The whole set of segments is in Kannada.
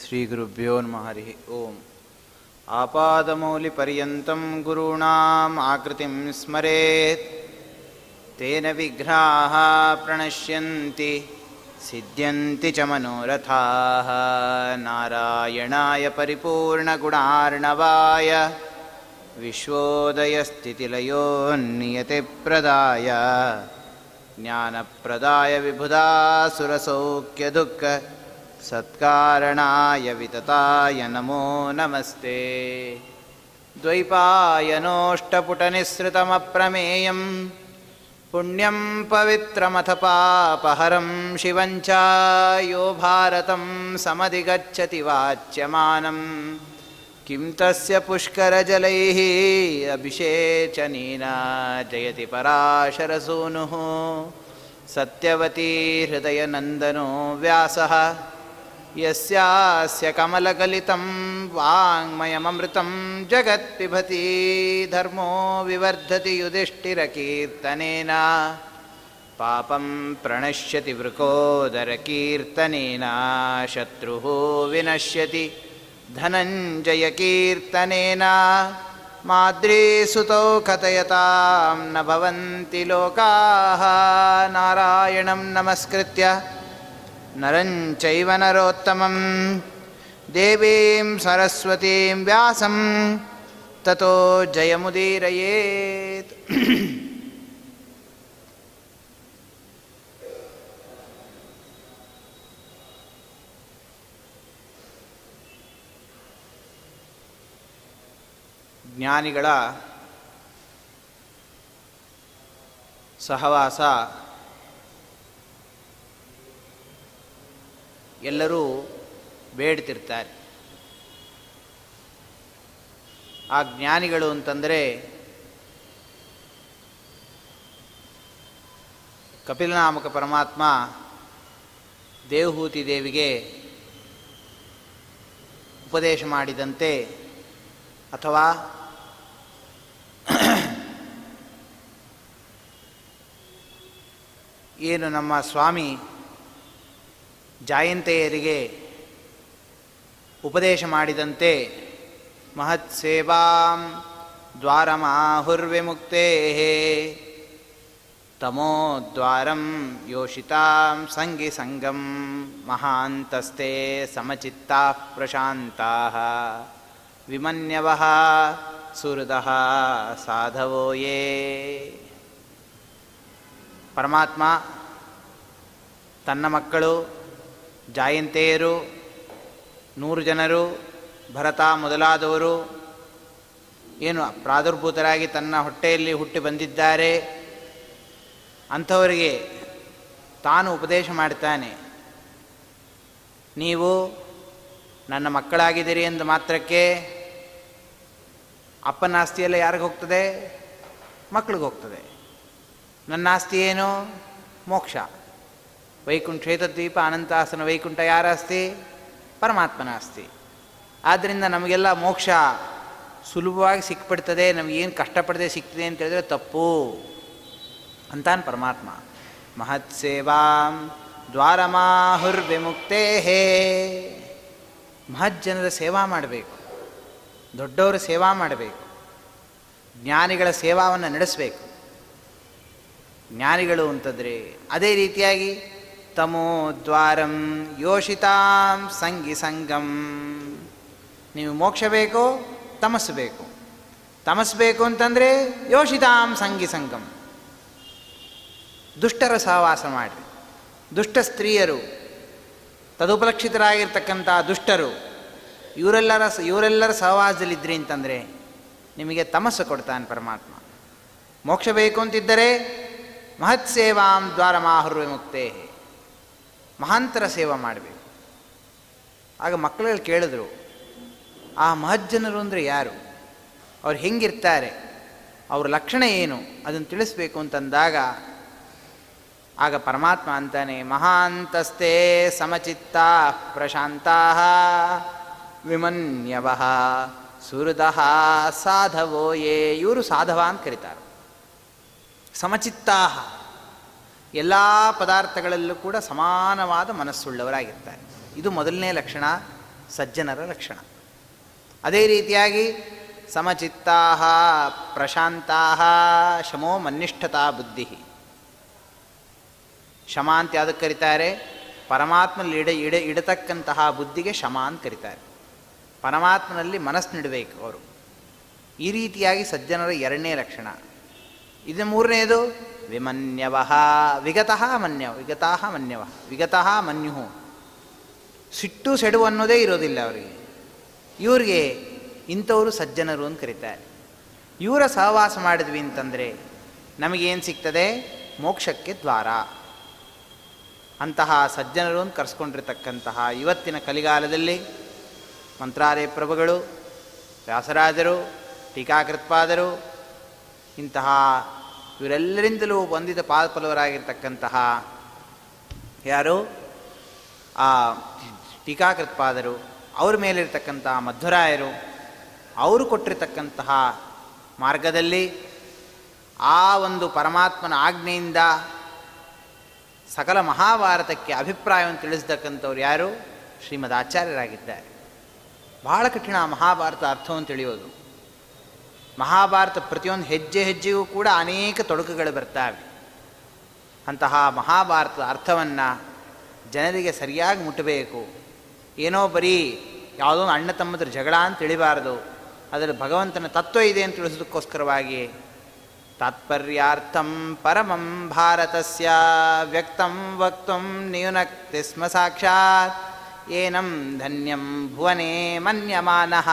श्रीगुरुभ्यो नमः हरिः ओम् आपादमौलिपर्यन्तं गुरूणाम् आकृतिं स्मरेत् तेन विघ्नाः प्रणश्यन्ति सिद्ध्यन्ति च मनोरथाः नारायणाय परिपूर्णगुणार्णवाय विश्वोदयस्थितिलयोन्नियतिप्रदाय ज्ञानप्रदाय विबुधासुरसौख्यदुःख सत्कारणाय वितताय नमो नमस्ते द्वैपायनोष्टपुटनिःसृतमप्रमेयं पुण्यं पवित्रमथ पापहरं शिवं च यो भारतं समधिगच्छति वाच्यमानं किं तस्य पुष्करजलैः अभिषेचनेन जयति पराशरसूनुः सत्यवती हृदयनन्दनो व्यासः यस्यास्य कमलगलितं वाङ्मयममृतं जगत्पिबति धर्मो विवर्धति युधिष्ठिरकीर्तनेन पापं प्रणश्यति वृकोदरकीर्तनेन शत्रुः विनश्यति धनञ्जयकीर्तनेन माद्रीसुतौ कथयतां न भवन्ति लोकाः नारायणं नमस्कृत्य नरं चैव नरोत्तमं देवीं सरस्वतीं व्यासं ततो जयमुदीरयेत् ಜ್ಞಾನಿಗಳ ಸಹವಾಸ ಎಲ್ಲರೂ ಬೇಡ್ತಿರ್ತಾರೆ ಆ ಜ್ಞಾನಿಗಳು ಅಂತಂದರೆ ಕಪಿಲನಾಮಕ ಪರಮಾತ್ಮ ದೇವಹೂತಿ ದೇವಿಗೆ ಉಪದೇಶ ಮಾಡಿದಂತೆ ಅಥವಾ ಏನು ನಮ್ಮ ಸ್ವಾಮಿ ಜಾಯಂತೆಯರಿಗೆ ಉಪದೇಶ ಮಾಡಿದಂತೆ ಮಹತ್ ಸೇವಾಂ ದ್ವಾರಮಾಹುರ್ವಿಮುಕ್ತೇ ತಮೋದ್ವಾರಂ ಯೋಷಿತಾಂ ಸಂಗಿ ಸಂಗಂ ಮಹಾಂತಸ್ತೆ ಸಮಚಿತ್ತಾ ಪ್ರಶಾಂತಾ ವಿಮನ್ಯವ ಸುಹೃದ ಸಾಧವೋ ಯೇ ಪರಮಾತ್ಮ ತನ್ನ ಮಕ್ಕಳು ಜಾಯಂತೆಯರು ನೂರು ಜನರು ಭರತ ಮೊದಲಾದವರು ಏನು ಪ್ರಾದುರ್ಭೂತರಾಗಿ ತನ್ನ ಹೊಟ್ಟೆಯಲ್ಲಿ ಹುಟ್ಟಿ ಬಂದಿದ್ದಾರೆ ಅಂಥವರಿಗೆ ತಾನು ಉಪದೇಶ ಮಾಡ್ತಾನೆ ನೀವು ನನ್ನ ಮಕ್ಕಳಾಗಿದ್ದೀರಿ ಎಂದು ಮಾತ್ರಕ್ಕೆ ಅಪ್ಪನ ಆಸ್ತಿಯೆಲ್ಲ ಯಾರಿಗೆ ಹೋಗ್ತದೆ ಮಕ್ಕಳಿಗೆ ಹೋಗ್ತದೆ ನನ್ನ ಆಸ್ತಿ ಏನು ಮೋಕ್ಷ ವೈಕುಂಠ ಶ್ವೇತದ್ವೀಪ ಅನಂತಾಸನ ವೈಕುಂಠ ಯಾರ ಆಸ್ತಿ ಪರಮಾತ್ಮನ ಆಸ್ತಿ ಆದ್ದರಿಂದ ನಮಗೆಲ್ಲ ಮೋಕ್ಷ ಸುಲಭವಾಗಿ ಸಿಕ್ಬಿಡ್ತದೆ ನಮಗೇನು ಕಷ್ಟಪಡದೆ ಸಿಗ್ತದೆ ಅಂತ ಹೇಳಿದ್ರೆ ತಪ್ಪು ಅಂತಾನೆ ಪರಮಾತ್ಮ ಮಹತ್ ಸೇವಾಂ ದ್ವಾರಮಾಹುರ್ವಿಮುಕ್ತೇ ಮಹತ್ ಜನರ ಸೇವಾ ಮಾಡಬೇಕು ದೊಡ್ಡವರ ಸೇವಾ ಮಾಡಬೇಕು ಜ್ಞಾನಿಗಳ ಸೇವಾವನ್ನು ನಡೆಸಬೇಕು ಜ್ಞಾನಿಗಳು ಅಂತಂದರೆ ಅದೇ ರೀತಿಯಾಗಿ ತಮೋ ದ್ವಾರಂ ಯೋಷಿತಾಂ ಸಂಗಿ ಸಂಗಂ ನೀವು ಮೋಕ್ಷ ಬೇಕು ತಮಸ್ಸು ಬೇಕು ತಮಸ್ಸು ಬೇಕು ಅಂತಂದರೆ ಯೋಷಿತಾಂ ಸಂಗಿ ಸಂಗಂ ದುಷ್ಟರ ಸಹವಾಸ ಮಾಡಿರಿ ದುಷ್ಟ ಸ್ತ್ರೀಯರು ತದುಪಲಕ್ಷಿತರಾಗಿರ್ತಕ್ಕಂಥ ದುಷ್ಟರು ಇವರೆಲ್ಲರ ಇವರೆಲ್ಲರ ಸಹವಾಸದಲ್ಲಿದ್ರಿ ಅಂತಂದರೆ ನಿಮಗೆ ತಮಸ್ಸು ಕೊಡ್ತಾನೆ ಪರಮಾತ್ಮ ಮೋಕ್ಷ ಬೇಕು ಅಂತಿದ್ದರೆ ಮಹತ್ ಸೇವಾಂ ದ್ವಾರ ಮಾಹುರ್ವೆ ಮುಕ್ತೇ ಮಹಾಂತರ ಸೇವಾ ಮಾಡಬೇಕು ಆಗ ಮಕ್ಕಳಲ್ಲಿ ಕೇಳಿದ್ರು ಆ ಮಹಜ್ಜನರು ಅಂದರೆ ಯಾರು ಅವ್ರು ಹೆಂಗಿರ್ತಾರೆ ಅವ್ರ ಲಕ್ಷಣ ಏನು ಅದನ್ನು ತಿಳಿಸ್ಬೇಕು ಅಂತಂದಾಗ ಆಗ ಪರಮಾತ್ಮ ಅಂತಾನೆ ಮಹಾಂತಸ್ತೆ ಸಮಚಿತ್ತ ಪ್ರಶಾಂತಾ ವಿಮನ್ಯವ ಸುಹೃದ ಸಾಧವೋ ಯೇ ಇವರು ಸಾಧವ ಅಂತ ಕರೀತಾರೆ ಸಮಚಿತ್ತಾ ಎಲ್ಲ ಪದಾರ್ಥಗಳಲ್ಲೂ ಕೂಡ ಸಮಾನವಾದ ಮನಸ್ಸುಳ್ಳವರಾಗಿರ್ತಾರೆ ಇದು ಮೊದಲನೇ ಲಕ್ಷಣ ಸಜ್ಜನರ ಲಕ್ಷಣ ಅದೇ ರೀತಿಯಾಗಿ ಸಮಚಿತ್ತಾ ಪ್ರಶಾಂತಾ ಶಮೋ ಮನ್ನಿಷ್ಠತಾ ಬುದ್ಧಿ ಶಮ ಅಂತ ಯಾವುದಕ್ಕೆ ಕರೀತಾರೆ ಪರಮಾತ್ಮನಲ್ಲಿ ಇಡ ಇಡ ಇಡತಕ್ಕಂತಹ ಬುದ್ಧಿಗೆ ಶಮ ಅಂತ ಕರೀತಾರೆ ಪರಮಾತ್ಮನಲ್ಲಿ ಮನಸ್ಸು ನೀಡಬೇಕು ಅವರು ಈ ರೀತಿಯಾಗಿ ಸಜ್ಜನರ ಎರಡನೇ ಲಕ್ಷಣ ಇದು ಮೂರನೇದು ವಿಮನ್ಯವ ವಿಗತಃ ಮನ್ಯವ ವಿಗತಃ ಮನ್ಯವ ವಿಗತಃ ಮನ್ಯು ಸಿಟ್ಟು ಸೆಡುವು ಅನ್ನೋದೇ ಇರೋದಿಲ್ಲ ಅವರಿಗೆ ಇವ್ರಿಗೆ ಇಂಥವರು ಸಜ್ಜನರು ಅಂತ ಕರೀತಾರೆ ಇವರ ಸಹವಾಸ ಮಾಡಿದ್ವಿ ಅಂತಂದರೆ ನಮಗೇನು ಸಿಗ್ತದೆ ಮೋಕ್ಷಕ್ಕೆ ದ್ವಾರ ಅಂತಹ ಸಜ್ಜನರು ಅಂತ ಕರೆಸ್ಕೊಂಡಿರ್ತಕ್ಕಂತಹ ಇವತ್ತಿನ ಕಲಿಗಾಲದಲ್ಲಿ ಮಂತ್ರಾಲಯ ಪ್ರಭುಗಳು ವ್ಯಾಸರಾಜರು ಟೀಕಾಕೃತ್ಪಾದರು ಇಂತಹ ಇವರೆಲ್ಲರಿಂದಲೂ ಬಂದಿದ್ದ ಪಾದಫಲವರಾಗಿರ್ತಕ್ಕಂತಹ ಯಾರು ಆ ಟೀಕಾಕೃತ್ಪಾದರು ಅವ್ರ ಮೇಲಿರ್ತಕ್ಕಂತಹ ಮಧ್ವರಾಯರು ಅವರು ಕೊಟ್ಟಿರ್ತಕ್ಕಂತಹ ಮಾರ್ಗದಲ್ಲಿ ಆ ಒಂದು ಪರಮಾತ್ಮನ ಆಜ್ಞೆಯಿಂದ ಸಕಲ ಮಹಾಭಾರತಕ್ಕೆ ಅಭಿಪ್ರಾಯವನ್ನು ತಿಳಿಸ್ತಕ್ಕಂಥವ್ರು ಯಾರು ಶ್ರೀಮದ್ ಆಚಾರ್ಯರಾಗಿದ್ದಾರೆ ಬಹಳ ಕಠಿಣ ಮಹಾಭಾರತ ಅರ್ಥವನ್ನು ತಿಳಿಯೋದು ಮಹಾಭಾರತ ಪ್ರತಿಯೊಂದು ಹೆಜ್ಜೆ ಹೆಜ್ಜೆಗೂ ಕೂಡ ಅನೇಕ ತೊಡಕುಗಳು ಬರ್ತಾವೆ ಅಂತಹ ಮಹಾಭಾರತದ ಅರ್ಥವನ್ನು ಜನರಿಗೆ ಸರಿಯಾಗಿ ಮುಟ್ಟಬೇಕು ಏನೋ ಬರೀ ಯಾವುದೋ ಒಂದು ಅಣ್ಣ ತಮ್ಮದ್ರ ಜಗಳ ಅಂತ ತಿಳಿಬಾರದು ಅದರಲ್ಲಿ ಭಗವಂತನ ತತ್ವ ಇದೆ ಅಂತ ತಿಳಿಸೋದಕ್ಕೋಸ್ಕರವಾಗಿ ತಾತ್ಪರ್ಯಾರ್ಥಂ ಪರಮಂ ಭಾರತಸ್ಯ ವ್ಯಕ್ತಂ ವಕ್ತು ನ್ಯೂನಕ್ತಿ ಸ್ಮ ಸಾಕ್ಷಾತ್ ಏನಂ ಧನ್ಯಂ ಭುವನೇ ಮನ್ಯಮಾನಃ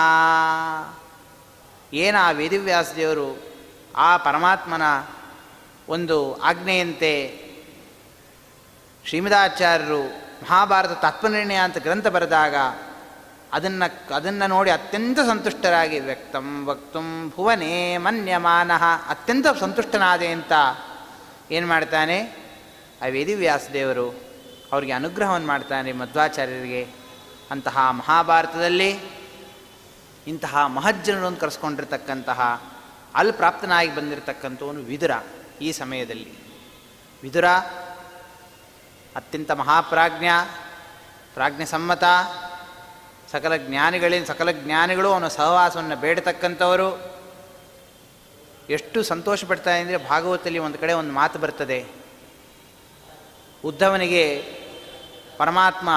ಏನ ಆ ವೇದಿವ್ಯಾಸದೇವರು ಆ ಪರಮಾತ್ಮನ ಒಂದು ಆಜ್ಞೆಯಂತೆ ಶ್ರೀಮದಾಚಾರ್ಯರು ಮಹಾಭಾರತ ತತ್ವನಿರ್ಣಯ ಅಂತ ಗ್ರಂಥ ಬರೆದಾಗ ಅದನ್ನು ಅದನ್ನು ನೋಡಿ ಅತ್ಯಂತ ಸಂತುಷ್ಟರಾಗಿ ವ್ಯಕ್ತಂ ವಕ್ತುಂ ಭುವನೇ ಮನ್ಯಮಾನಃ ಅತ್ಯಂತ ಸಂತುಷ್ಟನಾದೆ ಅಂತ ಏನು ಮಾಡ್ತಾನೆ ಆ ವೇದಿವ್ಯಾಸದೇವರು ಅವರಿಗೆ ಅನುಗ್ರಹವನ್ನು ಮಾಡ್ತಾನೆ ಮಧ್ವಾಚಾರ್ಯರಿಗೆ ಅಂತಹ ಮಹಾಭಾರತದಲ್ಲಿ ಇಂತಹ ಮಹಜ್ಜನರನ್ನು ಕರೆಸ್ಕೊಂಡಿರ್ತಕ್ಕಂತಹ ಅಲ್ಲಿ ಪ್ರಾಪ್ತನಾಗಿ ಬಂದಿರತಕ್ಕಂಥವನು ವಿದುರ ಈ ಸಮಯದಲ್ಲಿ ವಿದುರ ಅತ್ಯಂತ ಮಹಾಪ್ರಾಜ್ಞ ಪ್ರಾಜ್ಞಸಮ್ಮತ ಸಕಲ ಜ್ಞಾನಿಗಳಿಂದ ಸಕಲ ಜ್ಞಾನಿಗಳು ಅವನ ಸಹವಾಸವನ್ನು ಬೇಡತಕ್ಕಂಥವರು ಎಷ್ಟು ಸಂತೋಷ ಪಡ್ತಾ ಅಂದರೆ ಭಾಗವತದಲ್ಲಿ ಒಂದು ಕಡೆ ಒಂದು ಮಾತು ಬರ್ತದೆ ಉದ್ಧವನಿಗೆ ಪರಮಾತ್ಮ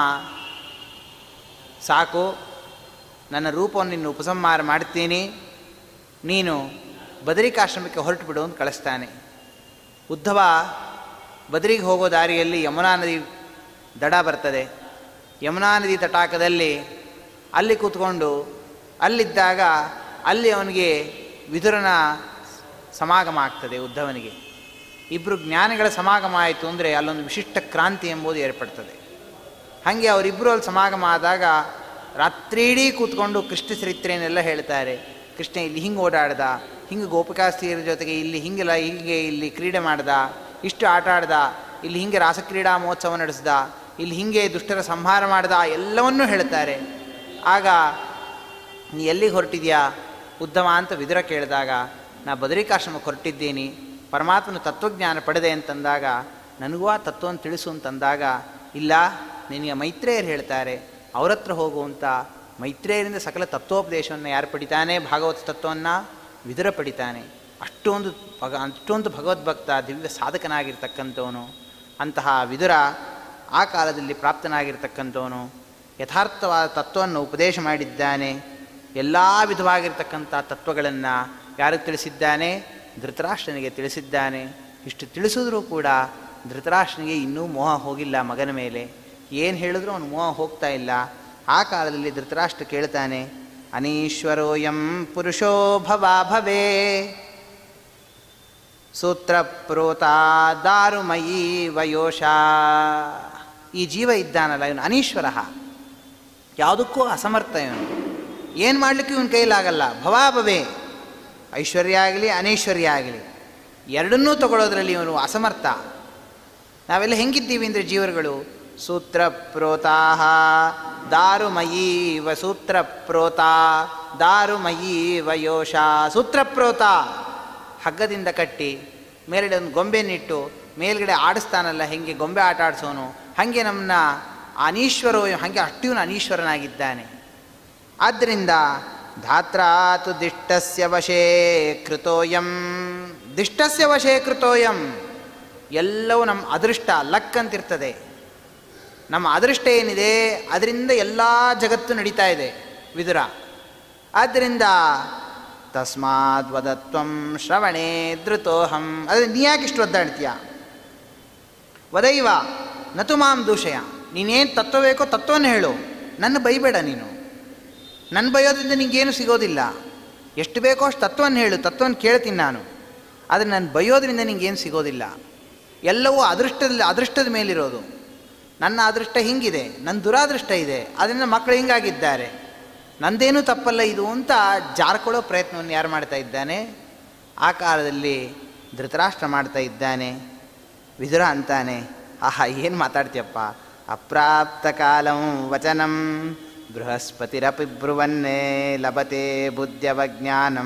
ಸಾಕು ನನ್ನ ರೂಪವನ್ನು ನಿನ್ನ ಉಪಸಂಹಾರ ಮಾಡ್ತೀನಿ ನೀನು ಬದರಿಕಾಶ್ರಮಕ್ಕೆ ಹೊರಟು ಬಿಡು ಅಂತ ಕಳಿಸ್ತಾನೆ ಉದ್ಧವ ಬದರಿಗೆ ಹೋಗೋ ದಾರಿಯಲ್ಲಿ ಯಮುನಾ ನದಿ ದಡ ಬರ್ತದೆ ಯಮುನಾ ನದಿ ತಟಾಕದಲ್ಲಿ ಅಲ್ಲಿ ಕೂತ್ಕೊಂಡು ಅಲ್ಲಿದ್ದಾಗ ಅಲ್ಲಿ ಅವನಿಗೆ ವಿದುರನ ಸಮಾಗಮ ಆಗ್ತದೆ ಉದ್ಧವನಿಗೆ ಇಬ್ಬರು ಜ್ಞಾನಿಗಳ ಸಮಾಗಮ ಆಯಿತು ಅಂದರೆ ಅಲ್ಲೊಂದು ವಿಶಿಷ್ಟ ಕ್ರಾಂತಿ ಎಂಬುದು ಏರ್ಪಡ್ತದೆ ಹಾಗೆ ಅವರಿಬ್ಬರು ಅಲ್ಲಿ ಸಮಾಗಮ ಆದಾಗ ರಾತ್ರಿಡೀ ಕೂತ್ಕೊಂಡು ಕೃಷ್ಣ ಚರಿತ್ರೆಯನ್ನೆಲ್ಲ ಹೇಳ್ತಾರೆ ಕೃಷ್ಣ ಇಲ್ಲಿ ಹಿಂಗೆ ಓಡಾಡ್ದ ಹಿಂಗೆ ಗೋಪಿಕಾಸ್ತ್ರೀಯರ ಜೊತೆಗೆ ಇಲ್ಲಿ ಹಿಂಗೆಲ್ಲ ಹೀಗೆ ಇಲ್ಲಿ ಕ್ರೀಡೆ ಮಾಡ್ದ ಇಷ್ಟು ಆಟ ಆಡ್ದ ಇಲ್ಲಿ ಹಿಂಗೆ ರಾಸಕ್ರೀಡಾ ಮಹೋತ್ಸವ ನಡೆಸ್ದ ಇಲ್ಲಿ ಹಿಂಗೆ ದುಷ್ಟರ ಸಂಹಾರ ಮಾಡ್ದ ಎಲ್ಲವನ್ನೂ ಹೇಳ್ತಾರೆ ಆಗ ನೀ ಎಲ್ಲಿಗೆ ಹೊರಟಿದ್ಯಾ ಉದ್ದಮ ಅಂತ ವಿದುರ ಕೇಳಿದಾಗ ನಾ ಬದರಿಕಾಶ್ರಮಕ್ಕೆ ಹೊರಟಿದ್ದೀನಿ ಪರಮಾತ್ಮನ ತತ್ವಜ್ಞಾನ ಪಡೆದೆ ಅಂತಂದಾಗ ನನಗೂ ಆ ತತ್ವವನ್ನು ತಿಳಿಸು ಅಂತಂದಾಗ ಇಲ್ಲ ನಿನಗೆ ಮೈತ್ರೇಯರು ಹೇಳ್ತಾರೆ ಅವ್ರ ಹತ್ರ ಹೋಗುವಂಥ ಮೈತ್ರೇಯರಿಂದ ಸಕಲ ತತ್ವೋಪದೇಶವನ್ನು ಯಾರು ಪಡಿತಾನೆ ಭಾಗವತ ತತ್ವವನ್ನು ವಿದುರ ಪಡಿತಾನೆ ಅಷ್ಟೊಂದು ಭಗ ಅಷ್ಟೊಂದು ಭಗವದ್ಭಕ್ತ ದಿವ್ಯ ಸಾಧಕನಾಗಿರ್ತಕ್ಕಂಥವನು ಅಂತಹ ವಿದುರ ಆ ಕಾಲದಲ್ಲಿ ಪ್ರಾಪ್ತನಾಗಿರ್ತಕ್ಕಂಥವನು ಯಥಾರ್ಥವಾದ ತತ್ವವನ್ನು ಉಪದೇಶ ಮಾಡಿದ್ದಾನೆ ಎಲ್ಲ ವಿಧವಾಗಿರ್ತಕ್ಕಂಥ ತತ್ವಗಳನ್ನು ಯಾರಿಗೆ ತಿಳಿಸಿದ್ದಾನೆ ಧೃತರಾಷ್ಟ್ರನಿಗೆ ತಿಳಿಸಿದ್ದಾನೆ ಇಷ್ಟು ತಿಳಿಸಿದ್ರೂ ಕೂಡ ಧೃತರಾಷ್ಟ್ರನಿಗೆ ಇನ್ನೂ ಮೋಹ ಹೋಗಿಲ್ಲ ಮಗನ ಮೇಲೆ ಏನು ಹೇಳಿದ್ರೂ ಅವನು ಮೋಹ ಹೋಗ್ತಾ ಇಲ್ಲ ಆ ಕಾಲದಲ್ಲಿ ಧೃತರಾಷ್ಟ್ರ ಕೇಳ್ತಾನೆ ಅನೀಶ್ವರೋಯಂ ಪುರುಷೋ ಭವಾ ಭವೇ ಸೂತ್ರ ಪ್ರೋತ ದಾರುಮಯೀ ವಯೋಷ ಈ ಜೀವ ಇದ್ದಾನಲ್ಲ ಇವನು ಅನೀಶ್ವರ ಯಾವುದಕ್ಕೂ ಅಸಮರ್ಥ ಇವನು ಏನು ಮಾಡಲಿಕ್ಕೂ ಇವನ ಕೈಲಾಗಲ್ಲ ಭವಾಭವೇ ಐಶ್ವರ್ಯ ಆಗಲಿ ಅನೈಶ್ವರ್ಯ ಆಗಲಿ ಎರಡನ್ನೂ ತಗೊಳ್ಳೋದ್ರಲ್ಲಿ ಇವನು ಅಸಮರ್ಥ ನಾವೆಲ್ಲ ಹೆಂಗಿದ್ದೀವಿ ಅಂದರೆ ಜೀವರುಗಳು ಸೂತ್ರ ಪ್ರೋತಾಹ ದಾರುಮಯೀವ ಸೂತ್ರ ಪ್ರೋತ ದಾರುಮಯೀವ ಯೋಷ ಸೂತ್ರ ಪ್ರೋತ ಹಗ್ಗದಿಂದ ಕಟ್ಟಿ ಮೇಲ್ಗಡೆ ಒಂದು ಗೊಂಬೆನಿಟ್ಟು ಮೇಲ್ಗಡೆ ಆಡಿಸ್ತಾನಲ್ಲ ಹೆಂಗೆ ಗೊಂಬೆ ಆಟ ಆಡಿಸೋನು ಹಾಗೆ ನಮ್ಮನ್ನ ಅನೀಶ್ವರೋ ಹಾಗೆ ಅಷ್ಟಿವನು ಅನೀಶ್ವರನಾಗಿದ್ದಾನೆ ಆದ್ದರಿಂದ ಧಾತ್ರಾತು ದಿಷ್ಟಸ್ಯ ವಶೇ ಕೃತೋಯಂ ದಿಷ್ಟಸ್ಯ ವಶೇ ಕೃತೋಯಂ ಎಲ್ಲವೂ ನಮ್ಮ ಅದೃಷ್ಟ ಲಕ್ ಅಂತಿರ್ತದೆ ನಮ್ಮ ಅದೃಷ್ಟ ಏನಿದೆ ಅದರಿಂದ ಎಲ್ಲ ಜಗತ್ತು ನಡೀತಾ ಇದೆ ವಿದುರ ಆದ್ದರಿಂದ ತಸ್ಮಾತ್ ವದತ್ವಂ ಶ್ರವಣೇ ಧೃತೋಹಂ ಅದೇ ನೀ ಯಾಕೆ ಇಷ್ಟು ಒದ್ದಾಡ್ತೀಯ ವದೈವ ನತು ಮಾಂ ದೂಷಯ ನೀನೇನು ತತ್ವ ಬೇಕೋ ತತ್ವವನ್ನು ಹೇಳು ನನ್ನ ಬೈಬೇಡ ನೀನು ನನ್ನ ಬೈಯೋದ್ರಿಂದ ನಿಂಗೇನು ಸಿಗೋದಿಲ್ಲ ಎಷ್ಟು ಬೇಕೋ ಅಷ್ಟು ತತ್ವವನ್ನು ಹೇಳು ತತ್ವವನ್ನು ಕೇಳ್ತೀನಿ ನಾನು ಆದರೆ ನನ್ನ ಬೈಯೋದ್ರಿಂದ ನಿಂಗೇನು ಸಿಗೋದಿಲ್ಲ ಎಲ್ಲವೂ ಅದೃಷ್ಟದಲ್ಲಿ ಅದೃಷ್ಟದ ಮೇಲಿರೋದು ನನ್ನ ಅದೃಷ್ಟ ಹಿಂಗಿದೆ ನನ್ನ ದುರಾದೃಷ್ಟ ಇದೆ ಅದರಿಂದ ಮಕ್ಕಳು ಹಿಂಗಾಗಿದ್ದಾರೆ ನಂದೇನೂ ತಪ್ಪಲ್ಲ ಇದು ಅಂತ ಜಾರ್ಕೊಳ್ಳೋ ಪ್ರಯತ್ನವನ್ನು ಯಾರು ಮಾಡ್ತಾ ಇದ್ದಾನೆ ಆ ಕಾಲದಲ್ಲಿ ಧೃತರಾಷ್ಟ್ರ ಮಾಡ್ತಾ ಇದ್ದಾನೆ ವಿದುರ ಅಂತಾನೆ ಆಹಾ ಏನು ಮಾತಾಡ್ತೀಯಪ್ಪ ಅಪ್ರಾಪ್ತ ಕಾಲಂ ವಚನಂ ಬೃಹಸ್ಪತಿರಪಿ ಬ್ರುವನ್ನೇ ಲಭತೆ ಬುದ್ಧ್ಯವಜ್ಞಾನಂ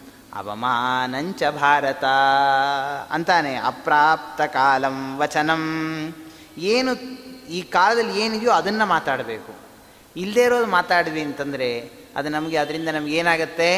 ಅವಮಾನಂಚ ಭಾರತ ಅಂತಾನೆ ಅಪ್ರಾಪ್ತ ಕಾಲಂ ವಚನಂ ಏನು ಈ ಕಾಲದಲ್ಲಿ ಏನಿದೆಯೋ ಅದನ್ನು ಮಾತಾಡಬೇಕು ಇಲ್ಲದೇ ಇರೋದು ಮಾತಾಡಿದ್ವಿ ಅಂತಂದರೆ ಅದು ನಮಗೆ ಅದರಿಂದ ನಮ್ಗೆ ಏನಾಗತ್ತೆ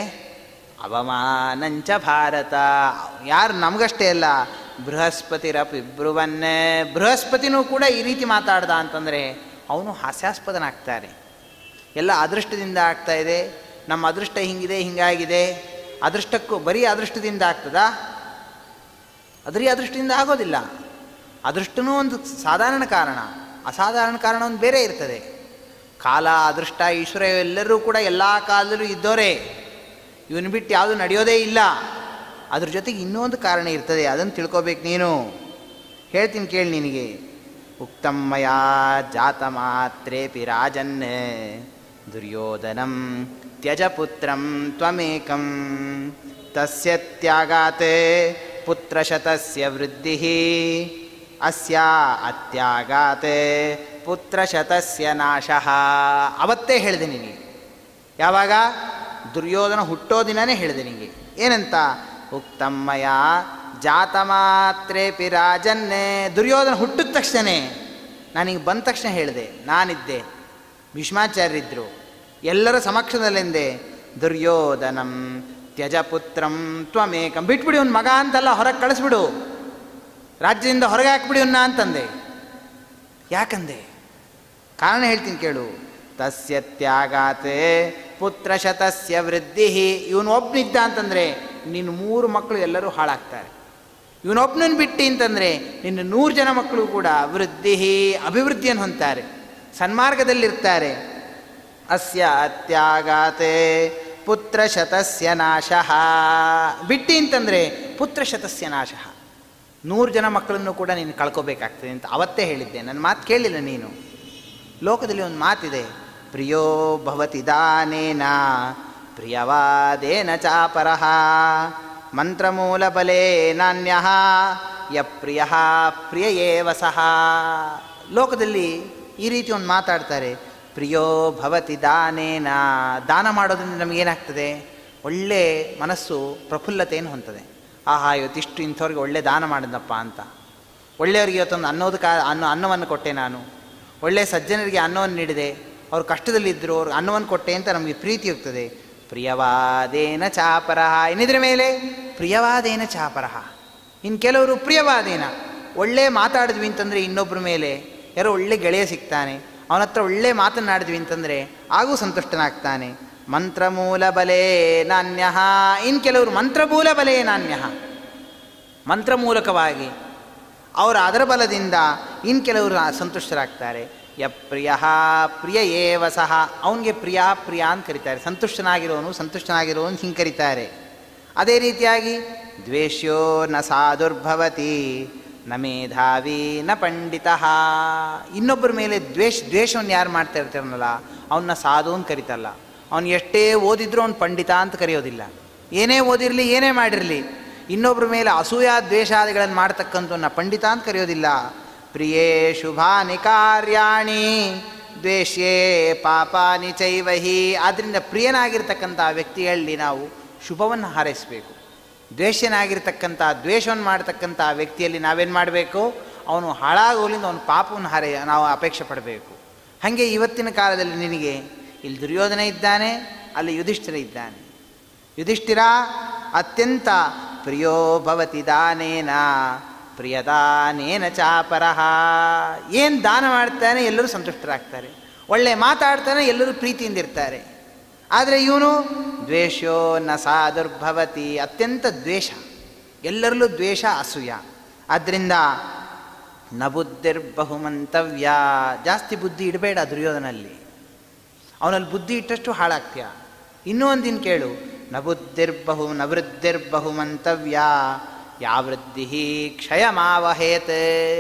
ಅವಮಾನಂಚ ಭಾರತ ಯಾರು ನಮಗಷ್ಟೇ ಅಲ್ಲ ಬೃಹಸ್ಪತಿರಪಿ ಬ್ರುವನ್ನೇ ಬೃಹಸ್ಪತಿನೂ ಕೂಡ ಈ ರೀತಿ ಮಾತಾಡ್ದ ಅಂತಂದರೆ ಅವನು ಹಾಸ್ಯಾಸ್ಪದನಾಗ್ತಾರೆ ಎಲ್ಲ ಅದೃಷ್ಟದಿಂದ ಆಗ್ತಾ ಇದೆ ನಮ್ಮ ಅದೃಷ್ಟ ಹಿಂಗಿದೆ ಹಿಂಗಾಗಿದೆ ಅದೃಷ್ಟಕ್ಕೂ ಬರೀ ಅದೃಷ್ಟದಿಂದ ಆಗ್ತದಾ ಅದರಿ ಅದೃಷ್ಟದಿಂದ ಆಗೋದಿಲ್ಲ ಅದೃಷ್ಟನೂ ಒಂದು ಸಾಧಾರಣ ಕಾರಣ ಅಸಾಧಾರಣ ಕಾರಣ ಒಂದು ಬೇರೆ ಇರ್ತದೆ ಕಾಲ ಅದೃಷ್ಟ ಈಶ್ವರ ಎಲ್ಲರೂ ಕೂಡ ಎಲ್ಲ ಕಾಲದಲ್ಲೂ ಇದ್ದವರೇ ಇವನು ಬಿಟ್ಟು ಯಾವುದು ನಡೆಯೋದೇ ಇಲ್ಲ ಅದ್ರ ಜೊತೆಗೆ ಇನ್ನೊಂದು ಕಾರಣ ಇರ್ತದೆ ಅದನ್ನು ತಿಳ್ಕೊಬೇಕು ನೀನು ಹೇಳ್ತೀನಿ ಕೇಳಿ ನಿನಗೆ ಉಕ್ತಮ್ಮಯ ಜಾತ ಮಾತ್ರೇಪಿ ರಾಜನ್ ದುರ್ಯೋಧನಂ ತ್ಯಜ ಪುತ್ರಂ ತ್ವಮೇಕಂ ತಸ್ಯ ತ್ಯಾಗಾತೆ ಪುತ್ರಶತಸ್ಯ ವೃದ್ಧಿ ಅಸ್ಯ ಅತ್ಯಾಗಾತೆ ಪುತ್ರಶತಸ್ಯ ನಾಶಃ ಅವತ್ತೇ ಹೇಳಿದೆ ನಿನಗೆ ಯಾವಾಗ ದುರ್ಯೋಧನ ಹುಟ್ಟೋ ದಿನನೇ ಹೇಳಿದೆ ನಿನಗೆ ಏನಂತ ಉಕ್ತಮ್ಮಯ ಜಾತ ಮಾತ್ರೇಪಿ ರಾಜನ್ನೇ ದುರ್ಯೋಧನ ಹುಟ್ಟಿದ ತಕ್ಷಣವೇ ನಾನೀಗ ಬಂದ ತಕ್ಷಣ ಹೇಳಿದೆ ನಾನಿದ್ದೆ ಭೀಷ್ಮಾಚಾರ್ಯರಿದ್ದರು ಎಲ್ಲರ ಸಮಕ್ಷದಲ್ಲೆಂದೆ ದುರ್ಯೋಧನಂ ತ್ಯಜಪುತ್ರಂ ತ್ವಮೇಕಂ ಬಿಟ್ಬಿಡಿ ಒಂದು ಮಗ ಅಂತಲ್ಲ ಹೊರಗೆ ಕಳಿಸ್ಬಿಡು ರಾಜ್ಯದಿಂದ ಹೊರಗೆ ಹಾಕ್ಬಿಡಿ ಉನ್ನ ಅಂತಂದೆ ಯಾಕಂದೆ ಕಾರಣ ಹೇಳ್ತೀನಿ ಕೇಳು ತಸ್ಯ ತ್ಯಾಗಾತೆ ಪುತ್ರ ಶತಸ್ಯ ವೃದ್ಧಿ ಇವನು ಒಬ್ಬನಿದ್ದ ಅಂತಂದರೆ ನಿನ್ನ ಮೂರು ಮಕ್ಕಳು ಎಲ್ಲರೂ ಹಾಳಾಗ್ತಾರೆ ಇವನೊಬ್ಬನನ್ನು ಬಿಟ್ಟು ಅಂತಂದರೆ ನಿನ್ನ ನೂರು ಜನ ಮಕ್ಕಳು ಕೂಡ ವೃದ್ಧಿ ಅಭಿವೃದ್ಧಿಯನ್ನು ಹೊಂದ್ತಾರೆ ಸನ್ಮಾರ್ಗದಲ್ಲಿರ್ತಾರೆ ಅಸ್ಯ ತ್ಯಾಗಾತೆ ಪುತ್ರ ಶತಸ್ಯ ನಾಶಃ ಬಿಟ್ಟಿ ಅಂತಂದರೆ ಪುತ್ರ ಶತಸ್ಯ ನಾಶಃ ನೂರು ಜನ ಮಕ್ಕಳನ್ನು ಕೂಡ ನೀನು ಕಳ್ಕೋಬೇಕಾಗ್ತದೆ ಅಂತ ಅವತ್ತೇ ಹೇಳಿದ್ದೆ ನನ್ನ ಮಾತು ಕೇಳಿಲ್ಲ ನೀನು ಲೋಕದಲ್ಲಿ ಒಂದು ಮಾತಿದೆ ಪ್ರಿಯೋ ಭವತಿ ದಾನೇನ ಪ್ರಿಯವಾದೇನ ಚಾಪರಃ ಮಂತ್ರಮೂಲಬಲೇ ನಾಣ್ಯ ಯ ಪ್ರಿಯ ಪ್ರಿಯ ಏವ ಸಹ ಲೋಕದಲ್ಲಿ ಈ ರೀತಿ ಒಂದು ಮಾತಾಡ್ತಾರೆ ಪ್ರಿಯೋ ಭವತಿ ದಾನೇನ ದಾನ ಮಾಡೋದ್ರಿಂದ ನಮಗೇನಾಗ್ತದೆ ಒಳ್ಳೆ ಮನಸ್ಸು ಪ್ರಫುಲ್ಲತೆಯನ್ನು ಹೊಂತದೆ ಆಹಾ ಇವತ್ತಿಷ್ಟು ಇಂಥವ್ರಿಗೆ ಒಳ್ಳೆ ದಾನ ಮಾಡಿದ್ನಪ್ಪ ಅಂತ ಒಳ್ಳೆಯವರಿಗೆ ಇವತ್ತೊಂದು ಅನ್ನೋದು ಕಾ ಅನ್ನ ಅನ್ನವನ್ನು ಕೊಟ್ಟೆ ನಾನು ಒಳ್ಳೆಯ ಸಜ್ಜನರಿಗೆ ಅನ್ನವನ್ನು ನೀಡಿದೆ ಅವ್ರು ಕಷ್ಟದಲ್ಲಿದ್ದರು ಅವ್ರಿಗೆ ಅನ್ನವನ್ನು ಕೊಟ್ಟೆ ಅಂತ ನಮಗೆ ಪ್ರೀತಿ ಹೋಗ್ತದೆ ಪ್ರಿಯವಾದೇನ ಚಾಪರಹ ಇನ್ನಿದ್ರ ಮೇಲೆ ಪ್ರಿಯವಾದೇನ ಚಾಪರಹ ಇನ್ನು ಕೆಲವರು ಪ್ರಿಯವಾದೇನ ಒಳ್ಳೆ ಮಾತಾಡಿದ್ವಿ ಅಂತಂದರೆ ಇನ್ನೊಬ್ಬರ ಮೇಲೆ ಯಾರೋ ಒಳ್ಳೆ ಗೆಳೆಯ ಸಿಗ್ತಾನೆ ಅವನ ಹತ್ರ ಒಳ್ಳೆ ಮಾತನಾಡಿದ್ವಿ ಅಂತಂದರೆ ಆಗೂ ಸಂತುಷ್ಟನಾಗ್ತಾನೆ ಮಂತ್ರಮೂಲ ಬಲೇ ನಾಣ್ಯ ಇನ್ನು ಕೆಲವರು ಮಂತ್ರಮೂಲ ಬಲೇ ನಾಣ್ಯ ಮಂತ್ರ ಮೂಲಕವಾಗಿ ಅವರ ಅದರ ಬಲದಿಂದ ಇನ್ನು ಕೆಲವರು ಸಂತುಷ್ಟರಾಗ್ತಾರೆ ಯ ಪ್ರಿಯ ಪ್ರಿಯ ಏವ ಸಹ ಅವನಿಗೆ ಪ್ರಿಯ ಪ್ರಿಯ ಅಂತ ಕರೀತಾರೆ ಸಂತುಷ್ಟನಾಗಿರೋನು ಸಂತುಷ್ಟನಾಗಿರೋನು ಹಿಂಗೆ ಕರೀತಾರೆ ಅದೇ ರೀತಿಯಾಗಿ ದ್ವೇಷ್ಯೋ ನ ಸಾಧುರ್ಭವತಿ ನ ಮೇಧಾವಿ ನ ಪಂಡಿತ ಇನ್ನೊಬ್ಬರ ಮೇಲೆ ದ್ವೇಷ ದ್ವೇಷವನ್ನು ಯಾರು ಮಾಡ್ತಾ ಇರ್ತಾರನಲ್ಲ ಅವನ್ನ ಸಾಧು ಅಂತ ಕರಿತಲ್ಲ ಅವನು ಎಷ್ಟೇ ಓದಿದ್ರೂ ಅವ್ನು ಪಂಡಿತ ಅಂತ ಕರೆಯೋದಿಲ್ಲ ಏನೇ ಓದಿರಲಿ ಏನೇ ಮಾಡಿರಲಿ ಇನ್ನೊಬ್ಬರ ಮೇಲೆ ಅಸೂಯ ದ್ವೇಷಾದಿಗಳನ್ನು ಮಾಡ್ತಕ್ಕಂಥವನ್ನ ಪಂಡಿತ ಅಂತ ಕರೆಯೋದಿಲ್ಲ ಪ್ರಿಯೇ ಶುಭಾನಿ ಕಾರ್ಯಾಣಿ ದ್ವೇಷ್ಯೇ ಪಾಪಾನಿ ಚೈವಹಿ ಆದ್ದರಿಂದ ಪ್ರಿಯನಾಗಿರ್ತಕ್ಕಂಥ ವ್ಯಕ್ತಿಗಳಲ್ಲಿ ನಾವು ಶುಭವನ್ನು ಹಾರೈಸಬೇಕು ದ್ವೇಷನಾಗಿರ್ತಕ್ಕಂಥ ದ್ವೇಷವನ್ನು ಮಾಡ್ತಕ್ಕಂಥ ವ್ಯಕ್ತಿಯಲ್ಲಿ ನಾವೇನು ಮಾಡಬೇಕು ಅವನು ಹಾಳಾಗೋಲಿಂದ ಅವನು ಪಾಪವನ್ನು ಹಾರೈ ನಾವು ಅಪೇಕ್ಷೆ ಪಡಬೇಕು ಹಾಗೆ ಇವತ್ತಿನ ಕಾಲದಲ್ಲಿ ನಿನಗೆ ಇಲ್ಲಿ ದುರ್ಯೋಧನ ಇದ್ದಾನೆ ಅಲ್ಲಿ ಯುಧಿಷ್ಠಿರ ಇದ್ದಾನೆ ಯುಧಿಷ್ಠಿರ ಅತ್ಯಂತ ಪ್ರಿಯೋ ಭವತಿ ದಾನೇನ ಪ್ರಿಯದಾನೇನ ಚಾಪರಹ ಏನು ದಾನ ಮಾಡ್ತಾನೆ ಎಲ್ಲರೂ ಸಂತುಷ್ಟರಾಗ್ತಾರೆ ಒಳ್ಳೆ ಮಾತಾಡ್ತಾನೆ ಎಲ್ಲರೂ ಪ್ರೀತಿಯಿಂದ ಇರ್ತಾರೆ ಆದರೆ ಇವನು ದ್ವೇಷೋ ನ ಸಾದುರ್ಭವತಿ ಅತ್ಯಂತ ದ್ವೇಷ ಎಲ್ಲರಲ್ಲೂ ದ್ವೇಷ ಅಸೂಯ ಆದ್ದರಿಂದ ನ ಬುದ್ಧಿರ್ಬಹುಮಂತವ್ಯ ಜಾಸ್ತಿ ಬುದ್ಧಿ ಇಡಬೇಡ ದುರ್ಯೋಧನಲ್ಲಿ ಅವನಲ್ಲಿ ಬುದ್ಧಿ ಇಟ್ಟಷ್ಟು ಹಾಳಾಗ್ತೀಯ ಇನ್ನೂ ಒಂದಿನ ಕೇಳು ನ ಬುದ್ಧಿರ್ಬಹು ನ ವೃದ್ಧಿರ್ಬಹುಮಂತವ್ಯ ಯಾ ವೃದ್ಧಿ ಕ್ಷಯಮಾವಹೇತ್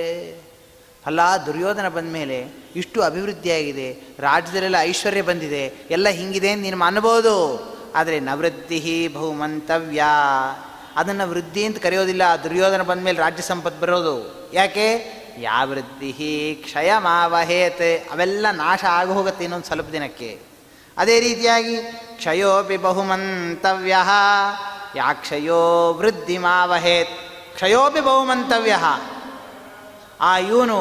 ಅಲ್ಲ ದುರ್ಯೋಧನ ಬಂದ ಮೇಲೆ ಇಷ್ಟು ಅಭಿವೃದ್ಧಿಯಾಗಿದೆ ರಾಜ್ಯದಲ್ಲೆಲ್ಲ ಐಶ್ವರ್ಯ ಬಂದಿದೆ ಎಲ್ಲ ಹಿಂಗಿದೆ ಅಂತ ನೀನು ಅನ್ಬೋದು ಆದರೆ ನವೃದ್ಧಿ ಬಹುಮಂತವ್ಯ ಅದನ್ನು ವೃದ್ಧಿ ಅಂತ ಕರೆಯೋದಿಲ್ಲ ದುರ್ಯೋಧನ ಬಂದ ಮೇಲೆ ರಾಜ್ಯ ಸಂಪತ್ತು ಬರೋದು ಯಾಕೆ ಯಾ ವೃದ್ಧಿ ಕ್ಷಯಮಾವಹೇತ್ ಅವೆಲ್ಲ ನಾಶ ಆಗಿ ಹೋಗುತ್ತೆ ಇನ್ನೊಂದು ಸ್ವಲ್ಪ ದಿನಕ್ಕೆ ಅದೇ ರೀತಿಯಾಗಿ ಕ್ಷಯೋಪಿ ಬಹುಮಂತವ್ಯ ಯಾ ಕ್ಷಯೋ ವೃದ್ಧಿ ಮಾವಹೇತ್ ಕ್ಷಯೋಪಿ ಬಹುಮಂತವ್ಯ ಆ ಇವನು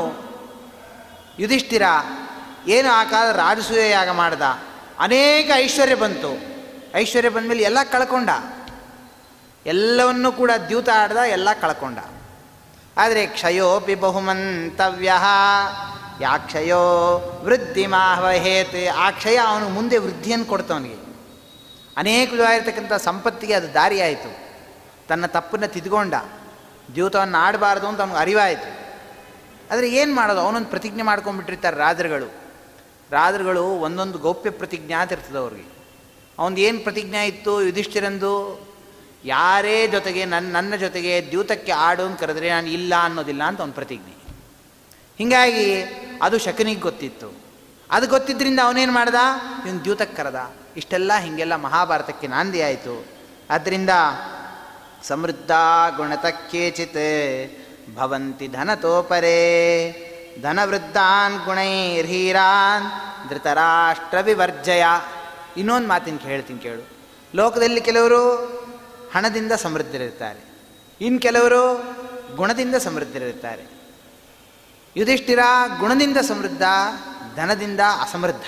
ಯುಧಿಷ್ಠಿರ ಏನು ಆ ಕಾಲ ರಾಜಸೂಯ ಯಾಗ ಮಾಡ್ದ ಅನೇಕ ಐಶ್ವರ್ಯ ಬಂತು ಐಶ್ವರ್ಯ ಬಂದಮೇಲೆ ಎಲ್ಲ ಕಳ್ಕೊಂಡ ಎಲ್ಲವನ್ನೂ ಕೂಡ ದ್ಯೂತ ಆಡ್ದ ಎಲ್ಲ ಕಳ್ಕೊಂಡ ಆದರೆ ಕ್ಷಯೋಪಿ ಬಹುಮಂತವ್ಯ ಯಾ ಕ್ಷಯೋ ವೃದ್ಧಿ ಮಾಹವಹೇತ್ ಆ ಕ್ಷಯ ಅವನು ಮುಂದೆ ವೃದ್ಧಿಯನ್ನು ಕೊಡ್ತವನಿಗೆ ಅನೇಕ ವಿಧವಾಗಿರ್ತಕ್ಕಂಥ ಸಂಪತ್ತಿಗೆ ಅದು ದಾರಿ ಆಯಿತು ತನ್ನ ತಪ್ಪನ್ನು ತಿದ್ಕೊಂಡ ದ್ಯೂತವನ್ನು ಆಡಬಾರ್ದು ಅಂತ ಅವನಿಗೆ ಅರಿವಾಯಿತು ಆದರೆ ಏನು ಮಾಡೋದು ಅವನೊಂದು ಪ್ರತಿಜ್ಞೆ ಮಾಡ್ಕೊಂಡ್ಬಿಟ್ಟಿರ್ತಾರೆ ರಾಜರುಗಳು ರಾಜರುಗಳು ಒಂದೊಂದು ಗೌಪ್ಯ ಪ್ರತಿಜ್ಞೆ ಅಂತ ಇರ್ತದೆ ಅವ್ರಿಗೆ ಅವನದು ಏನು ಪ್ರತಿಜ್ಞೆ ಇತ್ತು ಯುಧಿಷ್ಠಿರಂದು ಯಾರೇ ಜೊತೆಗೆ ನನ್ನ ನನ್ನ ಜೊತೆಗೆ ದ್ಯೂತಕ್ಕೆ ಆಡು ಅಂತ ಕರೆದ್ರೆ ನಾನು ಇಲ್ಲ ಅನ್ನೋದಿಲ್ಲ ಅಂತ ಅವನ ಪ್ರತಿಜ್ಞೆ ಹೀಗಾಗಿ ಅದು ಶಕನಿಗೆ ಗೊತ್ತಿತ್ತು ಅದು ಗೊತ್ತಿದ್ದರಿಂದ ಅವನೇನು ಮಾಡ್ದ ಇವನು ದ್ಯೂತಕ್ಕೆ ಕರೆದ ಇಷ್ಟೆಲ್ಲ ಹೀಗೆಲ್ಲ ಮಹಾಭಾರತಕ್ಕೆ ನಾಂದಿ ಆಯಿತು ಆದ್ದರಿಂದ ಸಮೃದ್ಧ ಗುಣತಕ್ಕೇಚಿತ್ ಭವಂತಿ ಧನತೋಪರೇ ಧನವೃದ್ಧಾನ್ ಗುಣೈರ್ಹೀರಾನ್ ಧೃತರಾಷ್ಟ್ರ ವಿವರ್ಜಯ ಇನ್ನೊಂದು ಮಾತಿನ ಹೇಳ್ತೀನಿ ಕೇಳು ಲೋಕದಲ್ಲಿ ಕೆಲವರು ಹಣದಿಂದ ಸಮೃದ್ಧರಿರ್ತಾರೆ ಇನ್ನು ಕೆಲವರು ಗುಣದಿಂದ ಸಮೃದ್ಧರಿರ್ತಾರೆ ಯುಧಿಷ್ಠಿರ ಗುಣದಿಂದ ಸಮೃದ್ಧ ಧನದಿಂದ ಅಸಮೃದ್ಧ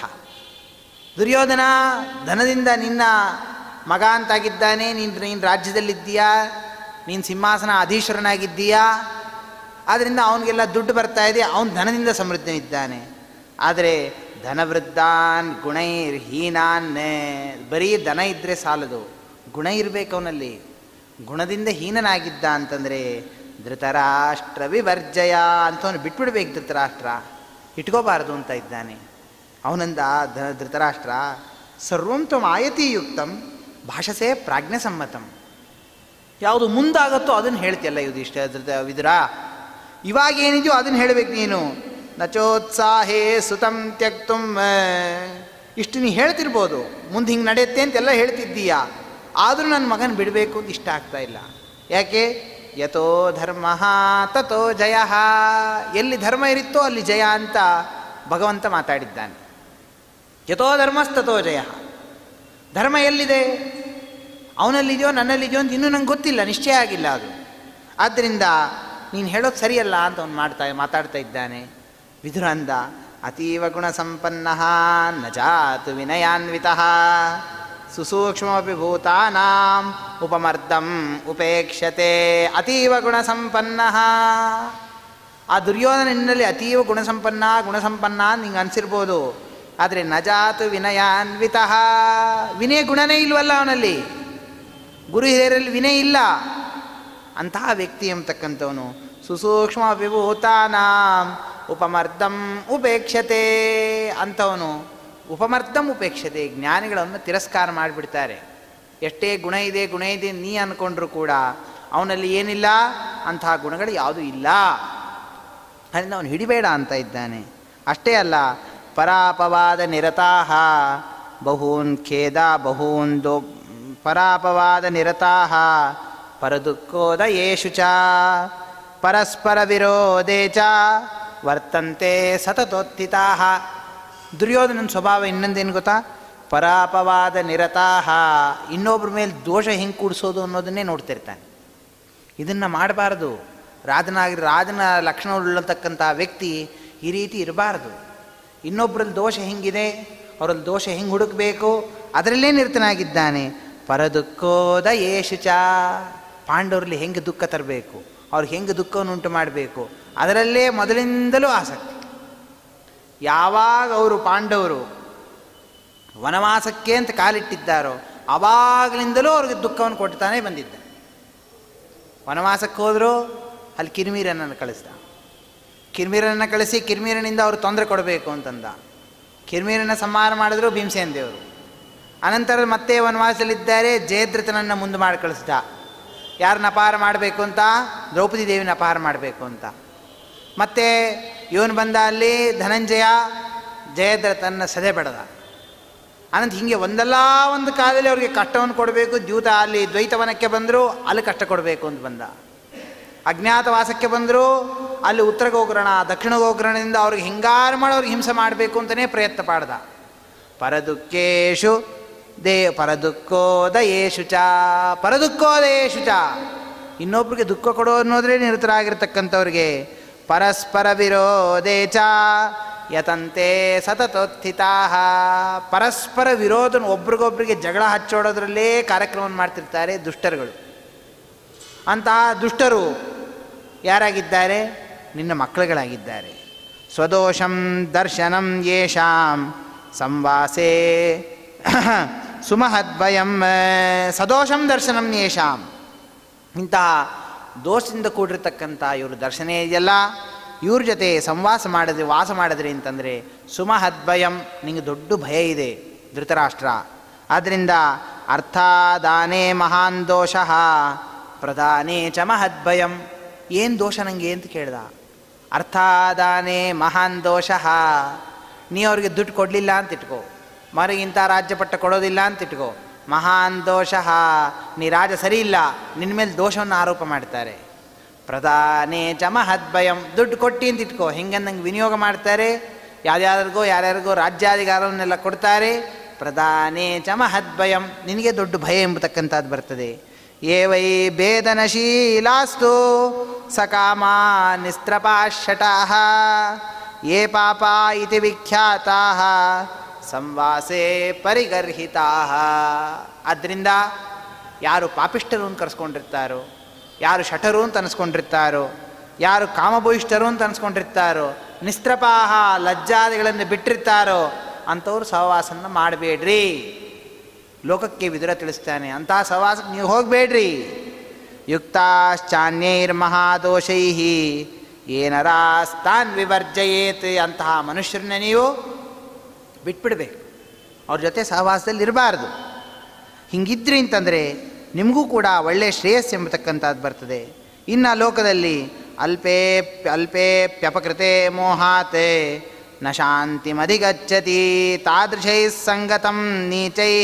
ದುರ್ಯೋಧನ ಧನದಿಂದ ನಿನ್ನ ಮಗ ಅಂತಾಗಿದ್ದಾನೆ ನೀನು ನೀನು ರಾಜ್ಯದಲ್ಲಿದ್ದೀಯಾ ನೀನು ಸಿಂಹಾಸನ ಅಧೀಶ್ವರನಾಗಿದ್ದೀಯಾ ಆದ್ದರಿಂದ ಅವನಿಗೆಲ್ಲ ದುಡ್ಡು ಬರ್ತಾ ಇದೆ ಅವನು ಧನದಿಂದ ಸಮೃದ್ಧನಿದ್ದಾನೆ ಆದರೆ ಧನವೃದ್ಧಾನ್ ಗುಣೈರ್ಹೀನಾನ್ ಬರೀ ದನ ಇದ್ದರೆ ಸಾಲದು ಗುಣ ಇರಬೇಕು ಅವನಲ್ಲಿ ಗುಣದಿಂದ ಹೀನನಾಗಿದ್ದ ಅಂತಂದರೆ ಧೃತರಾಷ್ಟ್ರ ವಿವರ್ಜಯ ಅಂತವನು ಬಿಟ್ಬಿಡ್ಬೇಕು ಧೃತರಾಷ್ಟ್ರ ಇಟ್ಕೋಬಾರದು ಅಂತ ಇದ್ದಾನೆ ಅವನಂದ ಧ ಧೃತರಾಷ್ಟ್ರ ಸರ್ವಂ ತ್ವಂ ಆಯತಿಯುಕ್ತಂ ಭಾಷಸೆ ಪ್ರಾಜ್ಞಸಮ್ಮತಂ ಯಾವುದು ಮುಂದಾಗತ್ತೋ ಅದನ್ನು ಹೇಳ್ತಿಯಲ್ಲ ಯುಧಿಷ್ಠ ಧೃತ ವಿದುರ ಇವಾಗ ಏನಿದೆಯೋ ಅದನ್ನು ಹೇಳಬೇಕು ನೀನು ನಚೋತ್ಸಾಹೇ ಸುತಂ ತ್ಯಕ್ತುಂ ಇಷ್ಟು ನೀ ಹೇಳ್ತಿರ್ಬೋದು ಮುಂದೆ ಹಿಂಗೆ ನಡೆಯುತ್ತೆ ಅಂತೆಲ್ಲ ಹೇಳ್ತಿದ್ದೀಯಾ ಆದರೂ ನನ್ನ ಮಗನ ಬಿಡಬೇಕು ಅಂತ ಇಷ್ಟ ಆಗ್ತಾ ಇಲ್ಲ ಯಾಕೆ ಯಥೋ ಧರ್ಮ ತಥೋ ಜಯ ಎಲ್ಲಿ ಧರ್ಮ ಇರುತ್ತೋ ಅಲ್ಲಿ ಜಯ ಅಂತ ಭಗವಂತ ಮಾತಾಡಿದ್ದಾನೆ ಯಥೋ ಧರ್ಮಸ್ತಥೋ ಜಯ ಧರ್ಮ ಎಲ್ಲಿದೆ ಅವನಲ್ಲಿದೆಯೋ ನನ್ನಲ್ಲಿದೆಯೋ ಅಂತ ಇನ್ನೂ ನಂಗೆ ಗೊತ್ತಿಲ್ಲ ನಿಶ್ಚಯ ಆಗಿಲ್ಲ ಅದು ಆದ್ದರಿಂದ ನೀನು ಹೇಳೋದು ಸರಿಯಲ್ಲ ಅಂತ ಅವನು ಮಾಡ್ತಾ ಮಾತಾಡ್ತಾ ಇದ್ದಾನೆ ವಿದುರ ಅಂದ ಅತೀವ ಗುಣಸಂಪನ್ನ ನ ಜಾತು ವಿನಯಾನ್ವಿತ ಸುಸೂಕ್ಷ್ಮಪಿ ಭೂತಾನಾಂ ಉಪಮರ್ದಂ ಉಪೇಕ್ಷತೆ ಅತೀವ ಗುಣಸಂಪನ್ನ ಆ ದುರ್ಯೋಧನಲ್ಲಿ ಅತೀವ ಗುಣಸಂಪನ್ನ ಗುಣಸಂಪನ್ನ ನಿಂಗೆ ಅನಿಸಿರ್ಬೋದು ಆದರೆ ನಜಾತು ವಿನಯಾನ್ವಿತ ವಿನಯ ಗುಣನೇ ಇಲ್ವಲ್ಲ ಅವನಲ್ಲಿ ಗುರು ಹಿರಿಯರಲ್ಲಿ ವಿನಯ ಇಲ್ಲ ಅಂತಹ ವ್ಯಕ್ತಿ ಎಂಬತಕ್ಕಂಥವನು ಸುಸೂಕ್ಷ್ಮ ವಿಭೂತಾನಾಂ ಉಪಮರ್ದಂ ಉಪೇಕ್ಷತೆ ಅಂಥವನು ಉಪಮರ್ದಂ ಉಪೇಕ್ಷತೆ ಜ್ಞಾನಿಗಳನ್ನು ತಿರಸ್ಕಾರ ಮಾಡಿಬಿಡ್ತಾರೆ ಎಷ್ಟೇ ಗುಣ ಇದೆ ಗುಣ ಇದೆ ನೀ ಅಂದ್ಕೊಂಡ್ರು ಕೂಡ ಅವನಲ್ಲಿ ಏನಿಲ್ಲ ಅಂತಹ ಗುಣಗಳು ಯಾವುದೂ ಇಲ್ಲ ಅದರಿಂದ ಅವನು ಹಿಡಿಬೇಡ ಅಂತ ಇದ್ದಾನೆ ಅಷ್ಟೇ ಅಲ್ಲ ಪರಾಪವಾದ ನಿರತಾಹ ಬಹೂನ್ ಖೇದ ಬಹೂನ್ ದೋ ಪರಾಪವಾದ ನಿರತಾಹ ಪರದುಃಖೋದಯೇಷು ಚ ಪರಸ್ಪರ ವಿರೋಧೇ ಚ ವರ್ತಂತೆ ಸತತೋತ್ಥಿತಾ ದುರ್ಯೋಧನನ ಸ್ವಭಾವ ಇನ್ನೊಂದೇನು ಗೊತ್ತಾ ಪರಾಪವಾದ ನಿರತಾಹ ಇನ್ನೊಬ್ಬರ ಮೇಲೆ ದೋಷ ಹೆಂಗೆ ಕೂಡಿಸೋದು ಅನ್ನೋದನ್ನೇ ನೋಡ್ತಿರ್ತಾನೆ ಇದನ್ನು ಮಾಡಬಾರ್ದು ರಾಜನಾಗಿ ರಾಜನ ಲಕ್ಷಣವುಳ್ಳತಕ್ಕಂಥ ವ್ಯಕ್ತಿ ಈ ರೀತಿ ಇರಬಾರ್ದು ಇನ್ನೊಬ್ಬರಲ್ಲಿ ದೋಷ ಹೆಂಗಿದೆ ಅವರಲ್ಲಿ ದೋಷ ಹೆಂಗೆ ಹುಡುಕಬೇಕು ಅದರಲ್ಲೇ ನಿರತನಾಗಿದ್ದಾನೆ ಪರದುಃಖೋದ ಯೇಷು ಚ ಪಾಂಡವರಲ್ಲಿ ಹೆಂಗೆ ದುಃಖ ತರಬೇಕು ಅವ್ರಿಗೆ ಹೆಂಗೆ ದುಃಖವನ್ನು ಉಂಟು ಮಾಡಬೇಕು ಅದರಲ್ಲೇ ಮೊದಲಿಂದಲೂ ಆಸಕ್ತಿ ಯಾವಾಗ ಅವರು ಪಾಂಡವರು ವನವಾಸಕ್ಕೆ ಅಂತ ಕಾಲಿಟ್ಟಿದ್ದಾರೋ ಆವಾಗಲಿಂದಲೂ ಅವ್ರಿಗೆ ದುಃಖವನ್ನು ಕೊಡ್ತಾನೆ ಬಂದಿದ್ದ ವನವಾಸಕ್ಕೆ ಹೋದರೂ ಅಲ್ಲಿ ಕಿರಿಮೀರನನ್ನು ಕಳಿಸ್ದ ಕಿರ್ಮೀರನನ್ನು ಕಳಿಸಿ ಕಿರ್ಮೀರನಿಂದ ಅವರು ತೊಂದರೆ ಕೊಡಬೇಕು ಅಂತಂದ ಕಿರ್ಮೀರನ ಸಂಹಾರ ಮಾಡಿದ್ರು ಭೀಮಸೇನ್ ದೇವರು ಅನಂತರ ಮತ್ತೆ ವನವಾಸದಲ್ಲಿದ್ದಾರೆ ಜಯದ್ರಥನನ್ನು ಮುಂದೆ ಮಾಡಿ ಕಳಿಸ್ದ ಯಾರನ್ನ ಅಪಹಾರ ಮಾಡಬೇಕು ಅಂತ ದ್ರೌಪದಿ ದೇವಿನ ಅಪಹಾರ ಮಾಡಬೇಕು ಅಂತ ಮತ್ತೆ ಇವನು ಬಂದ ಅಲ್ಲಿ ಧನಂಜಯ ಜಯದ್ರಥನ ಸದೆ ಬೆಳೆದ ಅನಂತ ಹೀಗೆ ಒಂದಲ್ಲ ಒಂದು ಕಾಲದಲ್ಲಿ ಅವ್ರಿಗೆ ಕಷ್ಟವನ್ನು ಕೊಡಬೇಕು ದ್ಯೂತ ಅಲ್ಲಿ ದ್ವೈತವನಕ್ಕೆ ಬಂದರು ಅಲ್ಲಿ ಕಷ್ಟ ಕೊಡಬೇಕು ಅಂತ ಬಂದ ಅಜ್ಞಾತವಾಸಕ್ಕೆ ಬಂದರು ಅಲ್ಲಿ ಉತ್ತರ ಗೋಗ್ರಣ ದಕ್ಷಿಣ ಗೋಗ್ರಣದಿಂದ ಅವ್ರಿಗೆ ಹಿಂಗಾರು ಮಾಡಿ ಅವ್ರಿಗೆ ಹಿಂಸೆ ಮಾಡಬೇಕು ಅಂತಲೇ ಪ್ರಯತ್ನ ಪಾಡ್ದ ಪರದುಃಖೇಶು ದೇ ಪರದುಃಖೋದಯೇಶು ಚ ಪರದುಃಖೋದಯೇಶು ಚ ಇನ್ನೊಬ್ರಿಗೆ ದುಃಖ ಕೊಡೋ ಅನ್ನೋದ್ರೆ ನಿರತರಾಗಿರ್ತಕ್ಕಂಥವ್ರಿಗೆ ಪರಸ್ಪರ ವಿರೋಧೇ ಚ ಯತಂತೆ ಸತತೋತ್ಥಿತಾ ಪರಸ್ಪರ ವಿರೋಧ ಒಬ್ರಿಗೊಬ್ರಿಗೆ ಜಗಳ ಹಚ್ಚೋಡೋದ್ರಲ್ಲೇ ಕಾರ್ಯಕ್ರಮವನ್ನು ಮಾಡ್ತಿರ್ತಾರೆ ದುಷ್ಟರುಗಳು ಅಂತಹ ದುಷ್ಟರು ಯಾರಾಗಿದ್ದಾರೆ ನಿನ್ನ ಮಕ್ಕಳುಗಳಾಗಿದ್ದಾರೆ ಸ್ವದೋಷಂ ದರ್ಶನಂ ಯೇಷಾಂ ಸಂವಾಸೇ ಸುಮಹದ್ವಯಂ ಸದೋಷಂ ದರ್ಶನಂ ಯೇಷಾಂ ಇಂತಹ ದೋಷದಿಂದ ಕೂಡಿರ್ತಕ್ಕಂಥ ಇವರು ದರ್ಶನ ಇದೆಯಲ್ಲ ಇವ್ರ ಜೊತೆ ಸಂವಾಸ ಮಾಡಿದ್ರೆ ವಾಸ ಮಾಡಿದ್ರಿ ಅಂತಂದರೆ ಸುಮಹದ್ಭಯಂ ನಿಂಗೆ ದೊಡ್ಡ ಭಯ ಇದೆ ಧೃತರಾಷ್ಟ್ರ ಆದ್ದರಿಂದ ಅರ್ಥಾದಾನೇ ಮಹಾನ್ ದೋಷ ಪ್ರಧಾನೇ ಚ ಮಹದ್ಭಯಂ ಏನು ದೋಷ ನನಗೆ ಅಂತ ಕೇಳ್ದ ಅರ್ಥಾದಾನೇ ಮಹಾನ್ ದೋಷ ನೀ ಅವ್ರಿಗೆ ದುಡ್ಡು ಕೊಡಲಿಲ್ಲ ಅಂತ ಇಟ್ಕೋ ಮರಿಗಿಂತ ರಾಜ್ಯ ಪಟ್ಟ ಕೊಡೋದಿಲ್ಲ ಅಂತ ಇಟ್ಕೋ ಮಹಾನ್ ದೋಷ ನೀ ರಾಜ ಸರಿ ಇಲ್ಲ ನಿನ್ನ ಮೇಲೆ ದೋಷವನ್ನು ಆರೋಪ ಮಾಡ್ತಾರೆ ಪ್ರಧಾನೇ ಚ ಮಹದ್ಭಯಂ ದುಡ್ಡು ಕೊಟ್ಟಿ ಅಂತ ಇಟ್ಕೋ ಹೆಂಗಂದಂಗೆ ವಿನಿಯೋಗ ಮಾಡ್ತಾರೆ ಯಾರ್ಯಾರಿಗೋ ಯಾರ್ಯಾರಿಗೋ ರಾಜ್ಯಾಧಿಕಾರವನ್ನೆಲ್ಲ ಕೊಡ್ತಾರೆ ಪ್ರಧಾನೇ ಚ ಮಹದ್ಭಯಂ ನಿನಗೆ ದೊಡ್ಡ ಭಯ ಎಂಬತಕ್ಕಂಥದ್ದು ಬರ್ತದೆ ಏ ವೈ ಭೇದನಶೀಲಾಸ್ತು ಸಕಾಮ ನಿಸ್ತ್ರಪಾಶಟಾ ಯೇ ಪಾಪ ಇತಿ ವಿಖ್ಯಾತಾ ಸಂವಾಸೇ ಪರಿಗರ್ಹಿತಾ ಆದ್ದರಿಂದ ಯಾರು ಪಾಪಿಷ್ಠರು ಅಂತ ಕರೆಸ್ಕೊಂಡಿರ್ತಾರೋ ಯಾರು ಶಠರು ಅಂತ ಅನಿಸ್ಕೊಂಡಿರ್ತಾರೋ ಯಾರು ಕಾಮಭೂಯಿಷ್ಠರು ಅಂತ ಅನಿಸ್ಕೊಂಡಿರ್ತಾರೋ ನಿಸ್ತ್ರಪಾಹ ಲಜ್ಜಾದಿಗಳನ್ನು ಬಿಟ್ಟಿರ್ತಾರೋ ಅಂಥವ್ರು ಸಹವಾಸನ ಮಾಡಬೇಡ್ರಿ ಲೋಕಕ್ಕೆ ವಿದುರ ತಿಳಿಸ್ತಾನೆ ಅಂತಹ ಸಹವಾಸಕ್ಕೆ ನೀವು ಹೋಗಬೇಡ್ರಿ ಯುಕ್ತಾಶ್ಚಾನ್ಯೈರ್ಮಹಾದೋಷೈ ಏನರಾಸ್ತಾನ್ ವಿವರ್ಜಯೇತ್ ಅಂತಹ ಮನುಷ್ಯರನ್ನ ನೀವು ಬಿಟ್ಬಿಡ್ಬೇಕು ಅವ್ರ ಜೊತೆ ಸಹವಾಸದಲ್ಲಿ ಇರಬಾರ್ದು ಹಿಂಗಿದ್ರಿ ಅಂತಂದರೆ ನಿಮಗೂ ಕೂಡ ಒಳ್ಳೆಯ ಶ್ರೇಯಸ್ ಎಂಬತಕ್ಕಂಥದ್ದು ಬರ್ತದೆ ಇನ್ನು ಲೋಕದಲ್ಲಿ ಅಲ್ಪೇ ಅಲ್ಪೇಪ್ಯಪಕೃತೆ ಮೋಹಾತ್ ನ ಶಾಂತಿಮಧಿಗಚ್ಚತಿ ತಾದೃಶೈ ಸಂಗತಂ ನೀಚೈ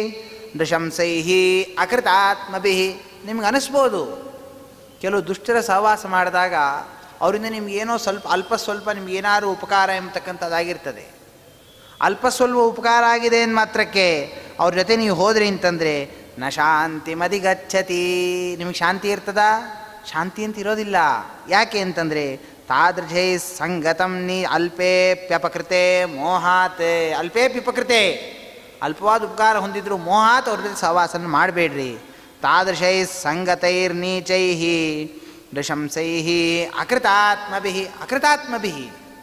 ನೃಶಂಸೈ ಅಕೃತಾತ್ಮಭಿ ನಿಮ್ಗೆ ಅನಿಸ್ಬೋದು ಕೆಲವು ದುಷ್ಟರ ಸಹವಾಸ ಮಾಡಿದಾಗ ಅವರಿಂದ ನಿಮ್ಗೇನೋ ಸ್ವಲ್ಪ ಅಲ್ಪ ಸ್ವಲ್ಪ ನಿಮ್ಗೇನಾದ್ರು ಉಪಕಾರ ಎಂಬತಕ್ಕಂಥದ್ದಾಗಿರ್ತದೆ ಅಲ್ಪ ಸ್ವಲ್ಪ ಉಪಕಾರ ಆಗಿದೆ ಅಂದ ಮಾತ್ರಕ್ಕೆ ಅವ್ರ ಜೊತೆ ನೀವು ಹೋದ್ರಿ ಅಂತಂದರೆ ನ ಶಾಂತಿ ಮದಿಗಚ್ಚತಿ ನಿಮಗೆ ಶಾಂತಿ ಇರ್ತದ ಶಾಂತಿ ಅಂತ ಇರೋದಿಲ್ಲ ಯಾಕೆ ಅಂತಂದರೆ ತಾದೃಶೈ ಸಂಗತಂ ನೀ ಅಲ್ಪೇಪ್ಯಪಕೃತೆ ಮೋಹಾತ್ ಅಲ್ಪೇಪ್ಯಪಕೃತೆ ಅಲ್ಪವಾದ ಉಪಕಾರ ಹೊಂದಿದ್ರು ಮೋಹಾತ್ ಅವ್ರ ಜೊತೆ ಸಹವಾಸನ ಮಾಡಬೇಡ್ರಿ ತಾದೃಶೈ ಸಂಗತೈರ್ನೀಚೈ ನೃಶಂಸೈ ಅಕೃತಾತ್ಮಭಿ ಅಕೃತಾತ್ಮಭಿ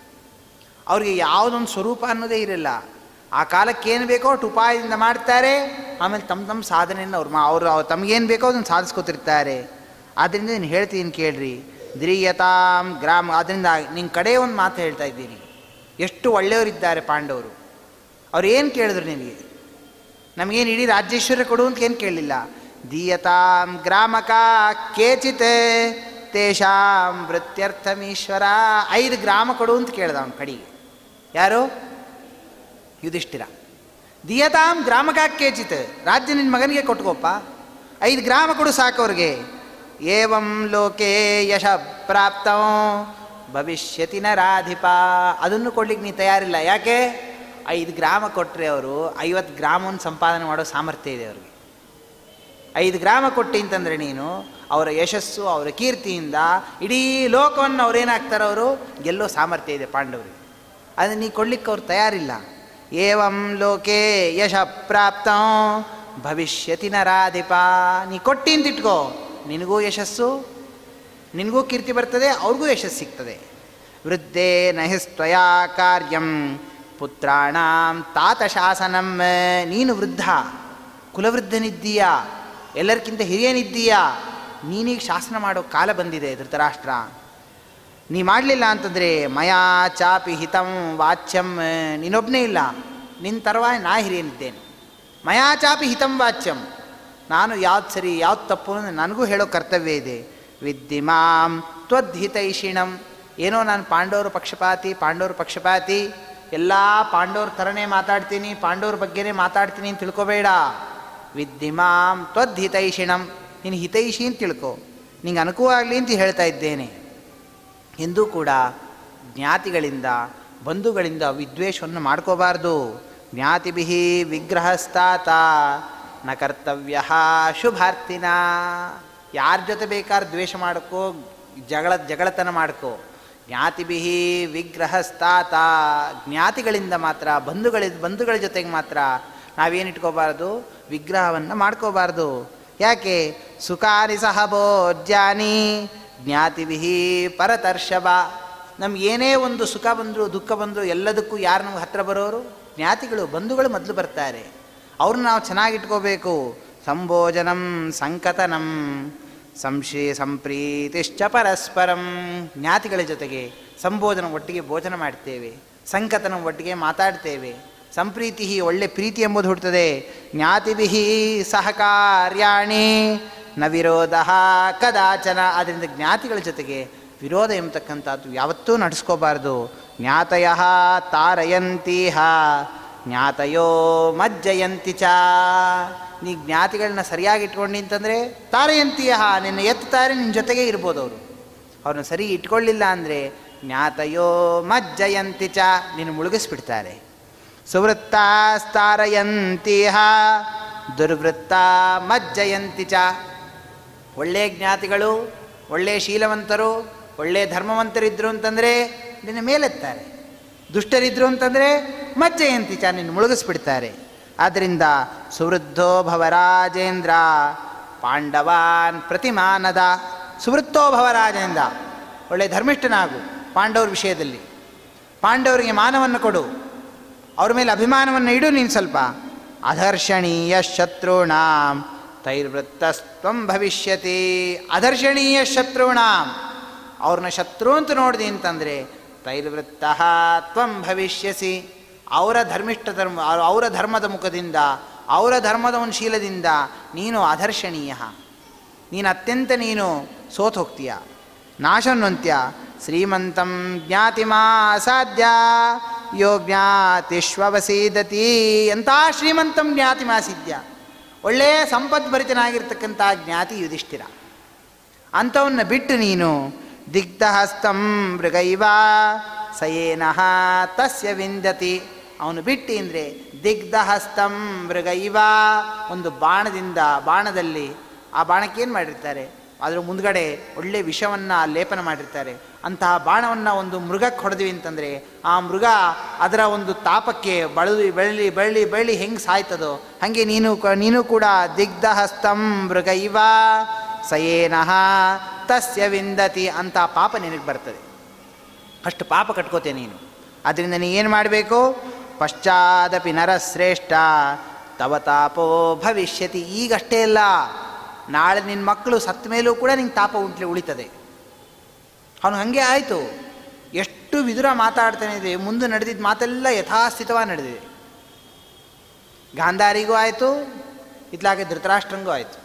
ಅವ್ರಿಗೆ ಯಾವುದೊಂದು ಸ್ವರೂಪ ಅನ್ನೋದೇ ಇರಲ್ಲ ಆ ಕಾಲಕ್ಕೆ ಏನು ಬೇಕೋ ಅಷ್ಟು ಉಪಾಯದಿಂದ ಮಾಡ್ತಾರೆ ಆಮೇಲೆ ತಮ್ಮ ತಮ್ಮ ಸಾಧನೆಯನ್ನು ಅವ್ರು ಮಾ ಅವರು ಅವ್ರು ತಮಗೇನು ಬೇಕೋ ಅದನ್ನು ಸಾಧಿಸ್ಕೊತಿರ್ತಾರೆ ಆದ್ದರಿಂದ ನೀನು ಹೇಳ್ತೀನಿ ಕೇಳ್ರಿ ದ್ರಿಯತಾಂ ಗ್ರಾಮ ಅದರಿಂದ ನಿನ್ನ ಕಡೆ ಒಂದು ಮಾತು ಹೇಳ್ತಾ ಇದ್ದೀನಿ ಎಷ್ಟು ಒಳ್ಳೆಯವರಿದ್ದಾರೆ ಪಾಂಡವರು ಅವ್ರು ಏನು ಕೇಳಿದ್ರು ನಿನಗೆ ನಮಗೇನು ಇಡೀ ರಾಜ್ಯೇಶ್ವರ ಕೊಡು ಅಂತ ಏನು ಕೇಳಲಿಲ್ಲ ದೀಯತಾಂ ಗ್ರಾಮಕ ಕೇಚಿತ್ ತೇಷಾಂ ವೃತ್ಯರ್ಥಮೀಶ್ವರ ಐದು ಗ್ರಾಮ ಕೊಡು ಅಂತ ಕೇಳ್ದ ಅವನ ಕಡೆಗೆ ಯಾರು ಯುಧಿಷ್ಠಿರ ದಿಯತಾಂ ಗ್ರಾಮಕ ಕೇಚಿತ್ ರಾಜ್ಯ ನಿನ್ನ ಮಗನಿಗೆ ಕೊಟ್ಕೋಪ್ಪ ಐದು ಗ್ರಾಮ ಕೊಡು ಸಾಕು ಅವ್ರಿಗೆ ಏವಂ ಲೋಕೆ ಯಶ ಪ್ರಾಪ್ತ ಭವಿಷ್ಯತಿ ನರಾಧಿಪ ಅದನ್ನು ಕೊಡ್ಲಿಕ್ಕೆ ನೀ ತಯಾರಿಲ್ಲ ಯಾಕೆ ಐದು ಗ್ರಾಮ ಕೊಟ್ಟರೆ ಅವರು ಐವತ್ತು ಗ್ರಾಮವನ್ನು ಸಂಪಾದನೆ ಮಾಡೋ ಸಾಮರ್ಥ್ಯ ಇದೆ ಅವ್ರಿಗೆ ಐದು ಗ್ರಾಮ ಕೊಟ್ಟಿ ಅಂತಂದರೆ ನೀನು ಅವರ ಯಶಸ್ಸು ಅವರ ಕೀರ್ತಿಯಿಂದ ಇಡೀ ಲೋಕವನ್ನು ಅವ್ರೇನಾಗ್ತಾರೆ ಅವರು ಗೆಲ್ಲೋ ಸಾಮರ್ಥ್ಯ ಇದೆ ಪಾಂಡವರಿಗೆ ಅದನ್ನು ನೀ ಕೊಡ್ಲಿಕ್ಕೆ ಅವ್ರು ತಯಾರಿಲ್ಲ ಏವಂ ಲೋಕೆ ಯಶ ಪ್ರಾಪ್ತ ಭವಿಷ್ಯತಿ ನರಾಧಿಪ ನೀ ಕೊಟ್ಟಿ ಅಂತ ಇಟ್ಕೋ ನಿನಗೂ ಯಶಸ್ಸು ನಿನಗೂ ಕೀರ್ತಿ ಬರ್ತದೆ ಅವ್ರಿಗೂ ಯಶಸ್ಸು ಸಿಗ್ತದೆ ವೃದ್ಧೇ ನಹಿಸ್ತ್ವಯಾ ಕಾರ್ಯಂ ಪುತ್ರಾಣಾಂ ತಾತ ಶಾಸನಂ ನೀನು ವೃದ್ಧ ಕುಲವೃದ್ಧನಿದ್ದೀಯಾ ಎಲ್ಲರಿಗಿಂತ ಹಿರಿಯನಿದ್ದೀಯಾ ನೀನೀಗ ಶಾಸನ ಮಾಡೋ ಕಾಲ ಬಂದಿದೆ ಧೃತರಾಷ್ಟ್ರ ನೀ ಮಾಡಲಿಲ್ಲ ಅಂತಂದರೆ ಮಯಾ ಚಾಪಿ ಹಿತಂ ವಾಚ್ಯಂ ನೀನೊಬ್ಬನೇ ಇಲ್ಲ ನಿನ್ನ ತರವಾಗಿ ನಾ ಹಿರಿಯನಿದ್ದೇನೆ ಮಯಾ ಚಾಪಿ ಹಿತಂ ವಾಚ್ಯಂ ನಾನು ಯಾವ್ದು ಸರಿ ಯಾವ್ದು ತಪ್ಪು ಅನ್ನೋದು ನನಗೂ ಹೇಳೋ ಕರ್ತವ್ಯ ಇದೆ ವಿದ್ಯಮಾಂ ತ್ವದ್ಹಿತೈಷಿಣಂ ಏನೋ ನಾನು ಪಾಂಡವರು ಪಕ್ಷಪಾತಿ ಪಾಂಡವರು ಪಕ್ಷಪಾತಿ ಎಲ್ಲ ಪಾಂಡವ್ರ ಥರನೇ ಮಾತಾಡ್ತೀನಿ ಪಾಂಡವ್ರ ಬಗ್ಗೆನೇ ಮಾತಾಡ್ತೀನಿ ಅಂತ ತಿಳ್ಕೊಬೇಡ ವಿದ್ಯಮಾಂ ತ್ವದ್ಹಿತೈಷಿಣಂ ನೀನು ಹಿತೈಷಿ ಅಂತ ತಿಳ್ಕೊ ನಿಂಗೆ ಅನುಕೂಲ ಆಗಲಿ ಅಂತ ಹೇಳ್ತಾ ಇದ್ದೇನೆ ಎಂದೂ ಕೂಡ ಜ್ಞಾತಿಗಳಿಂದ ಬಂಧುಗಳಿಂದ ವಿದ್ವೇಷವನ್ನು ಮಾಡ್ಕೋಬಾರ್ದು ಜ್ಞಾತಿಭಿ ವಿಗ್ರಹಸ್ತಾತ ನ ಕರ್ತವ್ಯ ಶುಭಾರ್ತಿನ ಯಾರ ಜೊತೆ ಬೇಕಾದ್ರೆ ದ್ವೇಷ ಮಾಡ್ಕೋ ಜಗಳ ಜಗಳತನ ಮಾಡ್ಕೋ ಜ್ಞಾತಿಭಿ ವಿಗ್ರಹಸ್ತಾತ ಜ್ಞಾತಿಗಳಿಂದ ಮಾತ್ರ ಬಂಧುಗಳ ಬಂಧುಗಳ ಜೊತೆಗೆ ಮಾತ್ರ ನಾವೇನು ಇಟ್ಕೋಬಾರ್ದು ವಿಗ್ರಹವನ್ನು ಮಾಡ್ಕೋಬಾರ್ದು ಯಾಕೆ ಸುಖಾನಿ ಸಹ ಭೋಜ್ಯಾನಿ ಜ್ಞಾತಿಭಿ ಪರತರ್ಷಭ ನಮ್ಗೆ ಏನೇ ಒಂದು ಸುಖ ಬಂದರು ದುಃಖ ಬಂದರು ಎಲ್ಲದಕ್ಕೂ ಯಾರು ನಮ್ಗೆ ಹತ್ರ ಬರೋರು ಜ್ಞಾತಿಗಳು ಬಂಧುಗಳು ಮೊದಲು ಬರ್ತಾರೆ ಅವ್ರನ್ನ ನಾವು ಚೆನ್ನಾಗಿಟ್ಕೋಬೇಕು ಸಂಭೋಜನಂ ಸಂಕತನಂ ಸಂಶಯ ಸಂಪ್ರೀತಿಶ್ಚ ಪರಸ್ಪರಂ ಜ್ಞಾತಿಗಳ ಜೊತೆಗೆ ಸಂಬೋಧನ ಒಟ್ಟಿಗೆ ಭೋಜನ ಮಾಡ್ತೇವೆ ಸಂಕತನ ಒಟ್ಟಿಗೆ ಮಾತಾಡ್ತೇವೆ ಸಂಪ್ರೀತಿ ಒಳ್ಳೆ ಪ್ರೀತಿ ಎಂಬುದು ಹುಡ್ತದೆ ಜ್ಞಾತಿಭಿ ಸಹಕಾರ್ಯಾಣಿ ನ ವಿರೋಧ ಕದಾಚನ ಅದರಿಂದ ಜ್ಞಾತಿಗಳ ಜೊತೆಗೆ ವಿರೋಧ ಎಂಬತಕ್ಕಂಥದ್ದು ಯಾವತ್ತೂ ನಡೆಸ್ಕೋಬಾರ್ದು ಜ್ಞಾತಯ ತಾರಯಂತೀಹ ಜ್ಞಾತಯೋ ಮಜ್ಜಯಂತಿ ಚ ನೀ ಜ್ಞಾತಿಗಳನ್ನ ಸರಿಯಾಗಿ ಇಟ್ಕೊಂಡು ಅಂತಂದರೆ ತಾರಯಂತೀಯ ನಿನ್ನ ಎತ್ತಾರೆ ನಿನ್ನ ಜೊತೆಗೆ ಇರ್ಬೋದು ಅವರು ಅವ್ರನ್ನ ಸರಿ ಇಟ್ಕೊಳ್ಳಿಲ್ಲ ಅಂದರೆ ಜ್ಞಾತಯೋ ಮಜ್ಜಯಂತಿ ಚ ನಿನ್ನ ಮುಳುಗಿಸ್ಬಿಡ್ತಾರೆ ಸುವೃತ್ತಾಸ್ತಾರಯಂತೀಹ ದುರ್ವೃತ್ತ ಮಜ್ಜಯಂತಿ ಚ ಒಳ್ಳೆಯ ಜ್ಞಾತಿಗಳು ಒಳ್ಳೆಯ ಶೀಲವಂತರು ಒಳ್ಳೆಯ ಧರ್ಮವಂತರಿದ್ದರು ಅಂತಂದರೆ ನಿನ್ನ ಮೇಲೆತ್ತಾರೆ ದುಷ್ಟರಿದ್ದರು ಅಂತಂದರೆ ಮಜ್ಜಯಂತಿ ಚ ನಿನ್ನ ಮುಳುಗಿಸ್ಬಿಡ್ತಾರೆ ಆದ್ದರಿಂದ ಸುವೃದ್ಧೋ ಭವರಾಜೇಂದ್ರ ಪಾಂಡವಾನ್ ಪ್ರತಿಮಾನದ ಸುವೃತ್ತೋ ಭವರಾಜೇಂದ್ರ ಒಳ್ಳೆ ಧರ್ಮಿಷ್ಠನಾಗು ಪಾಂಡವ್ರ ವಿಷಯದಲ್ಲಿ ಪಾಂಡವರಿಗೆ ಮಾನವನ್ನು ಕೊಡು ಅವ್ರ ಮೇಲೆ ಅಭಿಮಾನವನ್ನು ಇಡು ನೀನು ಸ್ವಲ್ಪ ಅಧರ್ಷಣೀಯ ಶತ್ರುಣಾಂ ತೈರ್ವೃತ್ತಸ್ತ್ವಂ ಭವಿಷ್ಯತಿ ಅಧರ್ಷಣೀಯ ಶತ್ರುಣಾಂ ಅವ್ರನ್ನ ಶತ್ರು ಅಂತ ನೋಡಿದೆ ಅಂತಂದರೆ ತೈರ್ವೃತ್ತ ತ್ವಂ ಭವಿಷ್ಯಸಿ ಅವರ ಧರ್ಮಿಷ್ಠ ಧರ್ಮ ಅವರ ಧರ್ಮದ ಮುಖದಿಂದ ಅವರ ಧರ್ಮದ ಒಂದು ಶೀಲದಿಂದ ನೀನು ಅಧರ್ಷಣೀಯ ನೀನು ಅತ್ಯಂತ ನೀನು ಸೋತ್ ಹೋಗ್ತೀಯ ನಾಶನ್ವಂತ್ಯ ಶ್ರೀಮಂತಂ ಜ್ಞಾತಿಮಾ ಅಸಾಧ್ಯ ಯೋ ಜ್ಞಾತಿಶ್ವವಸೀದತಿ ಎಂಥ ಶ್ರೀಮಂತಂ ಜ್ಞಾತಿಮಾಸಿದ್ಯ ಒಳ್ಳೆಯ ಸಂಪದ್ಭರಿತನಾಗಿರ್ತಕ್ಕಂಥ ಜ್ಞಾತಿ ಯುಧಿಷ್ಠಿರ ಅಂಥವನ್ನ ಬಿಟ್ಟು ನೀನು ದಿಗ್ಧಹಸ್ತಂ ಮೃಗೈವ ಸಯೇನಃ ತಸ್ಯ ವಿಂದತಿ ಅವನು ಬಿಟ್ಟು ಅಂದರೆ ದಿಗ್ಧಹಸ್ತಂ ಮೃಗೈವ ಒಂದು ಬಾಣದಿಂದ ಬಾಣದಲ್ಲಿ ಆ ಬಾಣಕ್ಕೆ ಏನು ಮಾಡಿರ್ತಾರೆ ಅದರ ಮುಂದ್ಗಡೆ ಒಳ್ಳೆ ವಿಷವನ್ನು ಲೇಪನ ಮಾಡಿರ್ತಾರೆ ಅಂತಹ ಬಾಣವನ್ನು ಒಂದು ಮೃಗಕ್ಕೆ ಹೊಡೆದ್ವಿ ಅಂತಂದರೆ ಆ ಮೃಗ ಅದರ ಒಂದು ತಾಪಕ್ಕೆ ಬಳಲಿ ಬೆಳ್ಳಿ ಬೆಳ್ಳಿ ಬೆಳ್ಳಿ ಹೆಂಗೆ ಸಾಯ್ತದೋ ಹಾಗೆ ನೀನು ಕ ನೀನು ಕೂಡ ದಿಗ್ಧಹಸ್ತಂ ಮೃಗ ಇವ ಸಯೇನಃ ತಸ್ಯ ವಿಂದತಿ ಅಂತ ಪಾಪ ನಿನಗೆ ಬರ್ತದೆ ಅಷ್ಟು ಪಾಪ ಕಟ್ಕೋತೆ ನೀನು ಅದರಿಂದ ನೀ ಏನು ಮಾಡಬೇಕು ಪಶ್ಚಾದಪಿ ನರಶ್ರೇಷ್ಠ ತವ ತಾಪೋ ಭವಿಷ್ಯತಿ ಈಗಷ್ಟೇ ಅಲ್ಲ ನಾಳೆ ನಿನ್ನ ಮಕ್ಕಳು ಸತ್ತ ಮೇಲೂ ಕೂಡ ನಿಂಗೆ ತಾಪ ಉಂಟ್ಲಿ ಉಳಿತದೆ ಅವನು ಹಾಗೆ ಆಯಿತು ಎಷ್ಟು ವಿದುರ ಮಾತಾಡ್ತಾನೆ ಇದೆ ಮುಂದೆ ನಡೆದಿದ್ದ ಮಾತೆಲ್ಲ ಯಥಾಸ್ಥಿತವಾಗಿ ನಡೆದಿದೆ ಗಾಂಧಾರಿಗೂ ಆಯಿತು ಇತ್ಲಾಗೆ ಧೃತರಾಷ್ಟ್ರಂಗೂ ಆಯಿತು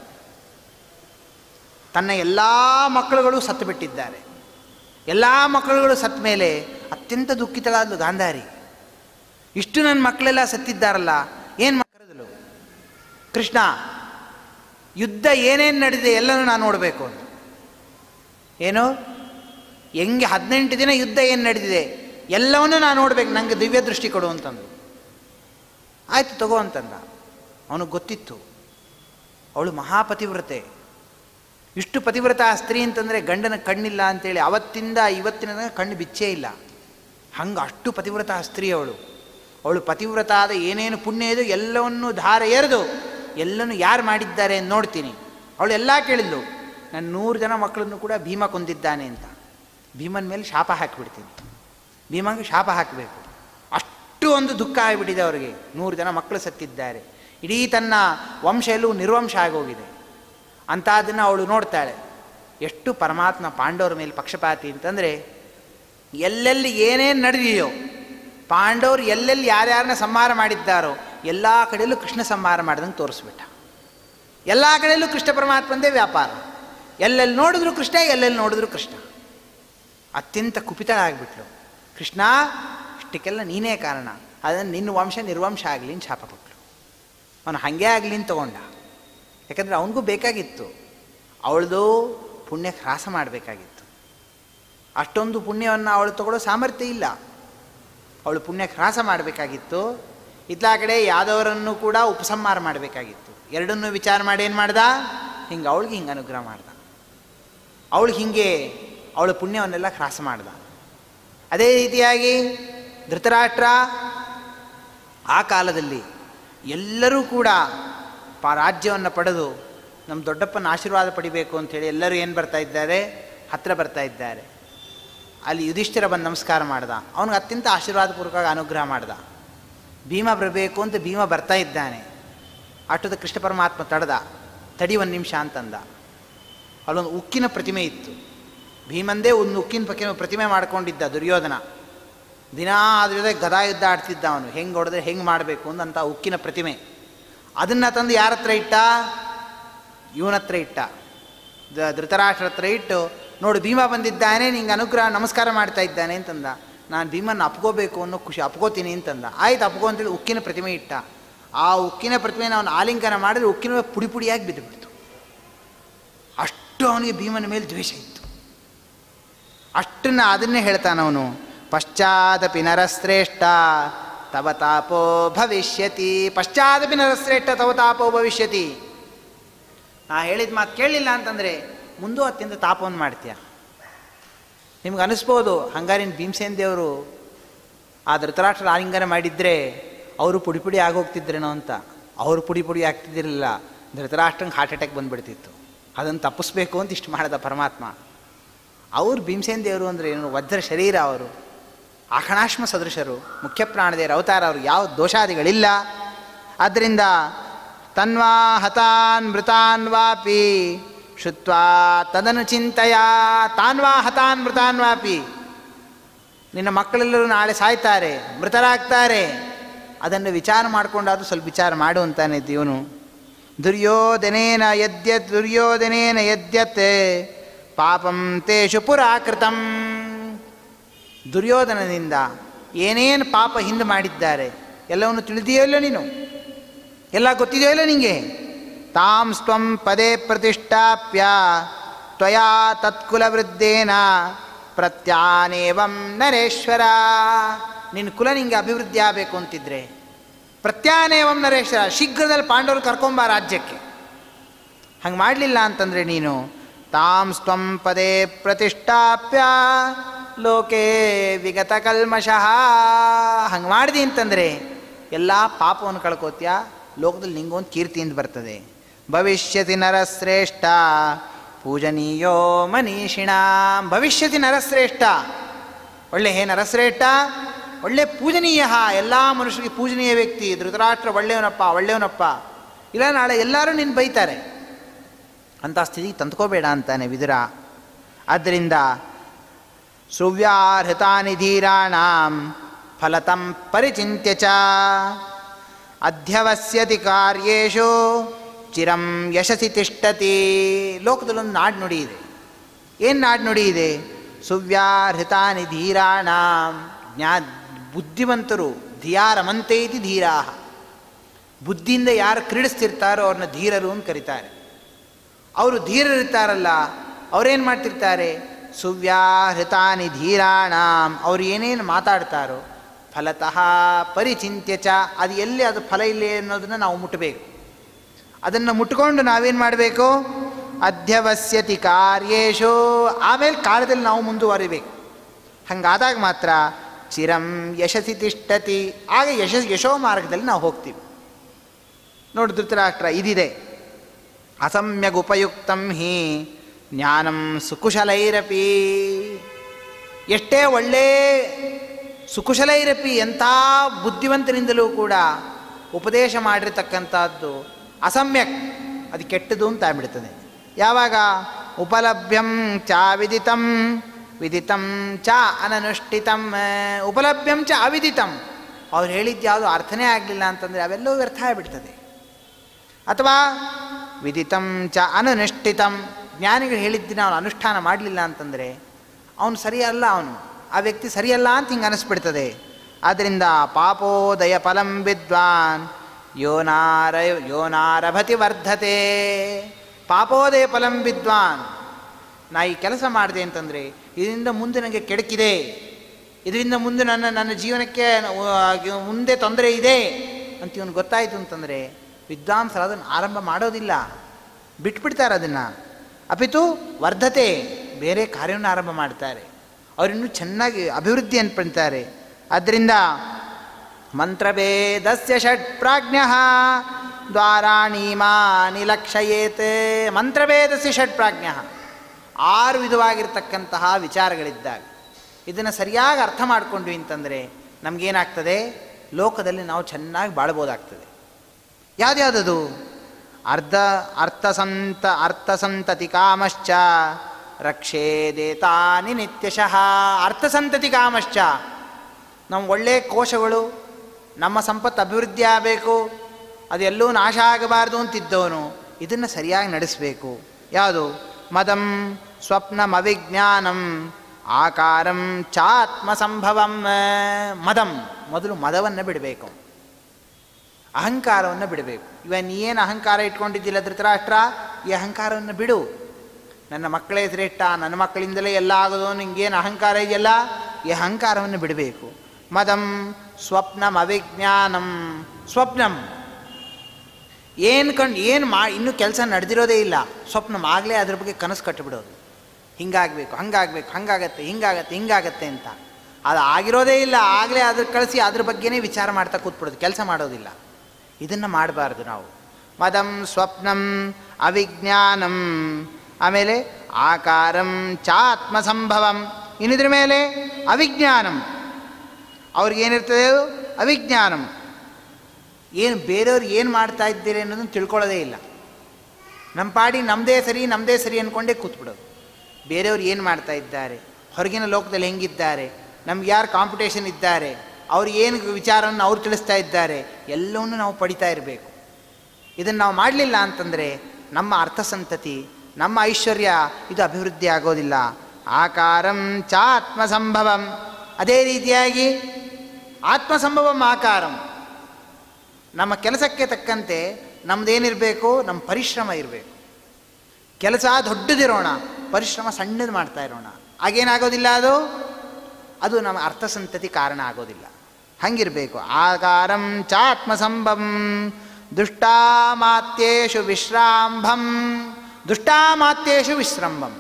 ತನ್ನ ಎಲ್ಲ ಮಕ್ಕಳುಗಳು ಸತ್ತು ಬಿಟ್ಟಿದ್ದಾರೆ ಎಲ್ಲ ಮಕ್ಕಳುಗಳು ಸತ್ತ ಮೇಲೆ ಅತ್ಯಂತ ದುಃಖಿತಳಾದ್ಲು ಗಾಂಧಾರಿ ಇಷ್ಟು ನನ್ನ ಮಕ್ಕಳೆಲ್ಲ ಸತ್ತಿದ್ದಾರಲ್ಲ ಏನು ಮಕ್ಕಳದಲು ಕೃಷ್ಣ ಯುದ್ಧ ಏನೇನು ನಡೆದಿದೆ ಎಲ್ಲನೂ ನಾನು ನೋಡಬೇಕು ಅಂತ ಏನು ಹೆಂಗೆ ಹದಿನೆಂಟು ದಿನ ಯುದ್ಧ ಏನು ನಡೆದಿದೆ ಎಲ್ಲವನ್ನೂ ನಾನು ನೋಡ್ಬೇಕು ನನಗೆ ದಿವ್ಯ ದೃಷ್ಟಿ ಕೊಡು ಅಂತಂದು ಆಯಿತು ತಗೋ ಅಂತಂದ ಅವನಿಗೆ ಗೊತ್ತಿತ್ತು ಅವಳು ಮಹಾಪತಿವ್ರತೆ ಇಷ್ಟು ಪತಿವ್ರತ ಸ್ತ್ರೀ ಅಂತಂದರೆ ಗಂಡನ ಕಣ್ಣಿಲ್ಲ ಅಂತೇಳಿ ಅವತ್ತಿಂದ ಇವತ್ತಿನ ತನಕ ಕಣ್ಣು ಬಿಚ್ಚೇ ಇಲ್ಲ ಹಂಗೆ ಅಷ್ಟು ಪತಿವ್ರತ ಸ್ತ್ರೀ ಅವಳು ಅವಳು ಪತಿವ್ರತಾದ ಏನೇನು ಪುಣ್ಯ ಇದೆ ಎಲ್ಲವನ್ನೂ ಧಾರ ಎರೆದು ಎಲ್ಲನೂ ಯಾರು ಮಾಡಿದ್ದಾರೆ ಅಂತ ನೋಡ್ತೀನಿ ಅವಳು ಎಲ್ಲ ಕೇಳಿದ್ಲು ನಾನು ನೂರು ಜನ ಮಕ್ಕಳನ್ನು ಕೂಡ ಭೀಮ ಕೊಂದಿದ್ದಾನೆ ಅಂತ ಭೀಮನ ಮೇಲೆ ಶಾಪ ಹಾಕಿಬಿಡ್ತೀನಿ ಭೀಮಂಗೆ ಶಾಪ ಹಾಕಬೇಕು ಅಷ್ಟು ಒಂದು ದುಃಖ ಆಗಿಬಿಟ್ಟಿದೆ ಅವರಿಗೆ ನೂರು ಜನ ಮಕ್ಕಳು ಸತ್ತಿದ್ದಾರೆ ಇಡೀ ತನ್ನ ವಂಶ ಎಲ್ಲೂ ನಿರ್ವಂಶ ಆಗೋಗಿದೆ ಅಂತ ಅದನ್ನು ಅವಳು ನೋಡ್ತಾಳೆ ಎಷ್ಟು ಪರಮಾತ್ಮ ಪಾಂಡವರ ಮೇಲೆ ಪಕ್ಷಪಾತಿ ಅಂತಂದರೆ ಎಲ್ಲೆಲ್ಲಿ ಏನೇನು ನಡೆದಿದೆಯೋ ಪಾಂಡವರು ಎಲ್ಲೆಲ್ಲಿ ಯಾರ್ಯಾರನ್ನ ಸಂಹಾರ ಮಾಡಿದ್ದಾರೋ ಎಲ್ಲ ಕಡೆಯಲ್ಲೂ ಕೃಷ್ಣ ಸಂಹಾರ ಮಾಡಿದಂಗೆ ತೋರಿಸ್ಬಿಟ್ಟ ಎಲ್ಲ ಕಡೆಯಲ್ಲೂ ಕೃಷ್ಣ ಪರಮಾತ್ಮಂದೇ ವ್ಯಾಪಾರ ಎಲ್ಲೆಲ್ಲಿ ನೋಡಿದ್ರು ಕೃಷ್ಣ ಎಲ್ಲೆಲ್ಲಿ ನೋಡಿದ್ರು ಕೃಷ್ಣ ಅತ್ಯಂತ ಕುಪಿತಳಾಗ್ಬಿಟ್ಲು ಕೃಷ್ಣ ಇಷ್ಟಕ್ಕೆಲ್ಲ ನೀನೇ ಕಾರಣ ಅದನ್ನು ನಿನ್ನ ವಂಶ ನಿರ್ವಂಶ ಆಗಲಿ ಅಂತ ಶಾಪ ಕೊಟ್ಲು ಅವನು ಹಾಗೆ ಆಗಲಿ ಅಂತ ತಗೊಂಡ ಯಾಕಂದರೆ ಅವನಿಗೂ ಬೇಕಾಗಿತ್ತು ಅವಳದು ಪುಣ್ಯ ಹ್ರಾಸ ಮಾಡಬೇಕಾಗಿತ್ತು ಅಷ್ಟೊಂದು ಪುಣ್ಯವನ್ನು ಅವಳು ತಗೊಳ್ಳೋ ಸಾಮರ್ಥ್ಯ ಇಲ್ಲ ಅವಳು ಪುಣ್ಯ ಹ್ರಾಸ ಮಾಡಬೇಕಾಗಿತ್ತು ಇತ್ಲಾ ಕಡೆ ಯಾದವರನ್ನು ಕೂಡ ಉಪಸಂಹಾರ ಮಾಡಬೇಕಾಗಿತ್ತು ಎರಡನ್ನೂ ವಿಚಾರ ಮಾಡಿ ಏನು ಮಾಡ್ದ ಹಿಂಗೆ ಅವಳಿಗೆ ಹಿಂಗೆ ಅನುಗ್ರಹ ಮಾಡ್ದ ಅವಳಿಗೆ ಹಿಂಗೆ ಅವಳ ಪುಣ್ಯವನ್ನೆಲ್ಲ ಹ್ರಾಸ ಮಾಡ್ದ ಅದೇ ರೀತಿಯಾಗಿ ಧೃತರಾಷ್ಟ್ರ ಆ ಕಾಲದಲ್ಲಿ ಎಲ್ಲರೂ ಕೂಡ ಪ ರಾಜ್ಯವನ್ನು ಪಡೆದು ನಮ್ಮ ದೊಡ್ಡಪ್ಪನ ಆಶೀರ್ವಾದ ಪಡಿಬೇಕು ಅಂಥೇಳಿ ಎಲ್ಲರೂ ಏನು ಬರ್ತಾ ಇದ್ದಾರೆ ಹತ್ತಿರ ಬರ್ತಾ ಇದ್ದಾರೆ ಅಲ್ಲಿ ಯುಧಿಷ್ಠಿರ ಬಂದು ನಮಸ್ಕಾರ ಮಾಡ್ದ ಅವನಿಗೆ ಅತ್ಯಂತ ಆಶೀರ್ವಾದಪೂರ್ವಕವಾಗಿ ಅನುಗ್ರಹ ಮಾಡ್ದ ಭೀಮ ಬರಬೇಕು ಅಂತ ಭೀಮ ಬರ್ತಾ ಇದ್ದಾನೆ ಅಷ್ಟೊತ್ತು ಕೃಷ್ಣ ಪರಮಾತ್ಮ ತಡೆದ ತಡಿ ಒಂದು ನಿಮಿಷ ಅಂತಂದ ಅಲ್ಲೊಂದು ಉಕ್ಕಿನ ಪ್ರತಿಮೆ ಇತ್ತು ಭೀಮಂದೇ ಒಂದು ಉಕ್ಕಿನ ಪಕ್ಕೆ ಪ್ರತಿಮೆ ಮಾಡ್ಕೊಂಡಿದ್ದ ದುರ್ಯೋಧನ ದಿನಾ ಅದ್ರ ಜೊತೆ ಗದಾ ಯುದ್ಧ ಆಡ್ತಿದ್ದ ಅವನು ಹೆಂಗೆ ಹೊಡೆದ್ರೆ ಹೆಂಗೆ ಮಾಡಬೇಕು ಅಂದಂಥ ಉಕ್ಕಿನ ಪ್ರತಿಮೆ ಅದನ್ನು ತಂದು ಯಾರ ಹತ್ರ ಇಟ್ಟ ಇವನ ಹತ್ರ ಇಟ್ಟ ದ ಧೃತರಾಷ್ಟ್ರ ಹತ್ರ ಇಟ್ಟು ನೋಡು ಭೀಮ ಬಂದಿದ್ದಾನೆ ನಿಂಗೆ ಅನುಗ್ರಹ ನಮಸ್ಕಾರ ಮಾಡ್ತಾ ಇದ್ದಾನೆ ಅಂತಂದ ನಾನು ಭೀಮನ್ನ ಅಪ್ಕೋಬೇಕು ಅನ್ನೋ ಖುಷಿ ಅಪ್ಕೋತೀನಿ ಅಂತಂದ ಆಯ್ತು ಅಪ್ಕೋ ಅಂತೇಳಿ ಉಕ್ಕಿನ ಪ್ರತಿಮೆ ಇಟ್ಟ ಆ ಉಕ್ಕಿನ ಪ್ರತಿಮೆನ ಅವನು ಆಲಿಂಗನ ಮಾಡಿದ್ರೆ ಉಕ್ಕಿನ ಪುಡಿ ಪುಡಿಯಾಗಿ ಬಿದ್ದುಬಿಡ್ತು ಅಷ್ಟು ಅವನಿಗೆ ಭೀಮನ ಮೇಲೆ ದ್ವೇಷ ಇತ್ತು ಅಷ್ಟನ್ನು ಅದನ್ನೇ ಹೇಳ್ತಾನವನು ಪಶ್ಚಾದಪಿ ನರಶ್ರೇಷ್ಠ ತವ ತಾಪೋ ಭವಿಷ್ಯತಿ ಪಶ್ಚಾದಪಿ ನರಶ್ರೇಷ್ಠ ತವ ತಾಪೋ ಭವಿಷ್ಯತಿ ನಾ ಹೇಳಿದ ಮಾತು ಕೇಳಲಿಲ್ಲ ಅಂತಂದರೆ ಮುಂದೂ ಅತ್ಯಂತ ತಾಪವನ್ನು ಮಾಡ್ತೀಯ ನಿಮ್ಗೆ ಅನಿಸ್ಬೋದು ಹಂಗಾರಿನ ಭೀಮಸೇನ್ ದೇವರು ಆ ಧೃತರಾಷ್ಟ್ರ ಆಲಿಂಗನ ಮಾಡಿದರೆ ಅವರು ಪುಡಿ ಪುಡಿ ಆಗೋಗ್ತಿದ್ರೇನೋ ಅಂತ ಅವರು ಪುಡಿ ಪುಡಿ ಆಗ್ತಿದ್ದಿರಲಿಲ್ಲ ಧೃತರಾಷ್ಟ್ರಂಗೆ ಹಾರ್ಟ್ ಅಟ್ಯಾಕ್ ಬಂದುಬಿಡ್ತಿತ್ತು ಅದನ್ನು ತಪ್ಪಿಸ್ಬೇಕು ಅಂತ ಇಷ್ಟು ಮಾಡಿದ ಪರಮಾತ್ಮ ಅವರು ಭೀಮಸೇನ್ ದೇವರು ಅಂದರೆ ಏನು ವಜ್ರ ಶರೀರ ಅವರು ಆಖಣಾಶ್ಮ ಸದೃಶರು ಮುಖ್ಯ ಪ್ರಾಣದೇವರ ಅವತಾರ ಅವರು ಯಾವ ದೋಷಾದಿಗಳಿಲ್ಲ ಆದ್ದರಿಂದ ತನ್ವಾ ಹತಾನ್ ಮೃತಾನ್ ವಾಪಿ ಶುತ್ವಾ ತದನು ಚಿಂತೆಯ ತಾನ್ವಾ ಹತಾನ್ ಮೃತಾನ್ ವಾಪಿ ನಿನ್ನ ಮಕ್ಕಳೆಲ್ಲರೂ ನಾಳೆ ಸಾಯ್ತಾರೆ ಮೃತರಾಗ್ತಾರೆ ಅದನ್ನು ವಿಚಾರ ಮಾಡಿಕೊಂಡಾದ್ರೂ ಸ್ವಲ್ಪ ವಿಚಾರ ಮಾಡು ಅಂತಾನೆ ಇವನು ದುರ್ಯೋಧನೇನ ಯದ್ಯತ್ ದುರ್ಯೋಧನೇನ ಯದ್ಯತ್ ಪಾಪಂ ತೇಷು ಪುರಾಕೃತಂ ದುರ್ಯೋಧನದಿಂದ ಏನೇನು ಪಾಪ ಹಿಂದೆ ಮಾಡಿದ್ದಾರೆ ಎಲ್ಲವನ್ನು ತಿಳಿದೆಯೋ ಇಲ್ಲ ನೀನು ಎಲ್ಲ ಗೊತ್ತಿದೆಯೋ ಇಲ್ಲ ನಿಂಗೆ ತಾಂ ಸ್ವಂ ಪದೇ ಪ್ರತಿಷ್ಠಾಪ್ಯ ತ್ವಯಾ ತತ್ಕುಲವೃದ್ಧೇನ ಪ್ರತ್ಯಾನೇವಂ ನರೇಶ್ವರ ನಿನ್ನ ಕುಲ ನಿಂಗೆ ಅಭಿವೃದ್ಧಿ ಆಗಬೇಕು ಅಂತಿದ್ರೆ ಪ್ರತ್ಯಾನೇವಂ ನರೇಶ್ವರ ಶೀಘ್ರದಲ್ಲಿ ಪಾಂಡವರು ಕರ್ಕೊಂಬ ರಾಜ್ಯಕ್ಕೆ ಹಂಗೆ ಮಾಡಲಿಲ್ಲ ಅಂತಂದರೆ ನೀನು ತಾಂ ಸ್ವಂ ಪದೇ ಪ್ರತಿಷ್ಠಾಪ್ಯ ಲೋಕೇ ವಿಗತ ಕಲ್ಮಶಃ ಹಂಗೆ ಮಾಡಿದಿ ಅಂತಂದರೆ ಎಲ್ಲ ಪಾಪವನ್ನು ಕಳ್ಕೋತ್ಯ ಲೋಕದಲ್ಲಿ ನಿಂಗೊಂದು ಕೀರ್ತಿಯಿಂದ ಬರ್ತದೆ ಭವಿಷ್ಯತಿ ನರಶ್ರೇಷ್ಠ ಪೂಜನೀಯೋ ಮನೀಷಿಣ ಭವಿಷ್ಯತಿ ನರಶ್ರೇಷ್ಠ ಒಳ್ಳೆ ಹೇ ನರಶ್ರೇಷ್ಠ ಒಳ್ಳೆ ಪೂಜನೀಯ ಎಲ್ಲ ಮನುಷ್ಯರಿಗೆ ಪೂಜನೀಯ ವ್ಯಕ್ತಿ ಧೃತರಾಷ್ಟ್ರ ಒಳ್ಳೆಯವನಪ್ಪ ಒಳ್ಳೆಯವನಪ್ಪ ಇಲ್ಲ ನಾಳೆ ಎಲ್ಲರೂ ನಿನ್ನ ಬೈತಾರೆ ಅಂಥ ಸ್ಥಿತಿಗೆ ತಂದ್ಕೋಬೇಡ ಅಂತಾನೆ ವಿದುರ ಆದ್ದರಿಂದ ಸುವ್ಯಾಹೃತಾನಿ ಧೀರಾಣಾಂ ಫಲತಂ ಪರಿಚಿಂತ್ಯ ಚ ಅಧ್ಯವಸ್ಯತಿ ಕಾರ್ಯೇಶು ಚಿರಂ ಯಶಸಿ ತಿಷ್ಟತಿ ಲೋಕದಲ್ಲೊಂದು ನಾಡು ನುಡಿ ಇದೆ ಏನು ನಾಡು ನುಡಿ ಇದೆ ಸುವ್ಯಾಹೃತಾನಿ ಧೀರಾಣಾಂ ಜ್ಞಾ ಬುದ್ಧಿವಂತರು ಧಿಯಾರಮಂತೆ ಇತಿ ಧೀರಾ ಬುದ್ಧಿಯಿಂದ ಯಾರು ಕ್ರೀಡಿಸ್ತಿರ್ತಾರೋ ಅವ್ರನ್ನ ಧೀರರು ಅಂತ ಕರೀತಾರೆ ಅವರು ಧೀರರಿರ್ತಾರಲ್ಲ ಅವ್ರೇನು ಮಾಡ್ತಿರ್ತಾರೆ ಸುವ್ಯಾಹೃತಾನಿ ಧೀರಾಣಾಂ ಅವ್ರು ಏನೇನು ಮಾತಾಡ್ತಾರೋ ಫಲತಃ ಪರಿಚಿಂತ್ಯ ಚ ಅದು ಎಲ್ಲಿ ಅದು ಫಲ ಇಲ್ಲಿ ಅನ್ನೋದನ್ನು ನಾವು ಮುಟ್ಟಬೇಕು ಅದನ್ನು ಮುಟ್ಕೊಂಡು ನಾವೇನು ಮಾಡಬೇಕು ಅಧ್ಯವಸ್ಯತಿ ಕಾರ್ಯೇಶು ಆಮೇಲೆ ಕಾಲದಲ್ಲಿ ನಾವು ಮುಂದುವರಿಬೇಕು ಹಂಗಾದಾಗ ಮಾತ್ರ ಚಿರಂ ಯಶಸಿ ತಿಷ್ಟತಿ ಆಗ ಯಶ ಯಶೋ ಮಾರ್ಗದಲ್ಲಿ ನಾವು ಹೋಗ್ತೀವಿ ನೋಡಿ ಧೃತರಾಷ್ಟ್ರ ಇದಿದೆ ಅಸಮ್ಯಗುಪಯುಕ್ತಂ ಹಿ ಜ್ಞಾನಂ ಸುಕುಶಲೈರಪಿ ಎಷ್ಟೇ ಒಳ್ಳೆ ಸುಕುಶಲೈರಪಿ ಎಂಥ ಬುದ್ಧಿವಂತರಿಂದಲೂ ಕೂಡ ಉಪದೇಶ ಮಾಡಿರ್ತಕ್ಕಂಥದ್ದು ಅಸಮ್ಯಕ್ ಅದು ಕೆಟ್ಟದು ಅಂತ ಆಗ್ಬಿಡ್ತದೆ ಯಾವಾಗ ಉಪಲಭ್ಯಂ ಚ ವಿದಿತಂ ವಿದಿತಂ ಚ ಅನನುಷ್ಠಿತಂ ಉಪಲಭ್ಯಂ ಚ ಅವಿದಿತಂ ಅವ್ರು ಹೇಳಿದ್ದು ಯಾವುದು ಅರ್ಥನೇ ಆಗಲಿಲ್ಲ ಅಂತಂದರೆ ಅವೆಲ್ಲವೂ ವ್ಯರ್ಥ ಆಗಿಬಿಡ್ತದೆ ಅಥವಾ ವಿದಿತಂ ಚ ಅನನುಷ್ಠಿತಂ ಜ್ಞಾನಿಗಳು ಹೇಳಿದ್ದನ್ನ ಅವನು ಅನುಷ್ಠಾನ ಮಾಡಲಿಲ್ಲ ಅಂತಂದರೆ ಅವನು ಸರಿಯಲ್ಲ ಅವನು ಆ ವ್ಯಕ್ತಿ ಸರಿಯಲ್ಲ ಅಂತ ಹಿಂಗೆ ಅನಿಸ್ಬಿಡ್ತದೆ ಆದ್ದರಿಂದ ಪಾಪೋದಯ ಫಲಂ ವಿದ್ವಾನ್ ಯೋನಾರ ಯೋನಾರಭತಿ ವರ್ಧತೆ ಪಾಪೋದಯ ಫಲಂ ವಿದ್ವಾನ್ ನಾ ಈ ಕೆಲಸ ಮಾಡಿದೆ ಅಂತಂದರೆ ಇದರಿಂದ ಮುಂದೆ ನನಗೆ ಕೆಡಕಿದೆ ಇದರಿಂದ ಮುಂದೆ ನನ್ನ ನನ್ನ ಜೀವನಕ್ಕೆ ಆ, ಮುಂದೆ ತೊಂದರೆ ಇದೆ ಅಂತ ಇವನು ಗೊತ್ತಾಯಿತು ಅಂತಂದರೆ ವಿದ್ವಾಂಸರು ಅದನ್ನು ಆರಂಭ ಮಾಡೋದಿಲ್ಲ ಬಿಟ್ಬಿಡ್ತಾರೆ ಅದನ್ನು ಅಪಿತು ವರ್ಧತೆ ಬೇರೆ ಕಾರ್ಯವನ್ನು ಆರಂಭ ಮಾಡ್ತಾರೆ ಅವರಿನ್ನೂ ಚೆನ್ನಾಗಿ ಅಭಿವೃದ್ಧಿ ಅನ್ಪಡ್ತಾರೆ ಆದ್ದರಿಂದ ಮಂತ್ರಭೇದಸ್ಯ ಷಟ್ ಪ್ರಾಜ್ಞ ದ್ವಾರಾಣೀಮಾನಿ ಲಕ್ಷಯೇತ್ ಮಂತ್ರಭೇದಸ್ಯ ಷಟ್ ಪ್ರಾಜ್ಞ ಆರು ವಿಧವಾಗಿರ್ತಕ್ಕಂತಹ ವಿಚಾರಗಳಿದ್ದಾಗ ಇದನ್ನು ಸರಿಯಾಗಿ ಅರ್ಥ ಮಾಡಿಕೊಂಡ್ವಿ ಅಂತಂದರೆ ನಮಗೇನಾಗ್ತದೆ ಲೋಕದಲ್ಲಿ ನಾವು ಚೆನ್ನಾಗಿ ಬಾಳ್ಬೋದಾಗ್ತದೆ ಯಾವ್ದ್ಯಾವುದದು ಅರ್ಧ ಅರ್ಥಸಂತ ಅರ್ಥಸಂತತಿ ಕಾಮಶ್ಚ ರಕ್ಷೇದೇತಾನಿ ನಿತ್ಯಶಃ ಅರ್ಥಸಂತತಿ ಕಾಮಶ್ಚ ನಮ್ಮ ಒಳ್ಳೆಯ ಕೋಶಗಳು ನಮ್ಮ ಸಂಪತ್ತು ಅಭಿವೃದ್ಧಿ ಆಗಬೇಕು ಅದೆಲ್ಲೂ ನಾಶ ಆಗಬಾರ್ದು ಅಂತಿದ್ದವನು ಇದನ್ನು ಸರಿಯಾಗಿ ನಡೆಸಬೇಕು ಯಾವುದು ಮದಂ ಸ್ವಪ್ನಂ ಅವಿಜ್ಞಾನಂ ಆಕಾರಂ ಚಾತ್ಮ ಸಂಭವಂ ಮದಂ ಮೊದಲು ಮದವನ್ನು ಬಿಡಬೇಕು ಅಹಂಕಾರವನ್ನು ಬಿಡಬೇಕು ಇವ ನೀನು ಅಹಂಕಾರ ಇಟ್ಕೊಂಡಿದ್ದಿಲ್ಲ ಧೃತರಾಷ್ಟ್ರ ಈ ಅಹಂಕಾರವನ್ನು ಬಿಡು ನನ್ನ ಮಕ್ಕಳೇ ಶ್ರೇಷ್ಠ ನನ್ನ ಮಕ್ಕಳಿಂದಲೇ ಎಲ್ಲ ಆಗೋದು ನಿಂಗೇನು ಅಹಂಕಾರ ಇದೆಯಲ್ಲ ಈ ಅಹಂಕಾರವನ್ನು ಬಿಡಬೇಕು ಮದಂ ಸ್ವಪ್ನಂ ಅವಿಜ್ಞಾನಂ ಸ್ವಪ್ನಂ ಏನು ಕಂಡು ಏನು ಮಾ ಇನ್ನೂ ಕೆಲಸ ನಡೆದಿರೋದೇ ಇಲ್ಲ ಸ್ವಪ್ನಂ ಆಗಲೇ ಅದ್ರ ಬಗ್ಗೆ ಕನಸು ಕಟ್ಟಿಬಿಡೋದು ಹಿಂಗಾಗಬೇಕು ಹಂಗಾಗಬೇಕು ಹಂಗಾಗತ್ತೆ ಹಿಂಗಾಗತ್ತೆ ಹಿಂಗಾಗತ್ತೆ ಅಂತ ಅದು ಆಗಿರೋದೇ ಇಲ್ಲ ಆಗಲೇ ಅದ್ರ ಕಳಿಸಿ ಅದ್ರ ಬಗ್ಗೆನೇ ವಿಚಾರ ಮಾಡ್ತಾ ಕೂತ್ಬಿಡೋದು ಕೆಲಸ ಮಾಡೋದಿಲ್ಲ ಇದನ್ನು ಮಾಡಬಾರ್ದು ನಾವು ಮದಂ ಸ್ವಪ್ನಂ ಅವಿಜ್ಞಾನಂ ಆಮೇಲೆ ಆಕಾರಂ ಚಾತ್ಮ ಸಂಭವಂ ಇನ್ನಿದ್ರ ಮೇಲೆ ಅವಿಜ್ಞಾನಂ ಅವ್ರಿಗೇನಿರ್ತದೆ ಅದು ಅವಿಜ್ಞಾನಂ ಏನು ಬೇರೆಯವ್ರು ಏನು ಮಾಡ್ತಾ ಇದ್ದೀರಿ ಅನ್ನೋದನ್ನು ತಿಳ್ಕೊಳ್ಳೋದೇ ಇಲ್ಲ ನಮ್ಮ ಪಾಡಿ ನಮ್ಮದೇ ಸರಿ ನಮ್ಮದೇ ಸರಿ ಅಂದ್ಕೊಂಡೇ ಕೂತ್ಬಿಡೋದು ಬೇರೆಯವ್ರು ಏನು ಮಾಡ್ತಾ ಇದ್ದಾರೆ ಹೊರಗಿನ ಲೋಕದಲ್ಲಿ ಹೆಂಗಿದ್ದಾರೆ ನಮ್ಗೆ ಯಾರು ಕಾಂಪಿಟೇಷನ್ ಇದ್ದಾರೆ ಅವ್ರು ಏನು ವಿಚಾರವನ್ನು ಅವ್ರು ತಿಳಿಸ್ತಾ ಇದ್ದಾರೆ ಎಲ್ಲವನ್ನೂ ನಾವು ಪಡಿತಾ ಇರಬೇಕು ಇದನ್ನು ನಾವು ಮಾಡಲಿಲ್ಲ ಅಂತಂದರೆ ನಮ್ಮ ಅರ್ಥಸಂತತಿ ನಮ್ಮ ಐಶ್ವರ್ಯ ಇದು ಅಭಿವೃದ್ಧಿ ಆಗೋದಿಲ್ಲ ಆಕಾರಂ ಚ ಆತ್ಮಸಂಭವಂ ಅದೇ ರೀತಿಯಾಗಿ ಆತ್ಮಸಂಭವಂ ಆಕಾರಂ ನಮ್ಮ ಕೆಲಸಕ್ಕೆ ತಕ್ಕಂತೆ ನಮ್ಮದೇನಿರಬೇಕು ನಮ್ಮ ಪರಿಶ್ರಮ ಇರಬೇಕು ಕೆಲಸ ದೊಡ್ಡದಿರೋಣ ಪರಿಶ್ರಮ ಸಣ್ಣದು ಮಾಡ್ತಾ ಇರೋಣ ಆಗೇನಾಗೋದಿಲ್ಲ ಅದು ಅದು ನಮ್ಮ ಅರ್ಥಸಂತತಿ ಕಾರಣ ಆಗೋದಿಲ್ಲ ಹಂಗಿರಬೇಕು ಆಕಾರಂ ಚಾತ್ಮಸಂಭಂ ದುಷ್ಟಾಮಾತ್ಯೇಷು ವಿಶ್ರಾಂಭಂ ದುಷ್ಟಾಮಾತ್ಯೇಷು ವಿಶ್ರಂಭಂ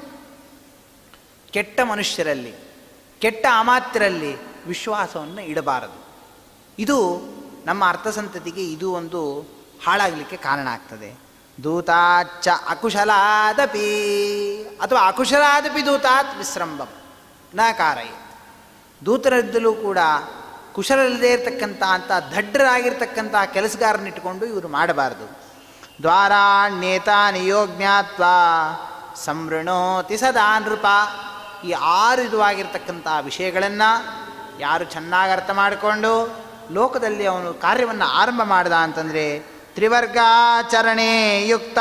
ಕೆಟ್ಟ ಮನುಷ್ಯರಲ್ಲಿ ಕೆಟ್ಟ ಅಮಾತ್ಯರಲ್ಲಿ ವಿಶ್ವಾಸವನ್ನು ಇಡಬಾರದು ಇದು ನಮ್ಮ ಅರ್ಥಸಂತತಿಗೆ ಇದು ಒಂದು ಹಾಳಾಗಲಿಕ್ಕೆ ಕಾರಣ ಆಗ್ತದೆ ದೂತಾಚ್ಚ ಅಕುಶಲಾದಪಿ ಅಥವಾ ಅಕುಶಲಾದಪಿ ದೂತಾತ್ ವಿಶ್ರಂಭಂ ನ ಕಾರಯೇತ್ ದೂತರದ್ದಲೂ ಕೂಡ ಕುಶಲಲ್ಲದೆ ಇರತಕ್ಕಂಥ ಅಂಥ ದಡ್ಡರಾಗಿರ್ತಕ್ಕಂಥ ಕೆಲಸಗಾರನಿಟ್ಟುಕೊಂಡು ಇವರು ಮಾಡಬಾರ್ದು ದ್ವಾರಾಣ್ಯೇತಾ ನಿಯೋಜ್ಞಾತ್ವ ಸಂವೃಣೋತಿ ಸದಾ ನೃಪ ಈ ಆರು ವಿಧವಾಗಿರ್ತಕ್ಕಂಥ ವಿಷಯಗಳನ್ನು ಯಾರು ಚೆನ್ನಾಗಿ ಅರ್ಥ ಮಾಡಿಕೊಂಡು ಲೋಕದಲ್ಲಿ ಅವನು ಕಾರ್ಯವನ್ನು ಆರಂಭ ಮಾಡ್ದ ಅಂತಂದರೆ ತ್ರಿವರ್ಗಾಚರಣೆ ಯುಕ್ತ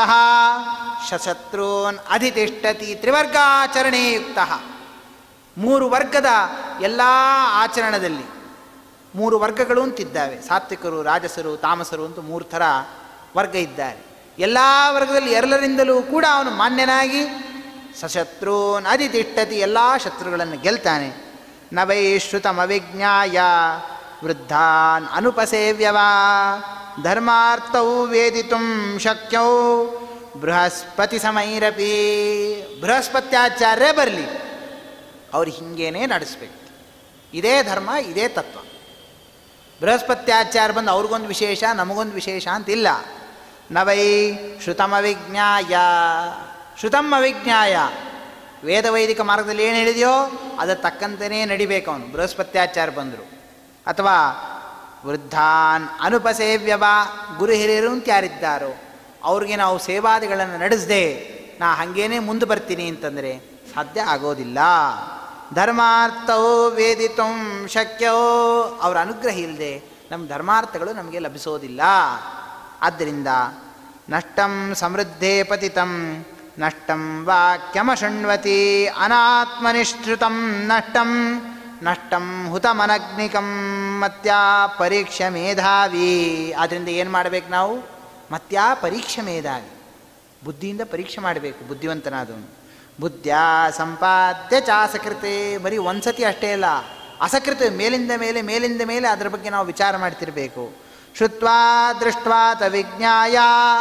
ಶಶತ್ರುನ್ ಅಧಿತಿಷ್ಠತಿ ತ್ರಿವರ್ಗಾಚರಣೆ ಯುಕ್ತ ಮೂರು ವರ್ಗದ ಎಲ್ಲ ಆಚರಣದಲ್ಲಿ ಮೂರು ವರ್ಗಗಳು ಅಂತಿದ್ದಾವೆ ಸಾತ್ವಿಕರು ರಾಜಸರು ತಾಮಸರು ಅಂತ ಮೂರು ಥರ ವರ್ಗ ಇದ್ದಾರೆ ಎಲ್ಲ ವರ್ಗದಲ್ಲಿ ಎಲ್ಲರಿಂದಲೂ ಕೂಡ ಅವನು ಮಾನ್ಯನಾಗಿ ಸಶತ್ರುನ್ ಅಧಿತಿಷ್ಠತಿ ಎಲ್ಲ ಶತ್ರುಗಳನ್ನು ಗೆಲ್ತಾನೆ ನವೈಶ್ರುತಮವಿಜ್ಞಾಯ ವೃದ್ಧಾನ್ ಅನುಪಸೇವ್ಯವ ಧರ್ಮಾರ್ಥವು ವೇದಿತುಂ ಶಕ್ಯೌ ಬೃಹಸ್ಪತಿ ಸಮೈರಪಿ ಬೃಹಸ್ಪತ್ಯಾಚಾರ್ಯ ಬರಲಿ ಅವ್ರು ಹಿಂಗೇನೆ ನಡೆಸ್ಬೇಕು ಇದೇ ಧರ್ಮ ಇದೇ ತತ್ವ ಬೃಹಸ್ಪತ್ಯಾಚಾರ ಬಂದು ಅವ್ರಿಗೊಂದು ವಿಶೇಷ ನಮಗೊಂದು ವಿಶೇಷ ಅಂತಿಲ್ಲ ನವೈ ಶ್ರುತಮವಿಜ್ಞಾಯ ಶ್ರುತಂ ಅವಿಜ್ಞಾಯ ವೇದ ವೈದಿಕ ಮಾರ್ಗದಲ್ಲಿ ಏನು ಹೇಳಿದೆಯೋ ಅದರ ತಕ್ಕಂತೆಯೇ ನಡಿಬೇಕು ಅವನು ಬೃಹಸ್ಪತ್ಯಾಚಾರ ಬಂದರು ಅಥವಾ ವೃದ್ಧಾನ್ ಅನುಪಸೇವ್ಯವ ಗುರು ಹಿರಿಯರು ಅಂತ ಯಾರಿದ್ದಾರೋ ಅವ್ರಿಗೆ ನಾವು ಸೇವಾದಿಗಳನ್ನು ನಡೆಸದೆ ನಾ ಹಾಗೇನೆ ಮುಂದೆ ಬರ್ತೀನಿ ಅಂತಂದರೆ ಸಾಧ್ಯ ಆಗೋದಿಲ್ಲ ಧರ್ಮಾರ್ಥವು ವೇದಿತು ಶಕ್ಯೋ ಅವರ ಅನುಗ್ರಹ ಇಲ್ಲದೆ ನಮ್ಮ ಧರ್ಮಾರ್ಥಗಳು ನಮಗೆ ಲಭಿಸೋದಿಲ್ಲ ಆದ್ದರಿಂದ ನಷ್ಟಂ ಸಮೃದ್ಧೇ ಪತಿತಂ ನಷ್ಟಂ ವಾಕ್ಯಮಶೃಣ್ವತಿ ಅನಾತ್ಮನಿಷ್ಠೃತಂ ನಷ್ಟಂ ನಷ್ಟಂ ಹುತಮನಗ್ನಿಕಂ ಮತ್ಯಾ ಪರೀಕ್ಷೆ ಮೇಧಾವಿ ಆದ್ದರಿಂದ ಏನು ಮಾಡಬೇಕು ನಾವು ಮತ್ಯಾ ಪರೀಕ್ಷೆ ಮೇಧಾವಿ ಬುದ್ಧಿಯಿಂದ ಪರೀಕ್ಷೆ ಮಾಡಬೇಕು ಬುದ್ಧಿವಂತನಾದವನು ಬುದ್ಧ್ಯ ಸಂಪಾದ್ಯ ಚಾಸಕೃತೆ ಬರೀ ಒಂದ್ಸತಿ ಅಷ್ಟೇ ಅಲ್ಲ ಅಸಕೃತ ಮೇಲಿಂದ ಮೇಲೆ ಮೇಲಿಂದ ಮೇಲೆ ಅದರ ಬಗ್ಗೆ ನಾವು ವಿಚಾರ ಮಾಡ್ತಿರಬೇಕು ಶ್ರುತ್ವಾ ದೃಷ್ಟ್ವಾತ ವಿಜ್ಞಾಯ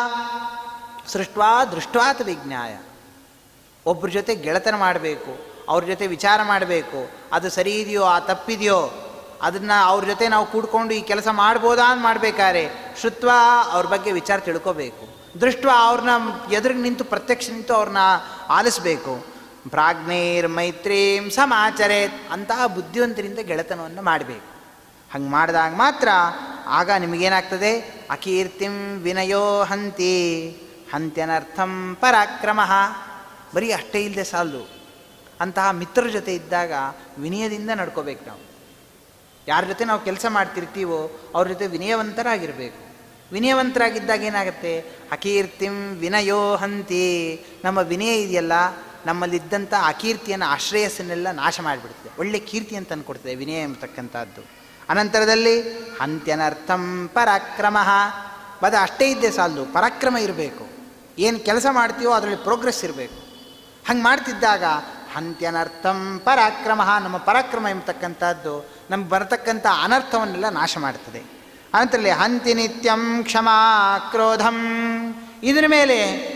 ಸೃಷ್ಟ್ವಾ ದೃಷ್ಟ್ವಾತ ವಿಜ್ಞಾಯ ಒಬ್ಬರ ಜೊತೆ ಗೆಳೆತನ ಮಾಡಬೇಕು ಅವ್ರ ಜೊತೆ ವಿಚಾರ ಮಾಡಬೇಕು ಅದು ಸರಿ ಇದೆಯೋ ಆ ತಪ್ಪಿದೆಯೋ ಅದನ್ನು ಅವ್ರ ಜೊತೆ ನಾವು ಕೂಡ್ಕೊಂಡು ಈ ಕೆಲಸ ಮಾಡ್ಬೋದಾ ಅಂತ ಮಾಡಬೇಕಾದ್ರೆ ಶ್ರುತ್ವ ಅವ್ರ ಬಗ್ಗೆ ವಿಚಾರ ತಿಳ್ಕೋಬೇಕು ದೃಷ್ಟ ಅವ್ರನ್ನ ಎದುರಿಗೆ ನಿಂತು ಪ್ರತ್ಯಕ್ಷ ನಿಂತು ಅವ್ರನ್ನ ಆಲಿಸ್ಬೇಕು ಪ್ರಾಜ್ಞೇರ್ ಮೈತ್ರೀಂ ಸಮಾಚರೇತ್ ಅಂತಹ ಬುದ್ಧಿವಂತರಿಂದ ಗೆಳೆತನವನ್ನು ಮಾಡಬೇಕು ಹಂಗೆ ಮಾಡಿದಾಗ ಮಾತ್ರ ಆಗ ನಿಮಗೇನಾಗ್ತದೆ ಅಕೀರ್ತಿಂ ವಿನಯೋ ಹಂತಿ ಹಂತ್ಯನರ್ಥಂ ಪರಾಕ್ರಮ ಬರೀ ಅಷ್ಟೇ ಇಲ್ಲದೆ ಸಾಲದು ಅಂತಹ ಮಿತ್ರರ ಜೊತೆ ಇದ್ದಾಗ ವಿನಯದಿಂದ ನಡ್ಕೋಬೇಕು ನಾವು ಯಾರ ಜೊತೆ ನಾವು ಕೆಲಸ ಮಾಡ್ತಿರ್ತೀವೋ ಅವ್ರ ಜೊತೆ ವಿನಯವಂತರಾಗಿರಬೇಕು ವಿನಯವಂತರಾಗಿದ್ದಾಗ ಏನಾಗುತ್ತೆ ಅಕೀರ್ತಿಂ ವಿನಯೋ ಹಂತಿ ನಮ್ಮ ವಿನಯ ಇದೆಯಲ್ಲ ನಮ್ಮಲ್ಲಿದ್ದಂಥ ಅಕೀರ್ತಿಯನ್ನು ಆಶ್ರಯಸ್ಸನ್ನೆಲ್ಲ ನಾಶ ಮಾಡಿಬಿಡ್ತದೆ ಒಳ್ಳೆ ಕೀರ್ತಿ ಅಂತ ಅಂದ್ಕೊಡ್ತದೆ ವಿನಯ ಎಂಬತಕ್ಕಂಥದ್ದು ಅನಂತರದಲ್ಲಿ ಹಂತ್ಯನರ್ಥಂ ಪರಾಕ್ರಮ ಬದ ಅಷ್ಟೇ ಇದ್ದೇ ಸಾಲದು ಪರಾಕ್ರಮ ಇರಬೇಕು ಏನು ಕೆಲಸ ಮಾಡ್ತೀವೋ ಅದರಲ್ಲಿ ಪ್ರೋಗ್ರೆಸ್ ಇರಬೇಕು ಹಂಗೆ ಮಾಡ್ತಿದ್ದಾಗ ಹಂತ್ಯನರ್ಥಂ ಪರಾಕ್ರಮ ನಮ್ಮ ಪರಾಕ್ರಮ ಎಂಬತಕ್ಕಂಥದ್ದು ನಮ್ಗೆ ಬರತಕ್ಕಂಥ ಅನರ್ಥವನ್ನೆಲ್ಲ ನಾಶ ಮಾಡ್ತದೆ ಅನಂತರಲ್ಲಿ ಹಂತಿ ನಿತ್ಯಂ ಕ್ಷಮಾ ಕ್ರೋಧಂ ಇದ್ರ ಮೇಲೆ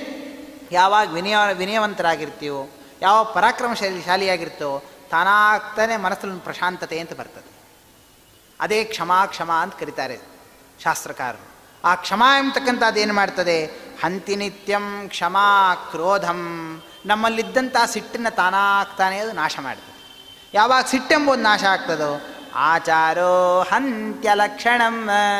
ಯಾವಾಗ ವಿನಯ ವಿನಯವಂತರಾಗಿರ್ತೀವೋ ಯಾವ ಪರಾಕ್ರಮಶಾಲಿ ಶಾಲಿಯಾಗಿರ್ತೀವೋ ತಾನಾಗ್ತಾನೆ ಮನಸ್ಸಲ್ಲಿ ಒಂದು ಪ್ರಶಾಂತತೆ ಅಂತ ಬರ್ತದೆ ಅದೇ ಕ್ಷಮಾ ಕ್ಷಮಾ ಅಂತ ಕರೀತಾರೆ ಶಾಸ್ತ್ರಕಾರರು ಆ ಕ್ಷಮಾ ಎಂಬತಕ್ಕಂಥದ್ದು ಏನು ಮಾಡ್ತದೆ ಹಂತಿ ನಿತ್ಯಂ ಕ್ಷಮಾ ಕ್ರೋಧಂ ನಮ್ಮಲ್ಲಿದ್ದಂಥ ಸಿಟ್ಟನ್ನು ತಾನಾಗ್ತಾನೆ ಅದು ನಾಶ ಮಾಡ್ತದೆ ಯಾವಾಗ ಸಿಟ್ಟೆಂಬುದು ನಾಶ ಆಗ್ತದೋ ಆಚಾರೋ ಹಂತ್ಯ ಲಕ್ಷಣಂ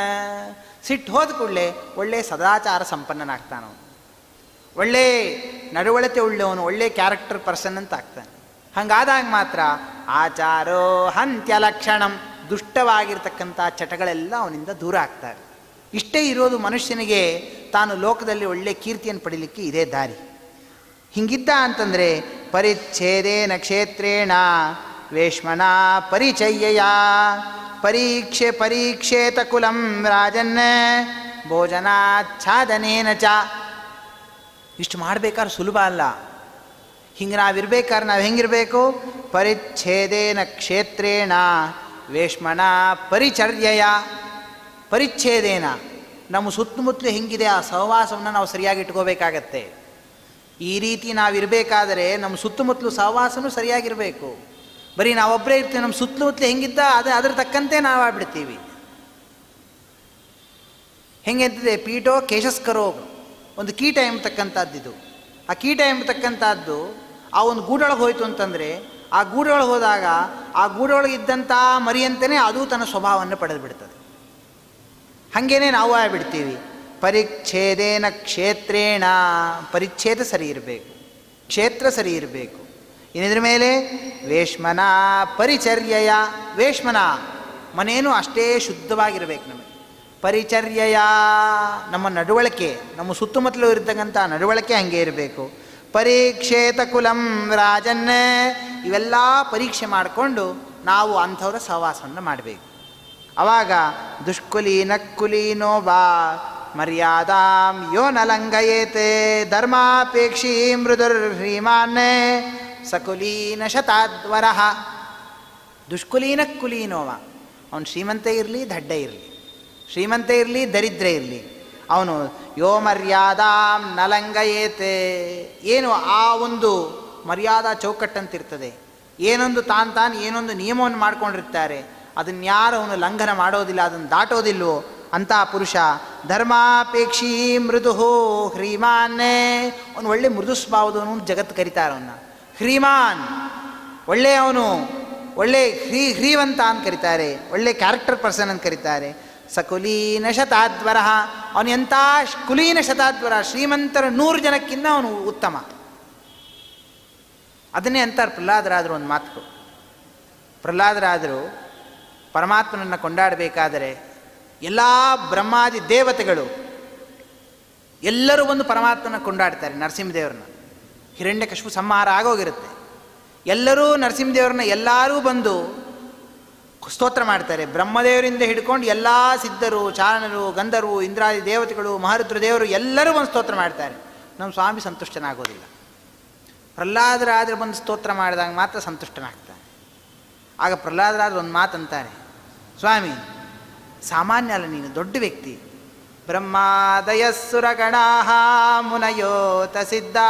ಸಿಟ್ಟು ಹೋದ ಕೂಡಲೇ ಒಳ್ಳೆ ಸದಾಚಾರ ಸಂಪನ್ನನಾಗ್ತಾನವನು ಒಳ್ಳೆ ನಡವಳಿಕೆ ಉಳ್ಳವನು ಒಳ್ಳೆ ಕ್ಯಾರೆಕ್ಟರ್ ಪರ್ಸನ್ ಅಂತ ಆಗ್ತಾನೆ ಹಂಗಾದಾಗ ಮಾತ್ರ ಆಚಾರೋ ಹಂತ್ಯ ಲಕ್ಷಣಂ ದುಷ್ಟವಾಗಿರ್ತಕ್ಕಂಥ ಚಟಗಳೆಲ್ಲ ಅವನಿಂದ ದೂರ ಆಗ್ತಾರೆ ಇಷ್ಟೇ ಇರೋದು ಮನುಷ್ಯನಿಗೆ ತಾನು ಲೋಕದಲ್ಲಿ ಒಳ್ಳೆ ಕೀರ್ತಿಯನ್ನು ಪಡೀಲಿಕ್ಕೆ ಇದೇ ದಾರಿ ಹಿಂಗಿದ್ದ ಅಂತಂದರೆ ಪರಿಚ್ಛೇದೇನ ಕ್ಷೇತ್ರೇಣ ವೇಶ್ಮನ ಪರಿಚಯ್ಯಯ ಪರೀಕ್ಷೆ ಪರೀಕ್ಷೇತ ಕುಲಂ ರಾಜನ್ನ ಭೋಜನಾಚ್ಛಾದನೇನ ಚ ಇಷ್ಟು ಮಾಡ್ಬೇಕಾದ್ರೆ ಸುಲಭ ಅಲ್ಲ ಹಿಂಗೆ ನಾವಿರ್ಬೇಕಾದ್ರೆ ನಾವು ಹೆಂಗಿರಬೇಕು ಪರಿಚ್ಛೇದೇನ ಕ್ಷೇತ್ರೇಣ ವೇಶ್ಮನ ಪರಿಚರ್ಯಯ ಪರಿಚ್ಛೇದೇನ ನಮ್ಮ ಸುತ್ತಮುತ್ತಲು ಹೆಂಗಿದೆ ಆ ಸಹವಾಸವನ್ನು ನಾವು ಸರಿಯಾಗಿ ಇಟ್ಕೋಬೇಕಾಗತ್ತೆ ಈ ರೀತಿ ನಾವಿರಬೇಕಾದರೆ ನಮ್ಮ ಸುತ್ತಮುತ್ತಲು ಸಹವಾಸನೂ ಸರಿಯಾಗಿರಬೇಕು ಬರೀ ನಾವೊಬ್ಬರೇ ಇರ್ತೀವಿ ನಮ್ಮ ಸುತ್ತಮುತ್ತಲು ಹೆಂಗಿದ್ದ ಅದು ಅದ್ರ ತಕ್ಕಂತೆ ನಾವು ಆಗ್ಬಿಡ್ತೀವಿ ಹೆಂಗೆಂತಿದೆ ಪೀಠೋ ಕೇಶಸ್ಕರೋ ಒಂದು ಕೀಟ ಎಂಬತಕ್ಕಂಥದ್ದಿದು ಆ ಕೀಟ ಎಂಬತಕ್ಕಂಥದ್ದು ಆ ಒಂದು ಗೂಡೊಳಗೆ ಹೋಯಿತು ಅಂತಂದರೆ ಆ ಗೂಡೊಳಗೆ ಹೋದಾಗ ಆ ಗೂಡೊಳಗೆ ಇದ್ದಂಥ ಮರಿಯಂತೆಯೇ ಅದು ತನ್ನ ಸ್ವಭಾವವನ್ನು ಪಡೆದು ಬಿಡ್ತದೆ ಹಾಗೇನೆ ನಾವು ಆಗ್ಬಿಡ್ತೀವಿ ಪರಿಚ್ಛೇದೇನ ಕ್ಷೇತ್ರೇಣ ಪರಿಚ್ಛೇದ ಸರಿ ಇರಬೇಕು ಕ್ಷೇತ್ರ ಸರಿ ಇರಬೇಕು ಇನ್ನಿದ್ರ ಮೇಲೆ ವೇಶ್ಮನ ಪರಿಚರ್ಯಯ ವೇಶ್ಮನ ಮನೇನು ಅಷ್ಟೇ ಶುದ್ಧವಾಗಿರ್ಬೇಕು ನಮಗೆ ಪರಿಚರ್ಯಯ ನಮ್ಮ ನಡವಳಿಕೆ ನಮ್ಮ ಸುತ್ತಮುತ್ತಲು ಇರತಕ್ಕಂಥ ನಡವಳಿಕೆ ಹಾಗೆ ಇರಬೇಕು ಪರೀಕ್ಷೇತ ಕುಲಂ ರಾಜನ್ನ ಇವೆಲ್ಲ ಪರೀಕ್ಷೆ ಮಾಡಿಕೊಂಡು ನಾವು ಅಂಥವರ ಸಹವಾಸವನ್ನು ಮಾಡಬೇಕು ಅವಾಗ ದುಷ್ಕುಲೀನ ಕುಲೀನೋ ಬಾ ಮರ್ಯಾದಾಂ ಯೋ ನ ಲಂಘಯೇತೆ ಧರ್ಮಾಪೇಕ್ಷಿ ಮೃದುರ್ ಶ್ರೀಮಾನ್ ಸಕುಲೀನ ಶತಾದ್ವರ ದುಷ್ಕುಲೀನ ಕುಲೀನೋವ ಅವನು ಶ್ರೀಮಂತ ಇರಲಿ ದಡ್ಡ ಇರಲಿ ಶ್ರೀಮಂತ ಇರಲಿ ದರಿದ್ರ ಇರಲಿ ಅವನು ಯೋ ಮರ್ಯಾದಾಂ ನಲಂಗಯೇತೆ ಏನು ಆ ಒಂದು ಮರ್ಯಾದಾ ಚೌಕಟ್ಟಂತಿರ್ತದೆ ಏನೊಂದು ತಾನು ತಾನು ಏನೊಂದು ನಿಯಮವನ್ನು ಮಾಡ್ಕೊಂಡಿರ್ತಾರೆ ಅದನ್ಯಾರು ಅವನು ಲಂಘನ ಮಾಡೋದಿಲ್ಲ ಅದನ್ನು ದಾಟೋದಿಲ್ವೋ ಅಂಥ ಪುರುಷ ಧರ್ಮಾಪೇಕ್ಷಿ ಮೃದು ಹ್ರೀಮಾನ್ನೇ ಅವನು ಒಳ್ಳೆ ಮೃದು ಸ್ವಭಾವದವನು ಅಂತ ಜಗತ್ತು ಕರೀತಾರೆ ಅವನ್ನ ಹ್ರೀಮಾನ್ ಒಳ್ಳೆ ಅವನು ಒಳ್ಳೆ ಹ್ರೀ ಹ್ರೀವಂತ ಅಂತ ಕರೀತಾರೆ ಒಳ್ಳೆ ಕ್ಯಾರೆಕ್ಟರ್ ಪರ್ಸನ್ ಅಂತ ಕರೀತಾರೆ ಸಕುಲೀನ ಶತಾದ್ವರ ಅವನು ಎಂಥ ಶ್- ಕುಲೀನ ಶತಾದ್ವರ ಶ್ರೀಮಂತರ ನೂರು ಜನಕ್ಕಿಂತ ಅವನು ಉತ್ತಮ ಅದನ್ನೇ ಅಂತಾರೆ ಪ್ರಹ್ಲಾದರಾದರು ಒಂದು ಮಾತು ಪ್ರಹ್ಲಾದರಾದರು ಪರಮಾತ್ಮನನ್ನು ಕೊಂಡಾಡಬೇಕಾದರೆ ಎಲ್ಲ ಬ್ರಹ್ಮಾದಿ ದೇವತೆಗಳು ಎಲ್ಲರೂ ಬಂದು ಪರಮಾತ್ಮನ ಕೊಂಡಾಡ್ತಾರೆ ನರಸಿಂಹದೇವ್ರನ್ನ ಹಿರಣ್ಯಕಶಿಪು ಸಂಹಾರ ಆಗೋಗಿರುತ್ತೆ ಎಲ್ಲರೂ ನರಸಿಂಹದೇವ್ರನ್ನ ಎಲ್ಲರೂ ಬಂದು ಸ್ತೋತ್ರ ಮಾಡ್ತಾರೆ ಬ್ರಹ್ಮದೇವರಿಂದ ಹಿಡ್ಕೊಂಡು ಎಲ್ಲ ಸಿದ್ಧರು ಚಾರಣರು ಗಂಧರ್ವು ಇಂದ್ರಾದಿ ದೇವತೆಗಳು ಮಹರುದ್ರ ದೇವರು ಎಲ್ಲರೂ ಬಂದು ಸ್ತೋತ್ರ ಮಾಡ್ತಾರೆ ನಮ್ಮ ಸ್ವಾಮಿ ಸಂತುಷ್ಟನಾಗೋದಿಲ್ಲ ಪ್ರಹ್ಲಾದರಾದ್ರೆ ಬಂದು ಸ್ತೋತ್ರ ಮಾಡಿದಾಗ ಮಾತ್ರ ಸಂತುಷ್ಟನಾಗ್ತಾನೆ ಆಗ ಪ್ರಹ್ಲಾದರಾದ್ರೆ ಒಂದು ಮಾತಂತಾನೆ ಸ್ವಾಮಿ ಸಾಮಾನ್ಯ ಅಲ್ಲ ನೀನು ದೊಡ್ಡ ವ್ಯಕ್ತಿ ಬ್ರಹ್ಮಾದಯಸ್ಸುರಗಣಾ ಮುನಯೋತ ಸಿದ್ಧಾ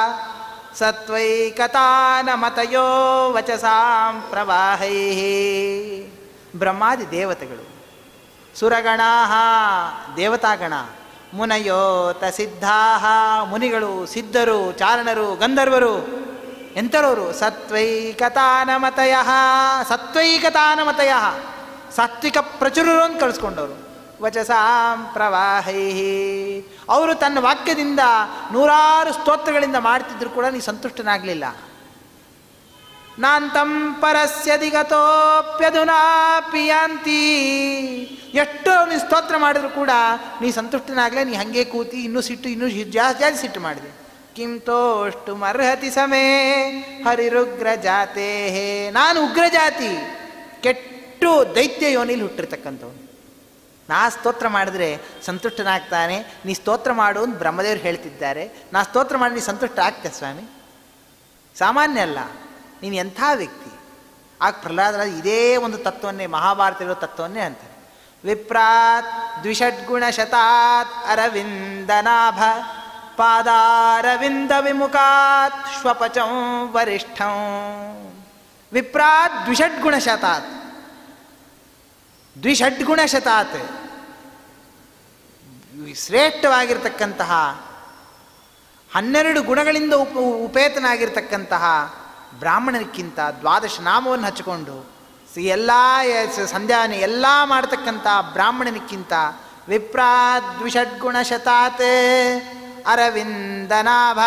ಸತ್ವೈಕತಾನಮತಯೋ ವಚಸಾಂ ಪ್ರವಾಹೈ ಬ್ರಹ್ಮಾದಿ ದೇವತೆಗಳು ಸುರಗಣಾ ದೇವತಾಗಣ ಮುನಯೋತ ಸಿದ್ಧಾ ಮುನಿಗಳು ಸಿದ್ಧರು ಚಾರಣರು ಗಂಧರ್ವರು ಎಂಥರವರು ಸತ್ವೈಕತಾನಮತಯ ಸತ್ವೈಕತಾನಮತಯ ಸಾತ್ವಿಕ ಪ್ರಚುರರು ಅಂತ ಕಳಿಸ್ಕೊಂಡವರು ವಚಸಾಂ ಪ್ರವಾಹೈ ಅವರು ತನ್ನ ವಾಕ್ಯದಿಂದ ನೂರಾರು ಸ್ತೋತ್ರಗಳಿಂದ ಮಾಡ್ತಿದ್ರು ಕೂಡ ನೀ ಸಂತುಷ್ಟನಾಗಲಿಲ್ಲ ನಾಂತಂ ಪರಸ್ಯ ದಿಗತೋಪ್ಯಧುನಾ ಪಿಯಾಂತಿ ಎಷ್ಟು ನೀನು ಸ್ತೋತ್ರ ಮಾಡಿದ್ರು ಕೂಡ ನೀ ಸಂತುಷ್ಟನಾಗಲೇ ನೀ ಹಾಗೆ ಕೂತಿ ಇನ್ನೂ ಸಿಟ್ಟು ಇನ್ನೂ ಹಿ- ಜಾಸ್ತಿ ಜಾಸ್ತಿ ಸಿಟ್ಟು ಮಾಡಿದೆ ಕಿಂ ತೋಷ್ಟು ಮರ್ಹತಿ ಸಮೇ ಹರಿರುಗ್ರ ಜಾತೆ ನಾನು ಉಗ್ರ ಜಾತಿ ಕೆಟ್ಟು ದೈತ್ಯ ಯೋನಿಲಿ ಹುಟ್ಟಿರ್ತಕ್ಕಂಥವ್ನು ನಾ ಸ್ತೋತ್ರ ಮಾಡಿದ್ರೆ ಸಂತುಷ್ಟನಾಗ್ತಾನೆ ನೀ ಸ್ತೋತ್ರ ಮಾಡು ಅಂತ ಬ್ರಹ್ಮದೇವರು ಹೇಳ್ತಿದ್ದಾರೆ ನಾ ಸ್ತೋತ್ರ ಮಾಡಿ ನೀ ಸಂತುಷ್ಟ ಆಗ್ತೆ ಸ್ವಾಮಿ ಸಾಮಾನ್ಯ ಅಲ್ಲ ನೀನು ಎಂಥ ವ್ಯಕ್ತಿ ಆಗ ಪ್ರಹ್ಲಾದರ ಇದೇ ಒಂದು ತತ್ವನ್ನೇ ಮಹಾಭಾರತ ಇರೋ ತತ್ವನ್ನೇ ಅಂತಾರೆ ವಿಪ್ರಾತ್ ದ್ವಿಷಡ್ಗುಣ ಶತಾತ್ ಅರವಿಂದನಾಭ ಪಾದಾರವಿಂದ ವಿಮುಖಾತ್ ಶ್ವಪಚಂ ವರಿಷ್ಠಂ ವಿಪ್ರಾತ್ ದ್ವಿಷಡ್ಗುಣ ಶತಾತ್ ದ್ವಿಷಡ್ಗುಣ ಶತಾತ್ ಶ್ರೇಷ್ಠವಾಗಿರ್ತಕ್ಕಂತಹ ಹನ್ನೆರಡು ಗುಣಗಳಿಂದ ಉಪ ಉಪೇತನಾಗಿರ್ತಕ್ಕಂತಹ ಬ್ರಾಹ್ಮಣನಿಕ್ಕಿಂತ ದ್ವಾದಶ ನಾಮವನ್ನು ಹಚ್ಚಿಕೊಂಡು ಸಿ ಎಲ್ಲ ಸಂಧ್ಯಾನೆ ಎಲ್ಲ ಮಾಡ್ತಕ್ಕಂಥ ಬ್ರಾಹ್ಮಣನಿಕ್ಕಿಂತ ವಿಪ್ರಾದ್ವಿಷಡ್ಗುಣ ಶತಾತ್ ಅರವಿಂದನಾಭ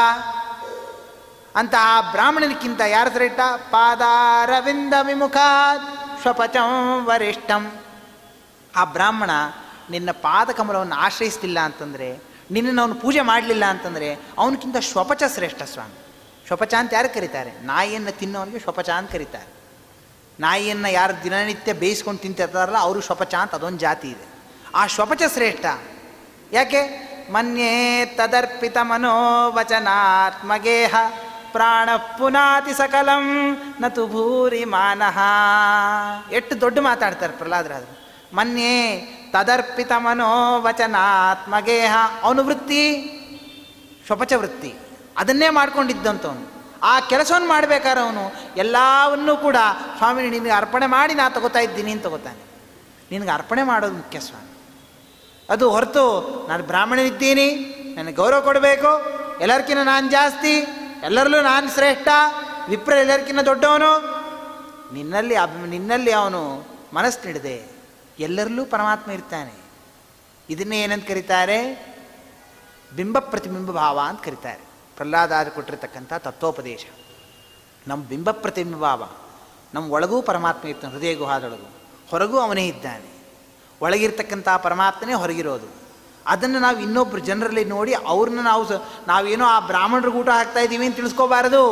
ಅಂತಹ ಬ್ರಾಹ್ಮಣನಿಕ್ಕಿಂತ ಯಾರ ಶ್ರೇಷ್ಠ ಪಾದಾರವಿಂದ ವಿಮುಖಾತ್ ಸ್ವಪಚಂ ವರಿಷ್ಠಂ ಆ ಬ್ರಾಹ್ಮಣ ನಿನ್ನ ಪಾದಕಮಲವನ್ನು ಆಶ್ರಯಿಸಲಿಲ್ಲ ಅಂತಂದರೆ ನಿನ್ನನ್ನು ಅವನು ಪೂಜೆ ಮಾಡಲಿಲ್ಲ ಅಂತಂದರೆ ಅವನಕ್ಕಿಂತ ಶ್ವಪಚ ಶ್ರೇಷ್ಠ ಸ್ವಾಮಿ ಶ್ವಪಚ ಅಂತ ಯಾರು ಕರೀತಾರೆ ನಾಯಿಯನ್ನು ತಿನ್ನೋನಿಗೆ ಶ್ವಪಚ ಅಂತ ಕರೀತಾರೆ ನಾಯಿಯನ್ನು ಯಾರು ದಿನನಿತ್ಯ ಬೇಯಿಸ್ಕೊಂಡು ತಿಂತಿರ್ತಾರಲ್ಲ ಅವರು ಶ್ವಪಚ ಅಂತ ಅದೊಂದು ಜಾತಿ ಇದೆ ಆ ಶ್ವಪಚ ಶ್ರೇಷ್ಠ ಯಾಕೆ ಮನ್ಯೇ ತದರ್ಪಿತ ಮನೋವಚನಾತ್ಮಗೇಹ ಪ್ರಾಣ ಪುನಾತಿ ಸಕಲಂ ನತು ಭೂರಿ ಮಾನಃ ಎಷ್ಟು ದೊಡ್ಡ ಮಾತಾಡ್ತಾರೆ ಪ್ರಹ್ಲಾದರಾದರು ಮನ್ಯೇ ತದರ್ಪಿತ ಮನೋವಚನಾತ್ಮಗೇಹ ಅವನು ವೃತ್ತಿ ಶ್ವಪಚ ವೃತ್ತಿ ಅದನ್ನೇ ಮಾಡ್ಕೊಂಡಿದ್ದಂಥವನು ಆ ಕೆಲಸವನ್ನು ಮಾಡ್ಬೇಕಾದ್ರೆ ಅವನು ಎಲ್ಲವನ್ನೂ ಕೂಡ ಸ್ವಾಮಿ ನಿನಗೆ ಅರ್ಪಣೆ ಮಾಡಿ ನಾ ತಗೋತಾ ಇದ್ದೀನಿ ಅಂತ ತಗೋತಾನೆ ನಿನಗೆ ಅರ್ಪಣೆ ಮಾಡೋದು ಮುಖ್ಯ ಸ್ವಾಮಿ ಅದು ಹೊರತು ನಾನು ಬ್ರಾಹ್ಮಣನಿದ್ದೀನಿ ನನಗೆ ಗೌರವ ಕೊಡಬೇಕು ಎಲ್ಲರಿಗಿಂತ ನಾನು ಜಾಸ್ತಿ ಎಲ್ಲರಲ್ಲೂ ನಾನು ಶ್ರೇಷ್ಠ ವಿಪ್ರ ಎಲ್ಲರಿಗಿಂತ ದೊಡ್ಡವನು ನಿನ್ನಲ್ಲಿ ಅಭಿ ನಿನ್ನಲ್ಲಿ ಅವನು ಮನಸ್ಸು ನೀಡಿದೆ ಎಲ್ಲರಲ್ಲೂ ಪರಮಾತ್ಮ ಇರ್ತಾನೆ ಇದನ್ನೇ ಏನಂತ ಕರೀತಾರೆ ಬಿಂಬ ಪ್ರತಿಬಿಂಬ ಭಾವ ಅಂತ ಕರೀತಾರೆ ಪ್ರಹ್ಲಾದಾದ ಕೊಟ್ಟಿರ್ತಕ್ಕಂಥ ತತ್ವೋಪದೇಶ ನಮ್ಮ ಬಿಂಬ ಪ್ರತಿಬಿಂಬ ಭಾವ ನಮ್ಮ ಒಳಗೂ ಪರಮಾತ್ಮ ಇರ್ತಾನೆ ಹೃದಯ ಗುಹಾದೊಳಗೂ ಹೊರಗೂ ಅವನೇ ಇದ್ದಾನೆ ಒಳಗಿರ್ತಕ್ಕಂಥ ಪರಮಾತ್ಮನೇ ಹೊರಗಿರೋದು ಅದನ್ನು ನಾವು ಇನ್ನೊಬ್ಬರು ಜನರಲ್ಲಿ ನೋಡಿ ಅವ್ರನ್ನ ನಾವು ಸ ನಾವೇನೋ ಆ ಬ್ರಾಹ್ಮಣರಿಗೆ ಊಟ ಹಾಕ್ತಾ ಇದ್ದೀವಿ ಅಂತ ತಿಳಿಸ್ಕೋಬಾರದು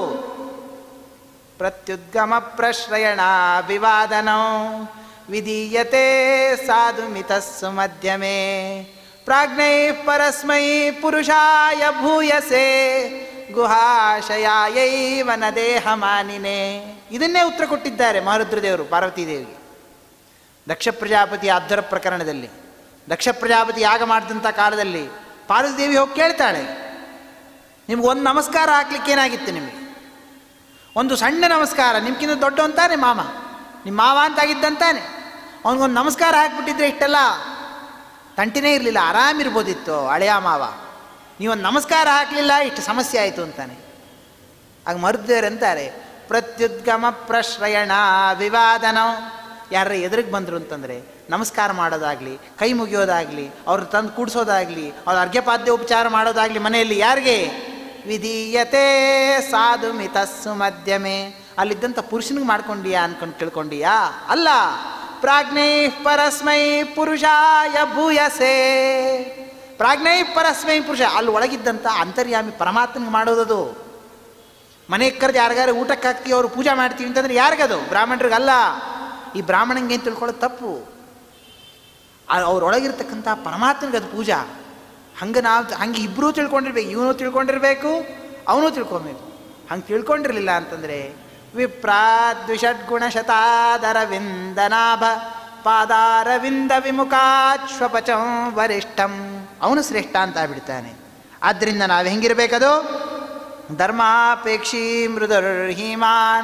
ಪ್ರತ್ಯುದ್ಗಮ ಪ್ರಶ್ರಯಣ ವಿವಾದನೋ ವಿಧೀಯತೆ ಸಾಧು ಮಿತಸ್ಸು ಮಧ್ಯಮೇ ಪ್ರಾಜ್ಞೈ ಪರಸ್ಮೈ ಪುರುಷಾಯ ಭೂಯಸೆ ಗುಹಾಶಯಾಯೈವ ನ ದೇಹ ಮಾನಿನೇ ಇದನ್ನೇ ಉತ್ತರ ಕೊಟ್ಟಿದ್ದಾರೆ ಮಹಾರುದ್ರದೇವರು ಪಾರ್ವತೀ ದೇವಿಗೆ ದಕ್ಷ ಪ್ರಜಾಪತಿ ಅಬ್ಧರ ಪ್ರಕರಣದಲ್ಲಿ ದಕ್ಷ ಪ್ರಜಾಪತಿ ಯಾಗ ಮಾಡಿದಂಥ ಕಾಲದಲ್ಲಿ ಪಾರ್ವತಿ ದೇವಿ ಹೋಗಿ ಕೇಳ್ತಾಳೆ ನಿಮ್ಗೆ ಒಂದು ನಮಸ್ಕಾರ ಹಾಕ್ಲಿಕ್ಕೆ ಏನಾಗಿತ್ತು ನಿಮಗೆ ಒಂದು ಸಣ್ಣ ನಮಸ್ಕಾರ ನಿಮ್ಗಿಂತ ದೊಡ್ಡ ಅಂತಾನೆ ಮಾಮ ನಿಮ್ಮ ಮಾವ ಅಂತಾಗಿದ್ದಂತಾನೆ ಅವನಿಗೊಂದು ನಮಸ್ಕಾರ ಹಾಕ್ಬಿಟ್ಟಿದ್ರೆ ಇಷ್ಟೆಲ್ಲ ತಂಟಿನೇ ಇರಲಿಲ್ಲ ಆರಾಮಿರ್ಬೋದಿತ್ತು ಹಳೆಯ ಮಾವ ನೀವೊಂದು ನಮಸ್ಕಾರ ಹಾಕಲಿಲ್ಲ ಇಷ್ಟು ಸಮಸ್ಯೆ ಆಯಿತು ಅಂತಾನೆ ಆಗ ಮರುದೇವ್ರು ಅಂತಾರೆ ಪ್ರತ್ಯುದ್ಗಮ ಪ್ರಶ್ರಯಣ ವಿವಾದನೋ ಯಾರ ಎದುರಿಗೆ ಬಂದರು ಅಂತಂದರೆ ನಮಸ್ಕಾರ ಮಾಡೋದಾಗಲಿ ಕೈ ಮುಗಿಯೋದಾಗಲಿ ಅವ್ರು ತಂದು ಕೂಡಿಸೋದಾಗಲಿ ಅವ್ರ ಅರ್ಘ್ಯಪಾದ್ಯ ಉಪಚಾರ ಮಾಡೋದಾಗಲಿ ಮನೆಯಲ್ಲಿ ಯಾರಿಗೆ ವಿಧೀಯತೆ ಸಾಧು ಮಿತಸ್ಸು ಮಧ್ಯಮೆ ಅಲ್ಲಿದ್ದಂಥ ಪುರುಷನಿಗೆ ಮಾಡ್ಕೊಂಡಿಯಾ ಅನ್ಕೊಂಡು ತಿಳ್ಕೊಂಡಿಯಾ ಅಲ್ಲ ಪ್ರಾಜ್ಞೈ ಪರಸ್ಮೈ ಪುರುಷಾಯ ಭೂಯಸೆ ಪ್ರಾಜ್ಞೈ ಪರಸ್ಮೈ ಪುರುಷ ಅಲ್ಲಿ ಒಳಗಿದ್ದಂಥ ಅಂತರ್ಯಾಮಿ ಪರಮಾತ್ಮನಿಗೆ ಮಾಡೋದದು ಮನೆಗೆ ಕರೆದು ಯಾರಿಗಾರು ಊಟಕ್ಕೆ ಹಾಕ್ತೀವಿ ಅವರು ಪೂಜೆ ಮಾಡ್ತೀವಿ ಅಂತಂದ್ರೆ ಯಾರಿಗದು ಬ್ರಾಹ್ಮಣರಿಗಲ್ಲ ಈ ಬ್ರಾಹ್ಮಣಂಗೆ ಏನು ತಿಳ್ಕೊಳ್ಳೋದು ತಪ್ಪು ಅವ್ರೊಳಗಿರ್ತಕ್ಕಂಥ ಪರಮಾತ್ಮನಿಗೆ ಅದು ಪೂಜಾ ಹಂಗೆ ನಾವು ಹಂಗೆ ಇಬ್ಬರೂ ತಿಳ್ಕೊಂಡಿರ್ಬೇಕು ಇವನು ತಿಳ್ಕೊಂಡಿರ್ಬೇಕು ಅವನು ತಿಳ್ಕೊಬೇಕು ಹಂಗೆ ತಿಳ್ಕೊಂಡಿರಲಿಲ್ಲ ಅಂತಂದರೆ ವಿಪ್ರಾದ್ವಿಷಡ್ಗುಣ ಶತಾದರವಿಂದನಾಭ ಪಾದಾರವಿಂದ ವಿಮುಖಾಶ್ವಪಚಂ ವರಿಷ್ಠಂ ಅವನು ಶ್ರೇಷ್ಠ ಅಂತ ಬಿಡ್ತಾನೆ ಆದ್ದರಿಂದ ನಾವು ಹೆಂಗಿರಬೇಕದು ಧರ್ಮಾಪೇಕ್ಷಿ ಮೃದುರ್ಹೀಮಾನ್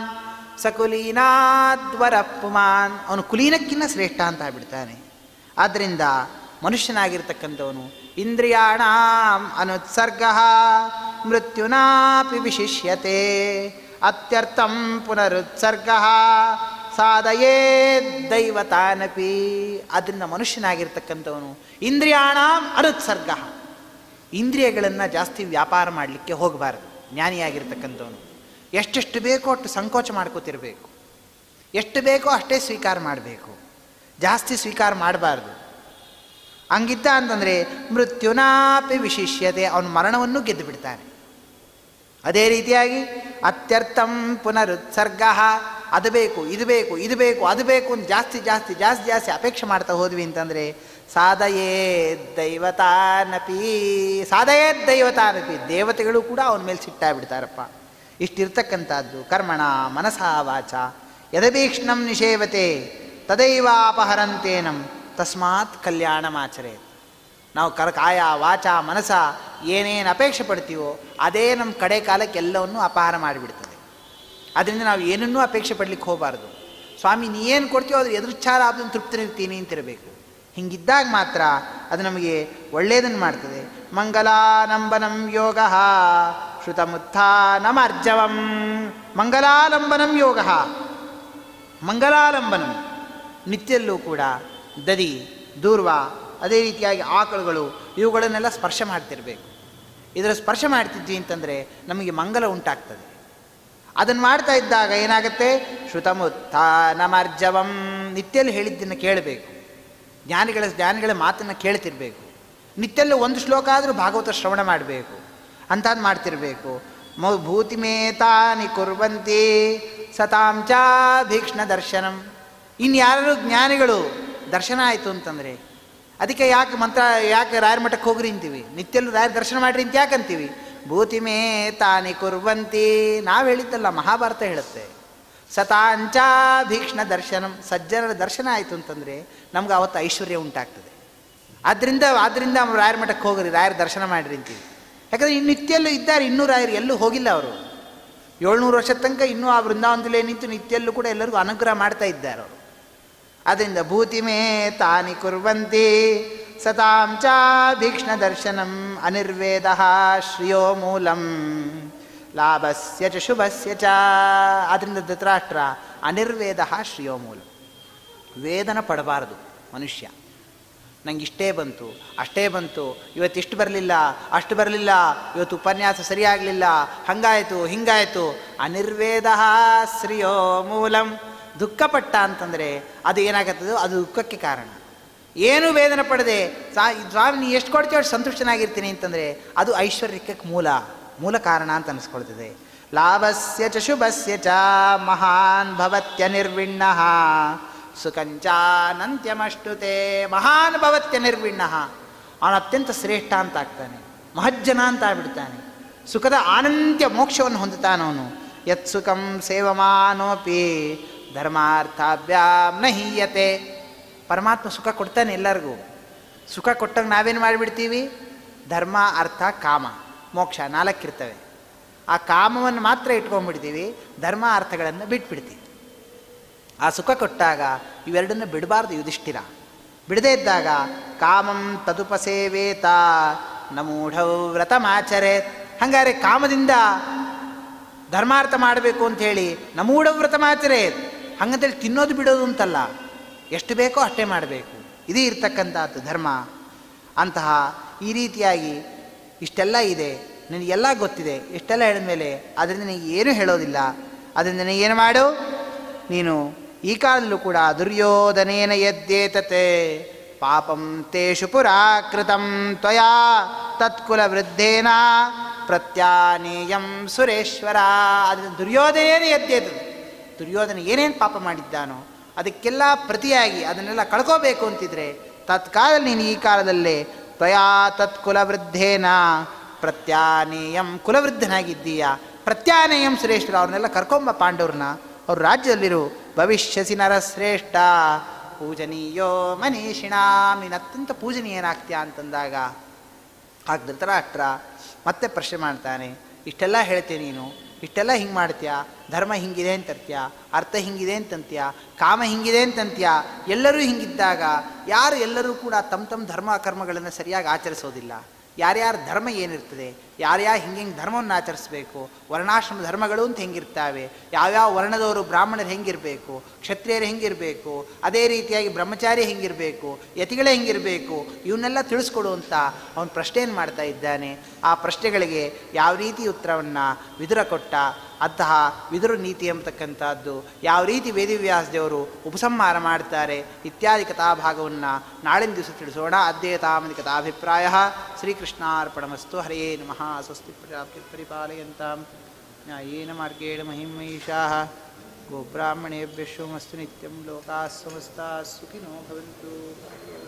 ಸಕುಲೀನಾದ್ವರ ಪುಮಾನ್ ಅವನು ಕುಲೀನಕ್ಕಿನ್ನ ಶ್ರೇಷ್ಠ ಅಂತ ಬಿಡ್ತಾನೆ ಆದ್ದರಿಂದ ಮನುಷ್ಯನಾಗಿರ್ತಕ್ಕಂಥವನು ಇಂದ್ರಿಯಾಣ ಅನುತ್ಸರ್ಗ ಮೃತ್ಯುನಾಪಿ ವಿಶಿಷ್ಯತೆ ಅತ್ಯರ್ಥಂ ಪುನರುತ್ಸರ್ಗ ಸಾಧಯೇ ದೈವತಾನಪಿ ಆದ್ದರಿಂದ ಮನುಷ್ಯನಾಗಿರ್ತಕ್ಕಂಥವನು ಇಂದ್ರಿಯಾಣ ಅನುತ್ಸರ್ಗ ಇಂದ್ರಿಯಗಳನ್ನು ಜಾಸ್ತಿ ವ್ಯಾಪಾರ ಮಾಡಲಿಕ್ಕೆ ಹೋಗಬಾರದು ಜ್ಞಾನಿಯಾಗಿರ್ತಕ್ಕಂಥವನು ಎಷ್ಟೆಷ್ಟು ಬೇಕೋ ಅಷ್ಟು ಸಂಕೋಚ ಮಾಡ್ಕೋತಿರ್ಬೇಕು ಎಷ್ಟು ಬೇಕೋ ಅಷ್ಟೇ ಸ್ವೀಕಾರ ಮಾಡಬೇಕು ಜಾಸ್ತಿ ಸ್ವೀಕಾರ ಮಾಡಬಾರ್ದು ಹಂಗಿದ್ದ ಅಂತಂದರೆ ಮೃತ್ಯುನಾಪಿ ವಿಶಿಷ್ಯತೆ ಅವನು ಮರಣವನ್ನು ಗೆದ್ದು ಬಿಡ್ತಾನೆ ಅದೇ ರೀತಿಯಾಗಿ ಅತ್ಯರ್ಥಂ ಪುನರುತ್ಸರ್ಗ ಅದು ಬೇಕು ಇದು ಬೇಕು ಇದು ಬೇಕು ಅದು ಬೇಕು ಅಂತ ಜಾಸ್ತಿ ಜಾಸ್ತಿ ಜಾಸ್ತಿ ಜಾಸ್ತಿ ಅಪೇಕ್ಷೆ ಮಾಡ್ತಾ ಹೋದ್ವಿ ಅಂತಂದರೆ ಸಾಧಯೇ ದೈವತಾನಪಿ ಸಾಧಯೇ ದೈವತಾನಪಿ ದೇವತೆಗಳು ಕೂಡ ಅವನ ಮೇಲೆ ಸಿಟ್ಟಾಗ್ಬಿಡ್ತಾರಪ್ಪ ಇಷ್ಟಿರ್ತಕ್ಕಂಥದ್ದು ಕರ್ಮಣ ಮನಸ ವಾಚ ಯದಭೀಕ್ಷ್ಣಂ ನಿಷೇವತೆ ತದೈವಾಪಹರಂತೇನಂ ತಸ್ಮಾತ್ ಕಲ್ಯಾಣಮಾಚರೇತ್ ನಾವು ಕರ ಕಾಯ ವಾಚ ಮನಸ ಏನೇನು ಅಪೇಕ್ಷೆ ಪಡ್ತೀವೋ ಅದೇ ನಮ್ಮ ಕಡೆ ಕಾಲಕ್ಕೆ ಎಲ್ಲವನ್ನೂ ಅಪಹಾರ ಮಾಡಿಬಿಡ್ತದೆ ಅದರಿಂದ ನಾವು ಏನನ್ನೂ ಅಪೇಕ್ಷೆ ಪಡ್ಲಿಕ್ಕೆ ಹೋಗಬಾರ್ದು ಸ್ವಾಮಿ ನೀ ಏನು ಕೊಡ್ತೀವೋ ಅದ್ರ ಎದುರುಚ್ಚಾರ ಅದನ್ನು ತೃಪ್ತಿರ್ತೀನಿ ಅಂತಿರಬೇಕು ಹಿಂಗಿದ್ದಾಗ ಮಾತ್ರ ಅದು ನಮಗೆ ಒಳ್ಳೆಯದನ್ನು ಮಾಡ್ತದೆ ಮಂಗಲಾನಂಬನಂ ಯೋಗ ಶ್ರುತಮುತ್ಥಾನಮರ್ಜವಂ ಮಂಗಲಾಲಂಬನಂ ಯೋಗ ಮಂಗಲಾಲಂಬನಂ ನಿತ್ಯಲ್ಲೂ ಕೂಡ ದದಿ ದೂರ್ವ ಅದೇ ರೀತಿಯಾಗಿ ಆಕಳುಗಳು ಇವುಗಳನ್ನೆಲ್ಲ ಸ್ಪರ್ಶ ಮಾಡ್ತಿರ್ಬೇಕು ಇದರ ಸ್ಪರ್ಶ ಮಾಡ್ತಿದ್ವಿ ಅಂತಂದರೆ ನಮಗೆ ಮಂಗಲ ಉಂಟಾಗ್ತದೆ ಅದನ್ನು ಮಾಡ್ತಾ ಇದ್ದಾಗ ಏನಾಗುತ್ತೆ ಶ್ರುತಮುತ್ಥಾನಮರ್ಜವಂ ನಿತ್ಯಲ್ಲಿ ಹೇಳಿದ್ದನ್ನು ಕೇಳಬೇಕು ಜ್ಞಾನಿಗಳ ಜ್ಞಾನಿಗಳ ಮಾತನ್ನು ಕೇಳ್ತಿರ್ಬೇಕು ನಿತ್ಯಲ್ಲೂ ಒಂದು ಶ್ಲೋಕ ಆದರೂ ಭಾಗವತ ಶ್ರವಣ ಮಾಡಬೇಕು ಅಂಥದ್ದು ಮಾಡ್ತಿರ್ಬೇಕು ಮೌ ಭೂತಿಮೇತಾನಿ ಕುರ್ವಂತಿ ಸತಾಂ ಚ ಭೀಕ್ಷ್ಣ ದರ್ಶನಂ ಇನ್ನು ಯಾರು ಜ್ಞಾನಿಗಳು ದರ್ಶನ ಆಯಿತು ಅಂತಂದರೆ ಅದಕ್ಕೆ ಯಾಕೆ ಮಂತ್ರ ಯಾಕೆ ರಾಯರ ಮಠಕ್ಕೆ ಹೋಗ್ರಿ ಅಂತೀವಿ ನಿತ್ಯಲ್ಲೂ ರಾಯರ ದರ್ಶನ ಮಾಡ್ರಿ ಅಂತ ಯಾಕೆ ಅಂತೀವಿ ಭೂತಿಮೇ ತಾನಿ ಕುರ್ವಂತಿ ನಾವು ಹೇಳಿದ್ದಲ್ಲ ಮಹಾಭಾರತ ಹೇಳುತ್ತೆ ಸತಾಂಚ ಭೀಕ್ಷ್ಣ ದರ್ಶನಂ ಸಜ್ಜನರ ದರ್ಶನ ಆಯಿತು ಅಂತಂದರೆ ನಮ್ಗೆ ಅವತ್ತು ಐಶ್ವರ್ಯ ಉಂಟಾಗ್ತದೆ ಆದ್ದರಿಂದ ಆದ್ದರಿಂದ ರಾಯರ ಮಠಕ್ಕೆ ಹೋಗ್ರಿ ರಾಯರ ದರ್ಶನ ಮಾಡಿರಿ ಅಂತೀವಿ ಯಾಕಂದರೆ ಇನ್ನು ನಿತ್ಯಲ್ಲೂ ಇದ್ದಾರೆ ಇನ್ನೂ ರಾಯರು ಎಲ್ಲೂ ಹೋಗಿಲ್ಲ ಅವರು ಏಳ್ನೂರು ವರ್ಷದ ತನಕ ಇನ್ನೂ ಆ ವೃಂದಾವನದಲ್ಲೇ ನಿಂತು ನಿತ್ಯಲ್ಲೂ ಕೂಡ ಎಲ್ಲರಿಗೂ ಅನುಗ್ರಹ ಮಾಡ್ತಾ ಇದ್ದಾರೆ ಅವರು ಅದರಿಂದ ಭೂತಿಮೇ ತಾನಿ ಕುರ್ವಂತಿ ಸತಾಂ ಚ ಭೀಕ್ಷ್ಣ ದರ್ಶನಂ ಅನಿರ್ವೇದ ಶ್ರಿಯೋ ಮೂಲಂ ಲಾಭಸ್ಯ ಚ ಶುಭಸ್ಯ ಚ ಆದ್ದರಿಂದ ಧೃತರಾಷ್ಟ್ರ ಅನಿರ್ವೇದ ಶ್ರಿಯೋ ಮೂಲ ವೇದನ ಪಡಬಾರದು ಮನುಷ್ಯ ನಂಗೆ ಇಷ್ಟೇ ಬಂತು ಅಷ್ಟೇ ಬಂತು ಇವತ್ತಿಷ್ಟು ಬರಲಿಲ್ಲ ಅಷ್ಟು ಬರಲಿಲ್ಲ ಇವತ್ತು ಉಪನ್ಯಾಸ ಸರಿಯಾಗಲಿಲ್ಲ ಹಂಗಾಯಿತು ಹಿಂಗಾಯಿತು ಅನಿರ್ವೇದ ಶ್ರಿಯೋ ಮೂಲಂ ದುಃಖಪಟ್ಟ ಅಂತಂದರೆ ಅದು ಏನಾಗತ್ತದೋ ಅದು ದುಃಖಕ್ಕೆ ಕಾರಣ ಏನು ವೇದನೆ ಪಡದೆ ಸಾ ಸ್ವಾಮಿ ನೀ ಎಷ್ಟು ಕೊಡ್ತೀವಿ ಅಷ್ಟು ಸಂತುಷ್ಟನಾಗಿರ್ತೀನಿ ಅಂತಂದರೆ ಅದು ಐಶ್ವರ್ಯಕ್ಕೆ ಮೂಲ ಮೂಲ ಕಾರಣ ಅಂತ ಅನಿಸ್ಕೊಳ್ತದೆ ಲಾಭಸ್ಯ ಚ ಶುಭಸ್ಯ ಚ ಮಹಾನ್ ಭವತ್ಯ ನಿರ್ವಿಣ್ಣ ಸುಕಂಚಾನಂತ್ಯಮಷ್ಟುತೆ ಮಹಾನ್ ಭವತ್ಯ ನಿರ್ವಿಣ್ಣ ಅವನು ಅತ್ಯಂತ ಶ್ರೇಷ್ಠ ಅಂತ ಆಗ್ತಾನೆ ಮಹಜ್ಜನ ಅಂತ ಆಗ್ಬಿಡ್ತಾನೆ ಸುಖದ ಆನಂತ್ಯ ಮೋಕ್ಷವನ್ನು ಹೊಂದುತ್ತಾನವನು ಯತ್ ಸುಖಂ ಸೇವಮಾನೋಪಿ ಧರ್ಮಾರ್ಥಾಭ್ಯಾಂ ನ ಹೀಯತೆ ಪರಮಾತ್ಮ ಸುಖ ಕೊಡ್ತಾನೆ ಎಲ್ಲರಿಗೂ ಸುಖ ಕೊಟ್ಟಾಗ ನಾವೇನು ಮಾಡಿಬಿಡ್ತೀವಿ ಧರ್ಮ ಅರ್ಥ ಕಾಮ ಮೋಕ್ಷ ನಾಲ್ಕಿರ್ತವೆ ಆ ಕಾಮವನ್ನು ಮಾತ್ರ ಇಟ್ಕೊಂಡ್ಬಿಡ್ತೀವಿ ಧರ್ಮ ಅರ್ಥಗಳನ್ನು ಬಿಟ್ಬಿಡ್ತೀವಿ ಆ ಸುಖ ಕೊಟ್ಟಾಗ ಇವೆರಡನ್ನು ಬಿಡಬಾರ್ದು ಯುಧಿಷ್ಠಿರ ಬಿಡದೇ ಇದ್ದಾಗ ಕಾಮಂ ತದುಪಸೇವೇತ ನಮೂಢೌ ವ್ರತಮಾಚರೆ ಹಂಗಾರೆ ಕಾಮದಿಂದ ಧರ್ಮಾರ್ಥ ಮಾಡಬೇಕು ಅಂಥೇಳಿ ನಮೂಢ ವ್ರತಮಾಚರೆ ಹಂಗಂತೇಳಿ ತಿನ್ನೋದು ಬಿಡೋದು ಅಂತಲ್ಲ ಎಷ್ಟು ಬೇಕೋ ಅಷ್ಟೇ ಮಾಡಬೇಕು ಇದೇ ಇರ್ತಕ್ಕಂಥದ್ದು ಧರ್ಮ ಅಂತಹ ಈ ರೀತಿಯಾಗಿ ಇಷ್ಟೆಲ್ಲ ಇದೆ ನಿನಗೆಲ್ಲ ಗೊತ್ತಿದೆ ಇಷ್ಟೆಲ್ಲ ಹೇಳಿದ ಮೇಲೆ ಅದರಿಂದ ನಿನಗೆ ಏನೂ ಹೇಳೋದಿಲ್ಲ ಅದರಿಂದ ನೀನು ಏನು ಮಾಡು ನೀನು ಈ ಕಾಲದಲ್ಲೂ ಕೂಡ ದುರ್ಯೋಧನೇನ ಯದ್ದೇತತೆ ಪಾಪಂ ತೇಷು ಪುರಾಕೃತಂ ತ್ವಯಾ ತತ್ಕುಲ ವೃದ್ಧೇನ ಪ್ರತ್ಯಾನೇಯಂ ಸುರೇಶ್ವರ ಅದರಿಂದ ದುರ್ಯೋಧನೇನ ಎದ್ದೇತದೆ ದುರ್ಯೋಧನ ಏನೇನು ಪಾಪ ಮಾಡಿದ್ದಾನೋ ಅದಕ್ಕೆಲ್ಲ ಪ್ರತಿಯಾಗಿ ಅದನ್ನೆಲ್ಲ ಕಳ್ಕೋಬೇಕು ಅಂತಿದ್ರೆ ತತ್ಕಾಲದಲ್ಲಿ ನೀನು ಈ ಕಾಲದಲ್ಲೇ ತ್ವಯಾ ತತ್ಕುಲ ವೃದ್ಧೇನ ಪ್ರತ್ಯಾನೇಯಂ ಕುಲವೃದ್ಧನಾಗಿದ್ದೀಯ ಪ್ರತ್ಯಾನೇಯಂ ಶ್ರೇಷ್ಠರು ಅವ್ರನ್ನೆಲ್ಲ ಕರ್ಕೊಂಬ ಪಾಂಡವ್ರನ್ನ ಅವ್ರ ರಾಜ್ಯದಲ್ಲಿರು ಭವಿಷ್ಯಸಿ ನರಶ್ರೇಷ್ಠ ಪೂಜನೀಯೋ ಮನೀಷಿಣಾಮ್ ನೀನು ಅತ್ಯಂತ ಪೂಜನೀಯನಾಗ್ತೀಯ ಅಂತಂದಾಗ ಆಗ ಧೃತರಾಷ್ಟ್ರ ಮತ್ತೆ ಪ್ರಶ್ನೆ ಮಾಡ್ತಾನೆ ಇಷ್ಟೆಲ್ಲ ಹೇಳ್ತೀಯ ನೀನು ಇಷ್ಟೆಲ್ಲ ಹಿಂಗೆ ಮಾಡ್ತೀಯ ಧರ್ಮ ಹಿಂಗಿದೆ ಅಂತಂತ್ಯ ಅರ್ಥ ಹಿಂಗಿದೆ ಅಂತಂತ್ಯ ಕಾಮ ಹಿಂಗಿದೆ ಅಂತಂತ್ಯ ಎಲ್ಲರೂ ಹಿಂಗಿದ್ದಾಗ ಯಾರು ಎಲ್ಲರೂ ಕೂಡ ತಮ್ಮ ತಮ್ಮ ಧರ್ಮ ಕರ್ಮಗಳನ್ನು ಸರಿಯಾಗಿ ಆಚರಿಸೋದಿಲ್ಲ ಯಾರ್ಯಾರ ಧರ್ಮ ಏನಿರ್ತದೆ ಯಾರ್ಯಾರು ಹಿಂಗೆ ಹಿಂಗೆ ಧರ್ಮವನ್ನು ಆಚರಿಸ್ಬೇಕು ವರ್ಣಾಶ್ರಮ ಧರ್ಮಗಳು ಅಂತ ಹೆಂಗಿರ್ತಾವೆ ಯಾವ್ಯಾವ ವರ್ಣದವರು ಬ್ರಾಹ್ಮಣರು ಹೆಂಗಿರಬೇಕು ಕ್ಷತ್ರಿಯರು ಹೆಂಗಿರಬೇಕು ಅದೇ ರೀತಿಯಾಗಿ ಬ್ರಹ್ಮಚಾರಿ ಹೆಂಗಿರಬೇಕು ಯತಿಗಳೇ ಹೆಂಗಿರಬೇಕು ಇವನ್ನೆಲ್ಲ ತಿಳಿಸ್ಕೊಡು ಅಂತ ಅವನು ಪ್ರಶ್ನೆಯನ್ನು ಮಾಡ್ತಾ ಇದ್ದಾನೆ ಆ ಪ್ರಶ್ನೆಗಳಿಗೆ ಯಾವ ರೀತಿ ಉತ್ತರವನ್ನು ವಿದುರ ಕೊಟ್ಟ ಅಂತಹ ವಿದುರ ನೀತಿ ಎಂಬತಕ್ಕಂಥದ್ದು ಯಾವ ರೀತಿ ವೇದಿವ್ಯಾಸ ದೇವರು ಉಪಸಂಹಾರ ಮಾಡ್ತಾರೆ ಇತ್ಯಾದಿ ಕಥಾಭಾಗವನ್ನು ನಾಳಿನ ದಿವಸ ತಿಳಿಸೋಣ ಅದ್ಯತಾಮದಿ ಕಥಾಭಿಪ್ರಾಯ ಶ್ರೀಕೃಷ್ಣಾರ್ಪಣಮಸ್ತು ಹರೇ ನಮಃ ಸ್ವಸ್ತಿ ಪ್ರಜಾಪತಿ ಪರಿಪಾಲಯಂತಾಂ ನ್ಯಾಯೇನ ಮಾರ್ಗೇಣ ಮಹಿಮೈಷಾ ಗೋಬ್ರಾಹ್ಮಣೇಭ್ಯ ಶೋಮಸ್ತು ನಿತ್ಯಂ ಲೋಕಾಃ ಸಮಸ್ತಾಃ ಸುಖಿನೋ ಭವಂತು